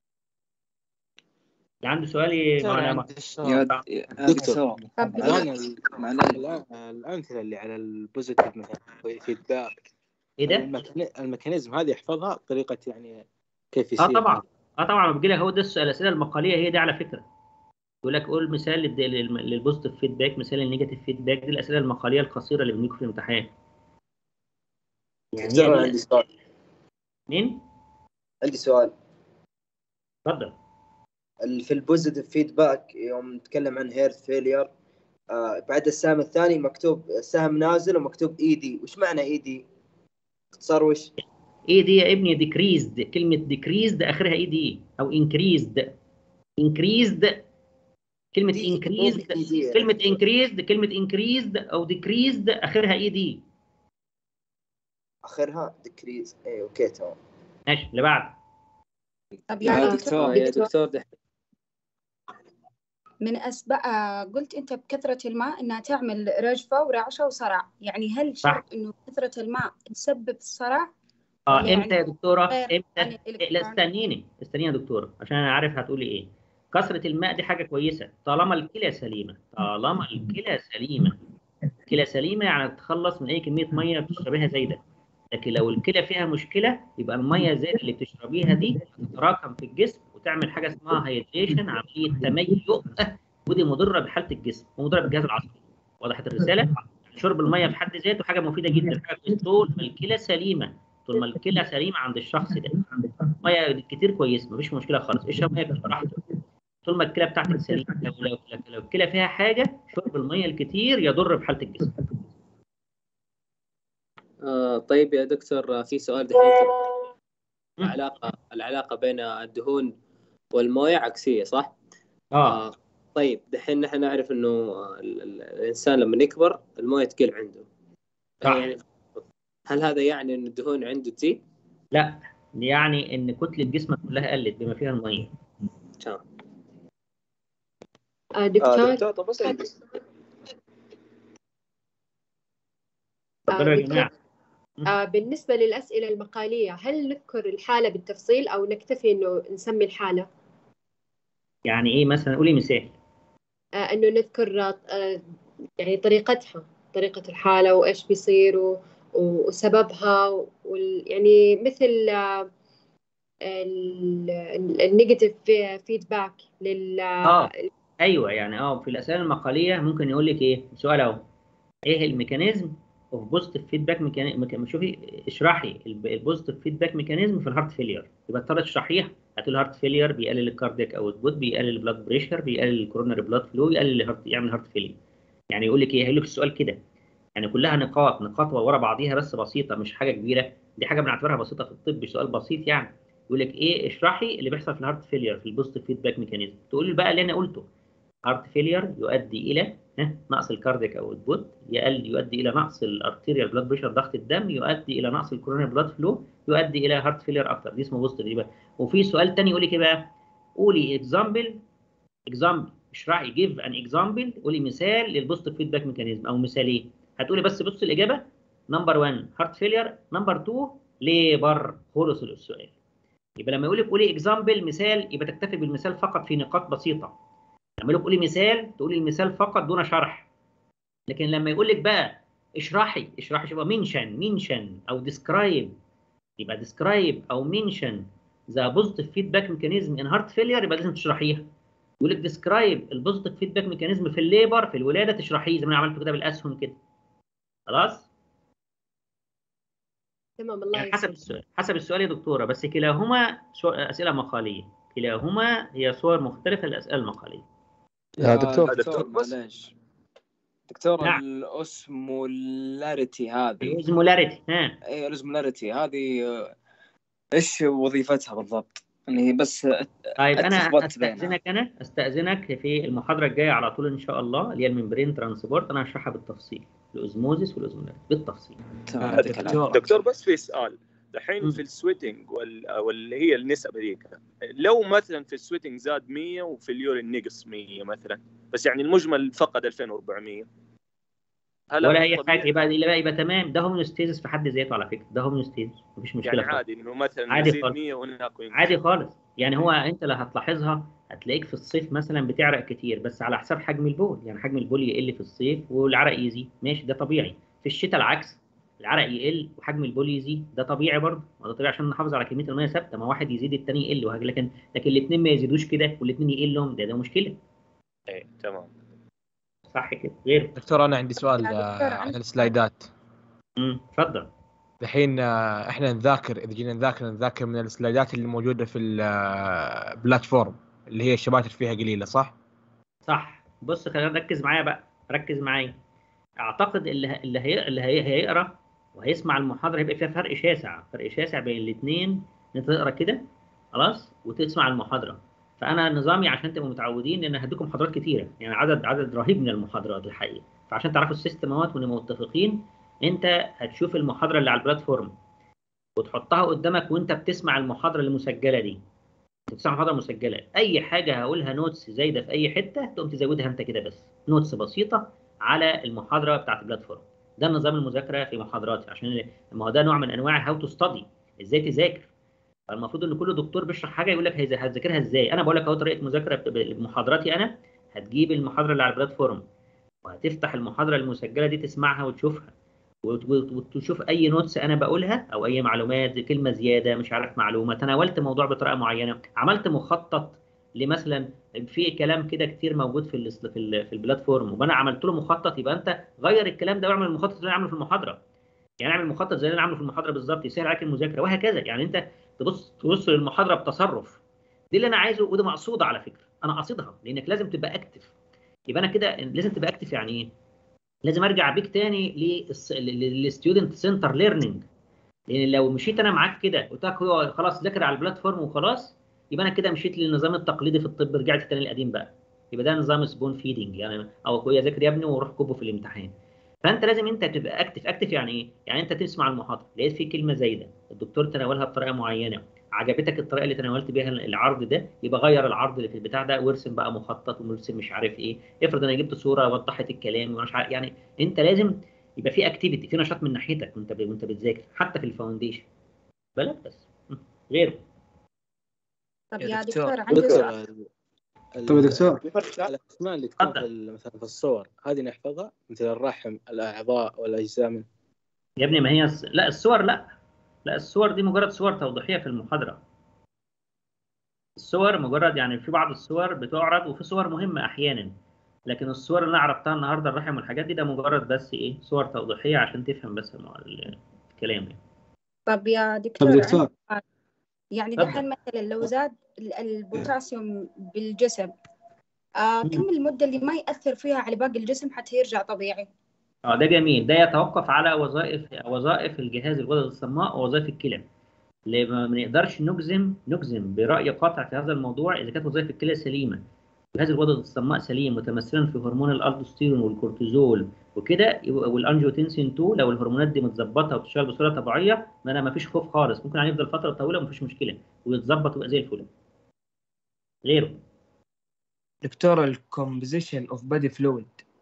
S1: اللي عنده سؤال ي-
S11: دكتور
S1: معنا-
S11: عندي
S14: يا
S11: سؤال
S14: دكتور
S4: طب
S14: الآن ال- الآن الأمثلة اللي على البوزيتيف مثلا فيدباك
S1: ايه ده؟
S14: الميكاني- الميكانيزم هذه يحفظها بطريقة يعني كيف يصير
S1: اه طبعا اه طبعا بيجي لك هو ده السؤال الاسئله المقاليه هي دي على فكره يقول لك قول مثال للد- للم- للبوزيتيف فيدباك مثال للنيجاتيف فيدباك دي الاسئله المقاليه القصيره اللي بنيجي في الامتحان يعني
S15: دكتور
S1: هي
S15: أنا
S1: دي-
S15: عندي سؤال
S1: مين؟
S15: عندي سؤال
S1: اتفضل
S15: ال- في البوزيتيف فيدباك يوم نتكلم عن هيرث فيلير آه بعد السهم الثاني مكتوب السهم نازل ومكتوب اي دي وش معنى اي دي؟ اختصار وش؟
S1: ايه دي يا ابني ديكريزد كلمه ديكريزد اخرها ايه دي او انكريزد انكريزد كلمه انكريزد كلمه انكريزد كلمه انكريزد او ديكريزد اخرها ايه دي
S15: اخرها ديكريز اي اوكي تمام
S1: ماشي اللي بعد
S16: طب
S17: يا
S16: يا
S17: دكتور يا دكتور دح-
S16: من أسباب آه، قلت أنت بكثرة الماء إنها تعمل رجفة ورعشة وصرع يعني هل
S1: صح.
S16: شرط إنه كثرة الماء تسبب الصرع؟
S1: اه
S16: ولا
S1: امتى يا
S16: يعني
S1: دكتوره
S16: غير عن
S1: امتى لا
S16: الإلكترون؟
S1: استنيني استنيني يا دكتوره عشان انا عارف هتقولي ايه كثره الماء دي حاجه كويسه طالما الكلى سليمه طالما الكلى سليمه الكلى سليمه يعني تتخلص من اي كميه ميه بتشربيها زايده لكن لو الكلى فيها مشكله يبقى الميه الزايده اللي بتشربيها دي تتراكم في الجسم وتعمل حاجه اسمها هيدريشن عمليه تميؤ ودي مضره بحاله الجسم ومضره بالجهاز العصبي وضحت الرساله شرب الميه في حد ذاته حاجه مفيده جدا حاجه كويسة. طول ما الكلى سليمه طول ما الكلى سليمه عند الشخص ده ميه كتير كويس مفيش مشكله خالص اشرب ميه كتير براحتك طول ما الكلى بتاعتك سليمه لو لو لو, لو الكلى فيها حاجه شرب الميه الكتير يضر بحاله الجسم
S17: آه طيب يا دكتور آه، في سؤال دحين كده. العلاقة العلاقة بين الدهون والموية عكسية صح؟
S1: اه
S17: طيب دحين نحن نعرف انه ال- ال- الانسان لما يكبر المويه تقل عنده
S1: صح.
S17: يعني هل هذا يعني ان الدهون عنده تزيد؟
S1: لا يعني ان كتله جسمك كلها قلت بما فيها الميه
S17: تمام
S18: آه، دكتور
S15: دكتور طب بسيط
S1: اتفضلوا يا
S18: دكتور.
S1: جماعه
S18: آه، بالنسبة للأسئلة المقالية هل نذكر الحالة بالتفصيل أو نكتفي إنه نسمي الحالة؟
S1: يعني ايه مثلا قولي مثال
S18: آه، إنه نذكر آه، يعني طريقتها طريقة الحالة وإيش بيصير و- وسببها وال يعني مثل آه، ال- ال- النيجاتيف فيدباك لل
S1: اه ايوه يعني اه في الاسئله المقاليه ممكن يقول لك ايه سؤال اهو ايه الميكانيزم اوف بوزيتيف فيدباك ميكانيزم شوفي اشرحي البوزيتيف فيدباك ميكانيزم في الهارت فيلير يبقى اضطر تشرحيها هتقول هارت فيلير بيقلل الكاردياك اوتبوت بيقلل البلاد بريشر بيقلل الكوروناري بلاد فلو يقلل الهارت يعمل هارت فيلير يعني يقول لك ايه هيقول لك السؤال كده يعني كلها نقاط نقاط ورا بعضيها بس بسيطه مش حاجه كبيره دي حاجه بنعتبرها بسيطه في الطب سؤال بسيط يعني يقول لك ايه اشرحي اللي بيحصل في الهارت فيلير في البوزيتيف فيدباك ميكانيزم تقول بقى اللي انا قلته هارت فيلير يؤدي الى ها، نقص الكاردياك اوتبوت يؤدي الى نقص الارتيريال بلاد بريشر ضغط الدم يؤدي الى نقص الكوروناري بلاد فلو يؤدي الى هارت فيلير اكتر دي اسمه بوزيتيف يبقى وفي سؤال تاني يقول لك ايه بقى قولي اكزامبل اكزامبل اشرحي جيف ان اكزامبل قولي مثال للبوزيتيف فيدباك ميكانيزم او مثالين هتقولي بس بص الاجابه نمبر 1 هارت فيلير نمبر 2 ليبر خلص السؤال يبقى لما يقول لك قولي اكزامبل مثال يبقى تكتفي بالمثال فقط في نقاط بسيطه لما يقول لك قولي مثال تقولي المثال فقط دون شرح لكن لما يقول لك بقى اشرحي اشرحي يبقى منشن منشن او ديسكرايب يبقى ديسكرايب او منشن ذا بوزيتيف فيدباك ميكانيزم ان هارت فيلير يبقى لازم تشرحيها يقول لك ديسكرايب البوزيتيف فيدباك ميكانيزم في الليبر في الولاده تشرحيه زي ما انا عملت كده بالاسهم كده خلاص
S18: تمام الله
S1: يعني حسب
S18: يسلمك
S1: السؤال حسب السؤال يا دكتوره بس كلاهما سو- اسئله مقاليه كلاهما هي صور مختلفه للاسئله المقاليه
S13: يا
S14: دكتور
S13: دكتور
S14: بس معلش دكتور
S1: نعم.
S14: الاسمولاريتي هذه
S1: الاوزمولاريتي ها
S14: اي الاسمولاريتي هذه آه، ايش وظيفتها بالضبط؟ يعني بس
S1: طيب انا
S14: اتلخبطت بينها
S1: استاذنك انا استاذنك في المحاضره الجايه على طول ان شاء الله اللي هي الممبرين ترانسبورت انا هشرحها بالتفصيل الاوزموزيس والاوزمولاريتي بالتفصيل
S14: تمام
S3: آه،
S14: يعطيك العافيه
S3: دكتور دكتور بس في سؤال دحين في السويتنج وال- واللي هي النسب ذيك لو مثلا في السويتنج زاد 100 وفي اليورين نقص 100 مثلا بس يعني المجمل فقد 2400 هل
S1: ولا
S3: هذا
S1: اي
S3: طبيعي؟
S1: حاجه يبقى يبقى, يبقى تمام ده هوميوستيزس في حد ذاته على فكره ده هوميوستيزس مفيش مشكله
S3: يعني
S1: خالص.
S3: عادي انه مثلا
S1: عادي
S3: يزيد
S1: خالص.
S3: 100 وهناك ينقص.
S1: عادي خالص يعني هو انت لو هتلاحظها هتلاقيك في الصيف مثلا بتعرق كتير بس على حساب حجم البول يعني حجم البول يقل في الصيف والعرق يزيد ماشي ده طبيعي في الشتاء العكس العرق يقل وحجم البول يزيد ده طبيعي برضه ما ده طبيعي عشان نحافظ على كميه الميه ثابته ما واحد يزيد التاني يقل وهكذا لكن لكن الاثنين ما يزيدوش كده والاثنين يقلهم ده ده مشكله
S3: ايه تمام
S1: صح كده غير
S5: دكتور انا عندي سؤال
S16: يا
S5: آه،
S16: دكتور،
S5: عن
S16: عندي
S5: السلايدات
S1: امم اتفضل
S5: الحين آه، احنا نذاكر اذا جينا نذاكر نذاكر من السلايدات اللي موجوده في البلاتفورم اللي هي الشباتر فيها قليله صح؟
S1: صح بص خلينا نركز معايا بقى ركز معايا اعتقد اللي ه- اللي هي اللي هي هيقرا وهيسمع المحاضره هيبقى فيها فرق شاسع فرق شاسع بين الاثنين ان انت تقرا كده خلاص وتسمع المحاضره فانا نظامي عشان تبقوا متعودين ان هديكم محاضرات كتيره يعني عدد عدد رهيب من المحاضرات الحقيقه فعشان تعرفوا السيستم اهوت ونبقى متفقين انت هتشوف المحاضره اللي على البلاتفورم وتحطها قدامك وانت بتسمع المحاضره المسجله دي بتسمع محاضره مسجله اي حاجه هقولها نوتس زايده في اي حته تقوم تزودها انت كده بس نوتس بسيطه على المحاضره بتاعت البلاتفورم ده نظام المذاكره في محاضراتي عشان ما هو ده نوع من انواع هاو تو ستدي ازاي تذاكر فالمفروض ان كل دكتور بيشرح حاجه يقول لك هيز- هتذاكرها ازاي انا بقول لك اهو طريقه مذاكره ب- ب- بمحاضراتي انا هتجيب المحاضره اللي على البلاتفورم وهتفتح المحاضره المسجله دي تسمعها وتشوفها وت- وت- وتشوف اي نوتس انا بقولها او اي معلومات كلمه زياده مش عارف معلومه تناولت موضوع بطريقه معينه عملت مخطط لمثلا في كلام كده كتير موجود في ال في ال في البلاتفورم وانا عملت له مخطط يبقى انت غير الكلام ده واعمل المخطط اللي انا عامله في المحاضره يعني اعمل مخطط زي اللي انا عامله في المحاضره بالظبط يسهل عليك المذاكره وهكذا يعني انت تبص تبص للمحاضره بتصرف دي اللي انا عايزه وده مقصوده على فكره انا قاصدها لانك لازم تبقى اكتف يبقى انا كده لازم تبقى اكتف يعني ايه لازم ارجع بيك تاني للستودنت سنتر ليرنينج لان لو مشيت انا معاك كده قلت لك هو خلاص ذاكر على البلاتفورم وخلاص يبقى انا كده مشيت للنظام التقليدي في الطب رجعت تاني للقديم بقى يبقى ده نظام سبون فيدنج يعني او اخويا ذاكر يا ابني وروح كبه في الامتحان فانت لازم انت تبقى اكتف اكتف يعني ايه يعني انت تسمع المحاضره لقيت في كلمه زايده الدكتور تناولها بطريقه معينه عجبتك الطريقه اللي تناولت بيها العرض ده يبقى غير العرض اللي في البتاع ده وارسم بقى مخطط وارسم مش عارف ايه افرض انا جبت صوره وضحت الكلام ومش عارف يعني انت لازم يبقى في اكتيفيتي في نشاط من ناحيتك وانت ب... وانت بتذاكر حتى في الفاونديشن بالك بس م. غيره
S16: طب
S14: يا
S16: يا
S14: دكتور
S16: دكتور عندي
S14: دكتور
S16: سؤال
S14: ال-
S9: طب يا دكتور.
S14: ال- الاسماء اللي تكون في ال- مثلا في الصور هذه نحفظها مثل الرحم الاعضاء والاجزاء من
S1: يا ابني ما هي الس- لا الصور لا لا الصور دي مجرد صور توضيحيه في المحاضره الصور مجرد يعني في بعض الصور بتعرض وفي صور مهمه احيانا لكن الصور اللي انا عرضتها النهارده الرحم والحاجات دي ده مجرد بس ايه صور توضيحيه عشان تفهم بس الم- ال- الكلام يعني
S16: طب يا دكتور
S9: طب دكتور.
S16: عندي سؤال. يعني
S1: اتفضل.
S16: دحين مثلا لو زاد ال- البوتاسيوم بالجسم آه كم المدة اللي ما يأثر فيها على باقي الجسم حتى يرجع طبيعي؟
S1: اه ده جميل ده يتوقف على وظائف وظائف الجهاز الغدد الصماء ووظائف الكلى اللي ما ما نقدرش نجزم نجزم برأي قاطع في هذا الموضوع اذا كانت وظائف الكلى سليمه جهاز الغدد الصماء سليم متمثلا في هرمون الالدوستيرون والكورتيزول وكده يبقى- والانجيوتنسين 2 لو الهرمونات دي متظبطه وبتشتغل بصوره طبيعيه ما انا ما فيش خوف خالص ممكن عليه يفضل فتره طويله ومفيش مشكله ويتظبط ويبقى زي الفل غيره
S19: دكتور الكومبوزيشن اوف بادي فلويد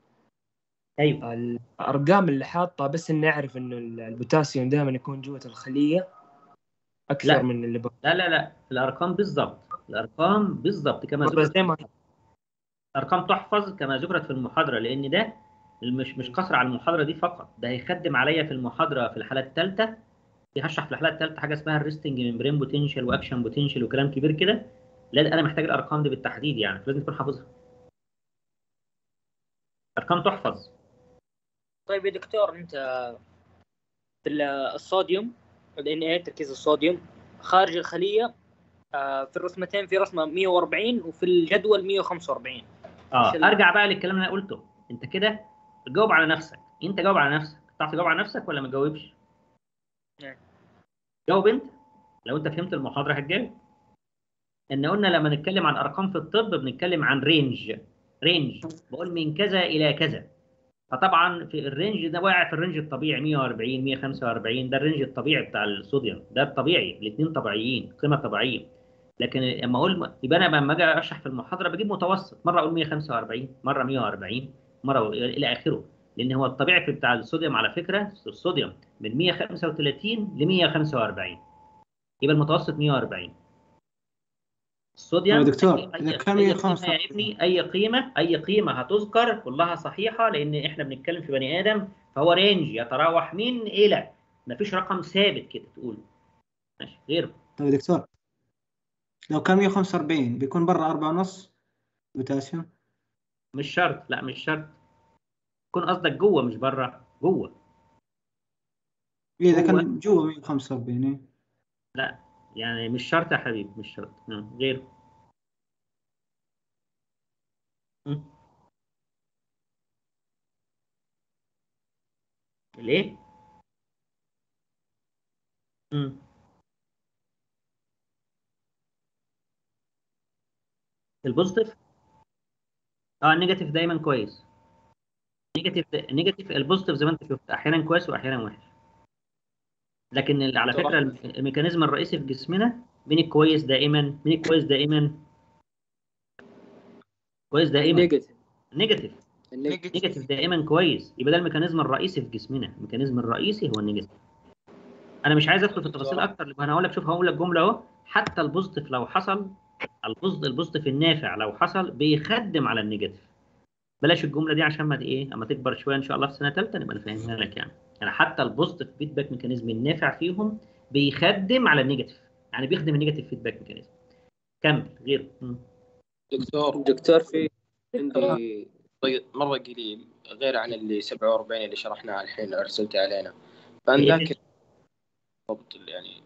S1: ايوه
S19: الارقام اللي حاطه بس اني اعرف انه البوتاسيوم دائما يكون جوه الخليه اكثر
S1: لا.
S19: من اللي بقى
S1: لا لا لا الارقام بالظبط الارقام بالظبط كما
S19: بس
S1: ذكرت
S19: زي ما
S1: ارقام تحفظ كما ذكرت في المحاضره لان ده مش مش قصر على المحاضره دي فقط ده هيخدم عليا في المحاضره في الحلقه الثالثه هشرح في الحلقه الثالثه حاجه اسمها الريستنج ممبرين بوتنشال واكشن بوتنشال وكلام كبير كده لازم انا محتاج الارقام دي بالتحديد يعني لازم تكون حافظها ارقام تحفظ
S20: طيب يا دكتور انت في ال- الصوديوم ال Na تركيز الصوديوم خارج الخليه آه، في الرسمتين في رسمه 140 وفي الجدول 145
S1: اه
S20: إيش ال-
S1: ارجع بقى للكلام اللي انا قلته انت كده جاوب على نفسك انت جاوب على نفسك تعرف تجاوب على نفسك ولا ما تجاوبش
S20: نعم.
S1: جاوب انت لو انت فهمت المحاضره هتجاوب ان قلنا لما نتكلم عن ارقام في الطب بنتكلم عن رينج رينج بقول من كذا الى كذا فطبعا في الرينج ده واقع في الرينج الطبيعي 140 145 ده الرينج الطبيعي بتاع الصوديوم ده الطبيعي الاثنين طبيعيين قيمه طبيعيه لكن لما اقول يبقى انا لما اجي اشرح في المحاضره بجيب متوسط مره اقول 145 مره 140 مره الى اخره لان هو الطبيعي في بتاع الصوديوم على فكره الصوديوم من 135 ل 145 يبقى المتوسط 140 الصوديوم
S21: يا دكتور،
S1: أي-
S21: إذا
S1: أي-
S21: كان
S1: أي
S21: 145
S1: قيمة يا ابني اي قيمه اي قيمه هتذكر كلها صحيحه لان احنا بنتكلم في بني ادم فهو رينج يتراوح من الى مفيش رقم ثابت كده تقول ماشي غيره
S21: طيب يا دكتور لو كان 145 بيكون برا 4 ونص بوتاسيوم
S1: مش شرط لا مش شرط يكون قصدك جوه مش بره جوه
S21: إيه إذا
S1: هو-
S21: كان جوا 145 إيه
S1: لا يعني مش شرط يا حبيبي مش شرط مم، غيره مم. ليه؟ مم. البوزيتيف اه النيجاتيف دايما كويس نيجاتيف نيجاتيف البوزيتيف زي ما انت شفت احيانا كويس واحيانا وحش لكن ال- على فكره الم- الميكانيزم الرئيسي في جسمنا مين الكويس دائما مين الكويس دائما كويس دائما
S17: نيجاتيف
S1: نيجاتيف نيجاتيف دائما كويس يبقى ده الميكانيزم الرئيسي في جسمنا الميكانيزم الرئيسي هو النيجاتيف انا مش عايز ادخل في التفاصيل اكتر لما انا هقول لك شوف هقول لك جمله اهو حتى البوزيتيف لو حصل البوزيتيف البوزيتيف النافع لو حصل بيخدم على النيجاتيف بلاش الجمله دي عشان ما ت- ايه اما تكبر شويه ان شاء الله في سنه ثالثه نبقى نفهمها لك يعني يعني حتى البوزيتيف فيدباك ميكانيزم النافع فيهم بيخدم على النيجاتيف يعني بيخدم النيجاتيف فيدباك ميكانيزم كمل غير مم.
S17: دكتور دكتور في عندي
S22: طيب مرة قليل غير عن اللي 47 اللي شرحناه الحين أرسلته علينا فأنا
S1: إيه؟
S22: ذاكر بالضبط يعني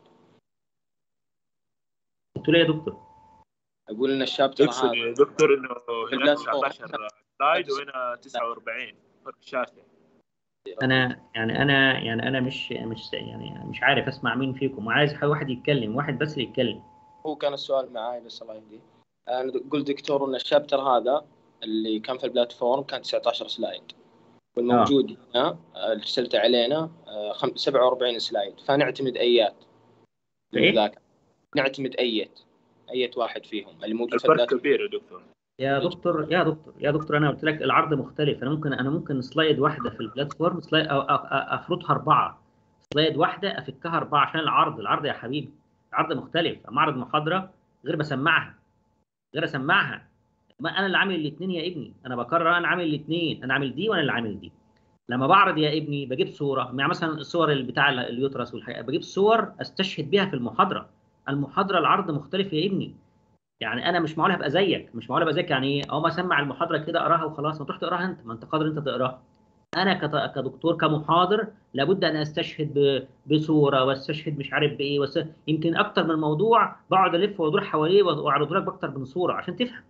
S1: قلت له يا دكتور
S22: أقول إن الشابتر
S3: يقصد
S22: هذا
S3: يا دكتور انه
S22: في
S3: هنا
S22: البلاتفورم.
S3: 19 سلايد وهنا 49 فرق شاسع
S1: انا يعني انا يعني انا مش مش يعني مش عارف اسمع مين فيكم وعايز واحد يتكلم واحد بس اللي يتكلم
S22: هو كان السؤال معاي بس الله يهديه أنا قلت دكتور إن الشابتر هذا اللي كان في البلاتفورم كان 19 سلايد والموجود هنا آه، اللي ارسلته علينا آه، خم- 47 سلايد فنعتمد ايات
S1: إيه؟
S22: ذاك نعتمد ايات اية واحد فيهم اللي موجود في
S3: الفرق
S22: البلاتفورم
S3: كبير يا دكتور
S1: يا دكتور يا دكتور يا دكتور انا قلت لك العرض مختلف انا ممكن انا ممكن سلايد واحده في البلاتفورم سلايد أو أو- أو- افرضها اربعه سلايد واحده افكها اربعه عشان العرض العرض يا حبيبي العرض مختلف اما اعرض محاضره غير بسمعها غير اسمعها ما انا اللي عامل الاثنين يا ابني انا بكرر انا عامل الاثنين انا عامل دي وانا اللي عامل دي لما بعرض يا ابني بجيب صوره يعني مثلا الصور اللي بتاع اليوترس والحقيقه بجيب صور استشهد بيها في المحاضره المحاضره العرض مختلف يا ابني يعني انا مش معقول هبقى زيك مش معقول ابقى زيك يعني ايه اقوم اسمع المحاضره كده اقراها وخلاص ما تروح تقراها انت ما انت قادر انت تقراها انا كت- كدكتور كمحاضر لابد ان استشهد ب- بصوره واستشهد مش عارف بايه وس... يمكن اكتر من موضوع بقعد الف وادور حواليه واعرضه لك باكتر من صوره عشان تفهم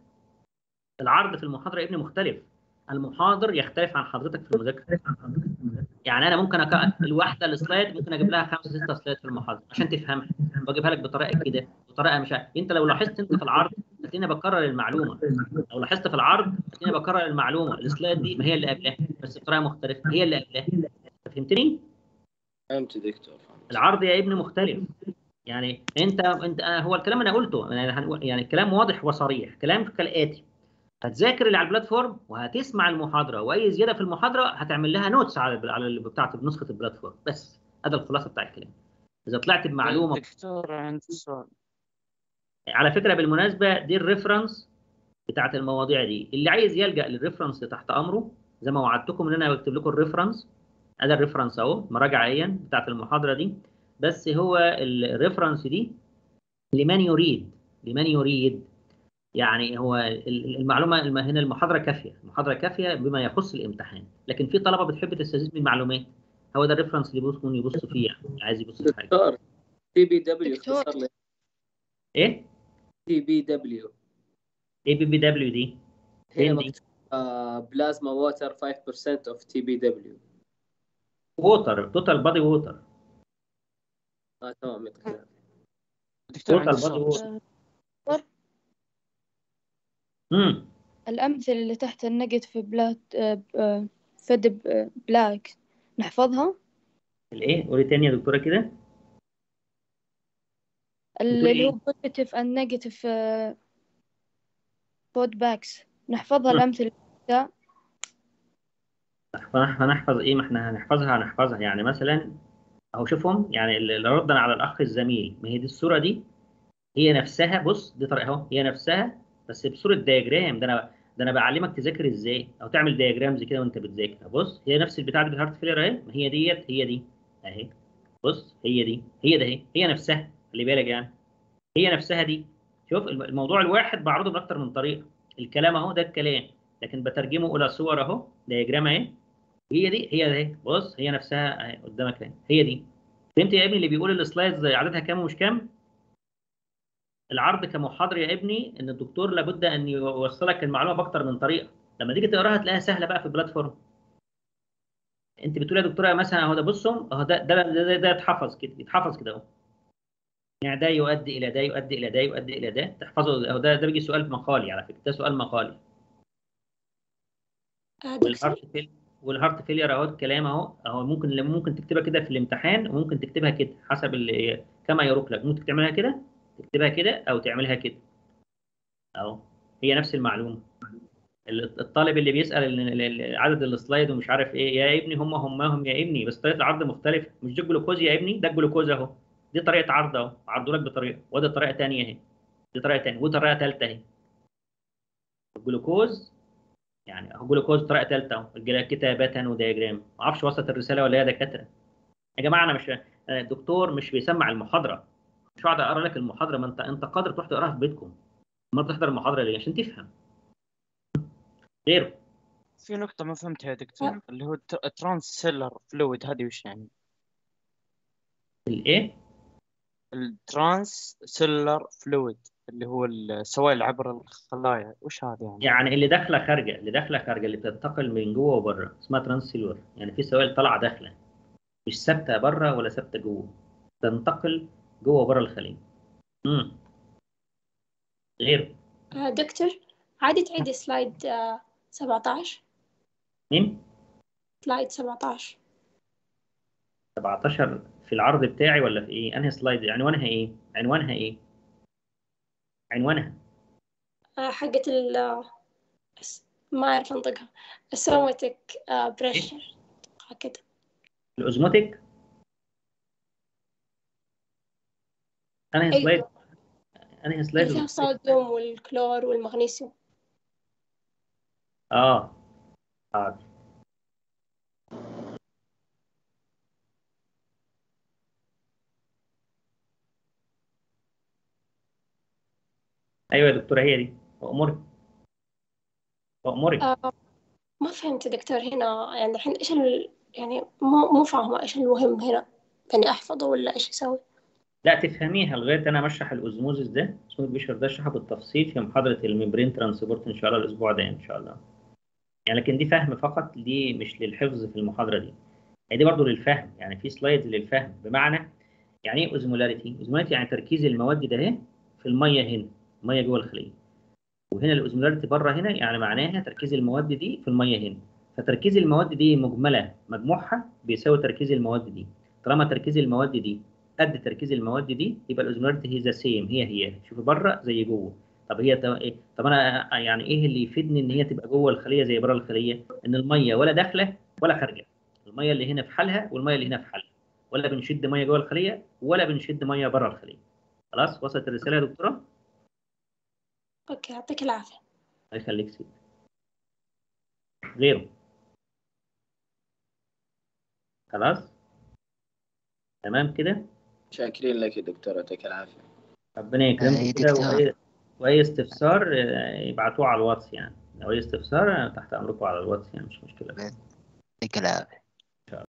S1: العرض في المحاضره يا ابني مختلف المحاضر يختلف عن حضرتك في المذاكره يعني انا ممكن أك... الواحده السلايد ممكن اجيب لها خمسه سته سلايد في المحاضره عشان تفهمها واجيبها لك بطريقه كده بطريقه مش عارف. انت لو لاحظت انت في العرض هتلاقيني بكرر المعلومه لو لاحظت في العرض هتلاقيني بكرر المعلومه السلايد دي ما هي اللي قبلها بس بطريقه مختلفه هي اللي قبلها أنت فهمتني
S22: فهمت دكتور
S1: العرض يا ابني مختلف يعني انت انت آه، هو الكلام انا قلته يعني هنقول- يعني الكلام واضح وصريح كلام كالاتي هتذاكر اللي على البلاتفورم وهتسمع المحاضره واي زياده في المحاضره هتعمل لها نوتس على على اللي بتاعت نسخه البلاتفورم بس هذا الخلاصه بتاع الكلام اذا طلعت بمعلومه
S11: دكتور عندي سؤال
S1: على فكره بالمناسبه دي الريفرنس بتاعت المواضيع دي اللي عايز يلجا للريفرنس تحت امره زي ما وعدتكم ان انا بكتب لكم الريفرنس ادي الريفرنس اهو مراجعه اهي بتاعت المحاضره دي بس هو الريفرنس دي لمن يريد لمن يريد يعني هو ال- المعلومه الم- هنا المحاضره كافيه المحاضره كافيه بما يخص الامتحان لكن في طلبه بتحب تستزيد من المعلومات هو ده الريفرنس اللي يبص يبص فيه يعني عايز يبص في حاجه
S17: دكتور تي بي دبليو
S4: دكتور.
S17: اختصر لي
S1: ايه
S17: تي بي دبليو
S1: اي بي بي دبليو دي
S17: هنا
S1: فين دي
S17: مكتوب بلازما ووتر 5% اوف تي بي دبليو
S1: ووتر توتال بادي ووتر
S17: اه تمام يعطيك العافية.
S11: دكتور عندي
S1: توتال بادي
S11: سؤال
S1: ووتر امم
S4: الأمثلة اللي تحت النيجاتيف بلات آه، آه، فد ب- بلاك نحفظها
S1: الايه قولي تاني يا دكتوره كده
S4: اللي
S1: ايه؟
S4: هو positive and negative آه، feedbacks نحفظها
S1: مم.
S4: الأمثلة ده
S1: هنحفظ هنحفظ ايه ما احنا هنحفظها هنحفظها يعني مثلا اهو شوفهم يعني اللي ردا على الاخ الزميل ما هي دي الصوره دي هي نفسها بص دي طريقه اهو هي نفسها بس بصوره دياجرام ده انا ده انا بعلمك تذاكر ازاي او تعمل دياجرامز كده وانت بتذاكر بص هي نفس البتاعه دي بالهارت فيلر اهي ما هي ديت هي دي اهي بص هي دي هي ده اهي هي نفسها خلي بالك يعني هي نفسها دي شوف الم- الموضوع الواحد بعرضه باكتر من طريقه الكلام اهو ده الكلام لكن بترجمه الى صور اهو دياجرام اهي هي دي هي ده بص هي نفسها اهي قدامك اهي هي دي فهمت يا ابني اللي بيقول السلايدز عددها كام ومش كام العرض كمحاضر يا ابني ان الدكتور لابد ان يوصلك المعلومه باكتر من طريقه لما تيجي تقراها تلاقيها سهله بقى في البلاتفورم انت بتقول يا دكتوره مثلا اهو ده بصهم اهو ده ده ده, ده, ده يتحفظ كده يتحفظ كده اهو يعني ده يؤدي الى ده يؤدي الى ده يؤدي الى ده تحفظه اهو ده ده بيجي سؤال مقالي على فكره ده سؤال مقالي
S16: آه، دكتور
S1: والهارت فيل والهارت فيلير اهو الكلام اهو اهو ممكن ممكن تكتبها كده في الامتحان وممكن تكتبها كده حسب ال- كما يروق لك ممكن تعملها كده تكتبها كده او تعملها كده اهو هي نفس المعلومه ال- الطالب اللي بيسال ال- ال- ال- عدد السلايد ومش عارف ايه يا ابني هم همهم يا ابني بس طريقه العرض مختلفه مش ده الجلوكوز يا ابني ده الجلوكوز اهو دي طريقه عرض اهو عرضوا لك بطريقه وده طريقه ثانيه اهي دي طريقه ثانيه وطريقه ثالثه اهي الجلوكوز يعني اهو جلوكوز طريقه ثالثه اهو الجلا- كتابه ودياجرام ما اعرفش وصلت الرساله ولا إيه يا دكاتره يا جماعه انا مش أنا الدكتور مش بيسمع المحاضره مش هقعد اقرا لك المحاضره ما انت انت قادر تروح تقراها في بيتكم ما بتحضر المحاضره ليه عشان تفهم غيره
S11: في نقطة ما فهمتها يا دكتور اللي هو ترانس سيلر فلويد هذه وش يعني؟
S1: الايه
S11: الترانس سيلر فلويد اللي هو السوائل عبر الخلايا وش هذا يعني؟
S1: يعني اللي داخله خارجه اللي داخله خارجه اللي بتنتقل من جوه وبره اسمها ترانسيلور يعني في سوائل طالعه داخله مش ثابته بره ولا ثابته جوه تنتقل جوه وبره الخليه امم غيره
S16: آه، دكتور عادي تعيدي سلايد آه، 17
S1: مين
S16: سلايد 17
S1: 17 في العرض بتاعي ولا في ايه انهي سلايد عنوانها ايه عنوانها ايه عنوانها
S16: آه، حقت ال آه، اس- ما أعرف أنطقها السوماتيك بريشر كده
S1: الاوزموتيك انهي
S16: أيوة.
S1: سلايد انهي سلايد
S16: اللي فيها الصوديوم والكلور والمغنيسيوم
S1: اه حاضر ايوه يا دكتوره هي دي وامري وامري
S16: آه، ما فهمت يا دكتور هنا يعني الحين إيش ال... يعني مو مو فاهمة إيش المهم هنا يعني أحفظه ولا إيش أسوي
S1: لا تفهميها لغايه انا بشرح الاوزموزيس ده اسمه بيشر ده اشرحه بالتفصيل في محاضره الممبرين ترانسبورت ان شاء الله الاسبوع ده ان شاء الله يعني لكن دي فهم فقط دي مش للحفظ في المحاضره دي هي دي برضه للفهم يعني في سلايدز للفهم بمعنى يعني ايه اوزمولاريتي اوزمولاريتي يعني تركيز المواد ده اهي في الميه هنا الميه جوه الخليه وهنا الاوزمولاريتي بره هنا يعني معناها تركيز المواد دي في الميه هنا فتركيز المواد دي مجمله مجموعها بيساوي تركيز المواد دي طالما تركيز المواد دي قد تركيز المواد دي يبقى الاوزمولاريتي هي ذا سيم هي هي شوف بره زي جوه طب هي طب, إيه؟ طب انا يعني ايه اللي يفيدني ان هي تبقى جوه الخليه زي بره الخليه ان الميه ولا داخله ولا خارجه الميه اللي هنا في حالها والميه اللي هنا في حالها ولا بنشد ميه جوه الخليه ولا بنشد ميه بره الخليه خلاص وصلت الرساله يا دكتوره
S16: أوكي يعطيك العافية
S1: الله يخليك سيدي غيره خلاص تمام كده
S22: شاكرين لك يا دكتور يعطيك العافيه
S1: ربنا
S12: آه، يا
S1: يكرمك كده
S12: دكتور.
S1: وإيه- واي استفسار آه، يبعتوه على الواتس يعني لو اي استفسار آه، تحت امركم على الواتس يعني مش مشكله
S12: يعطيك العافية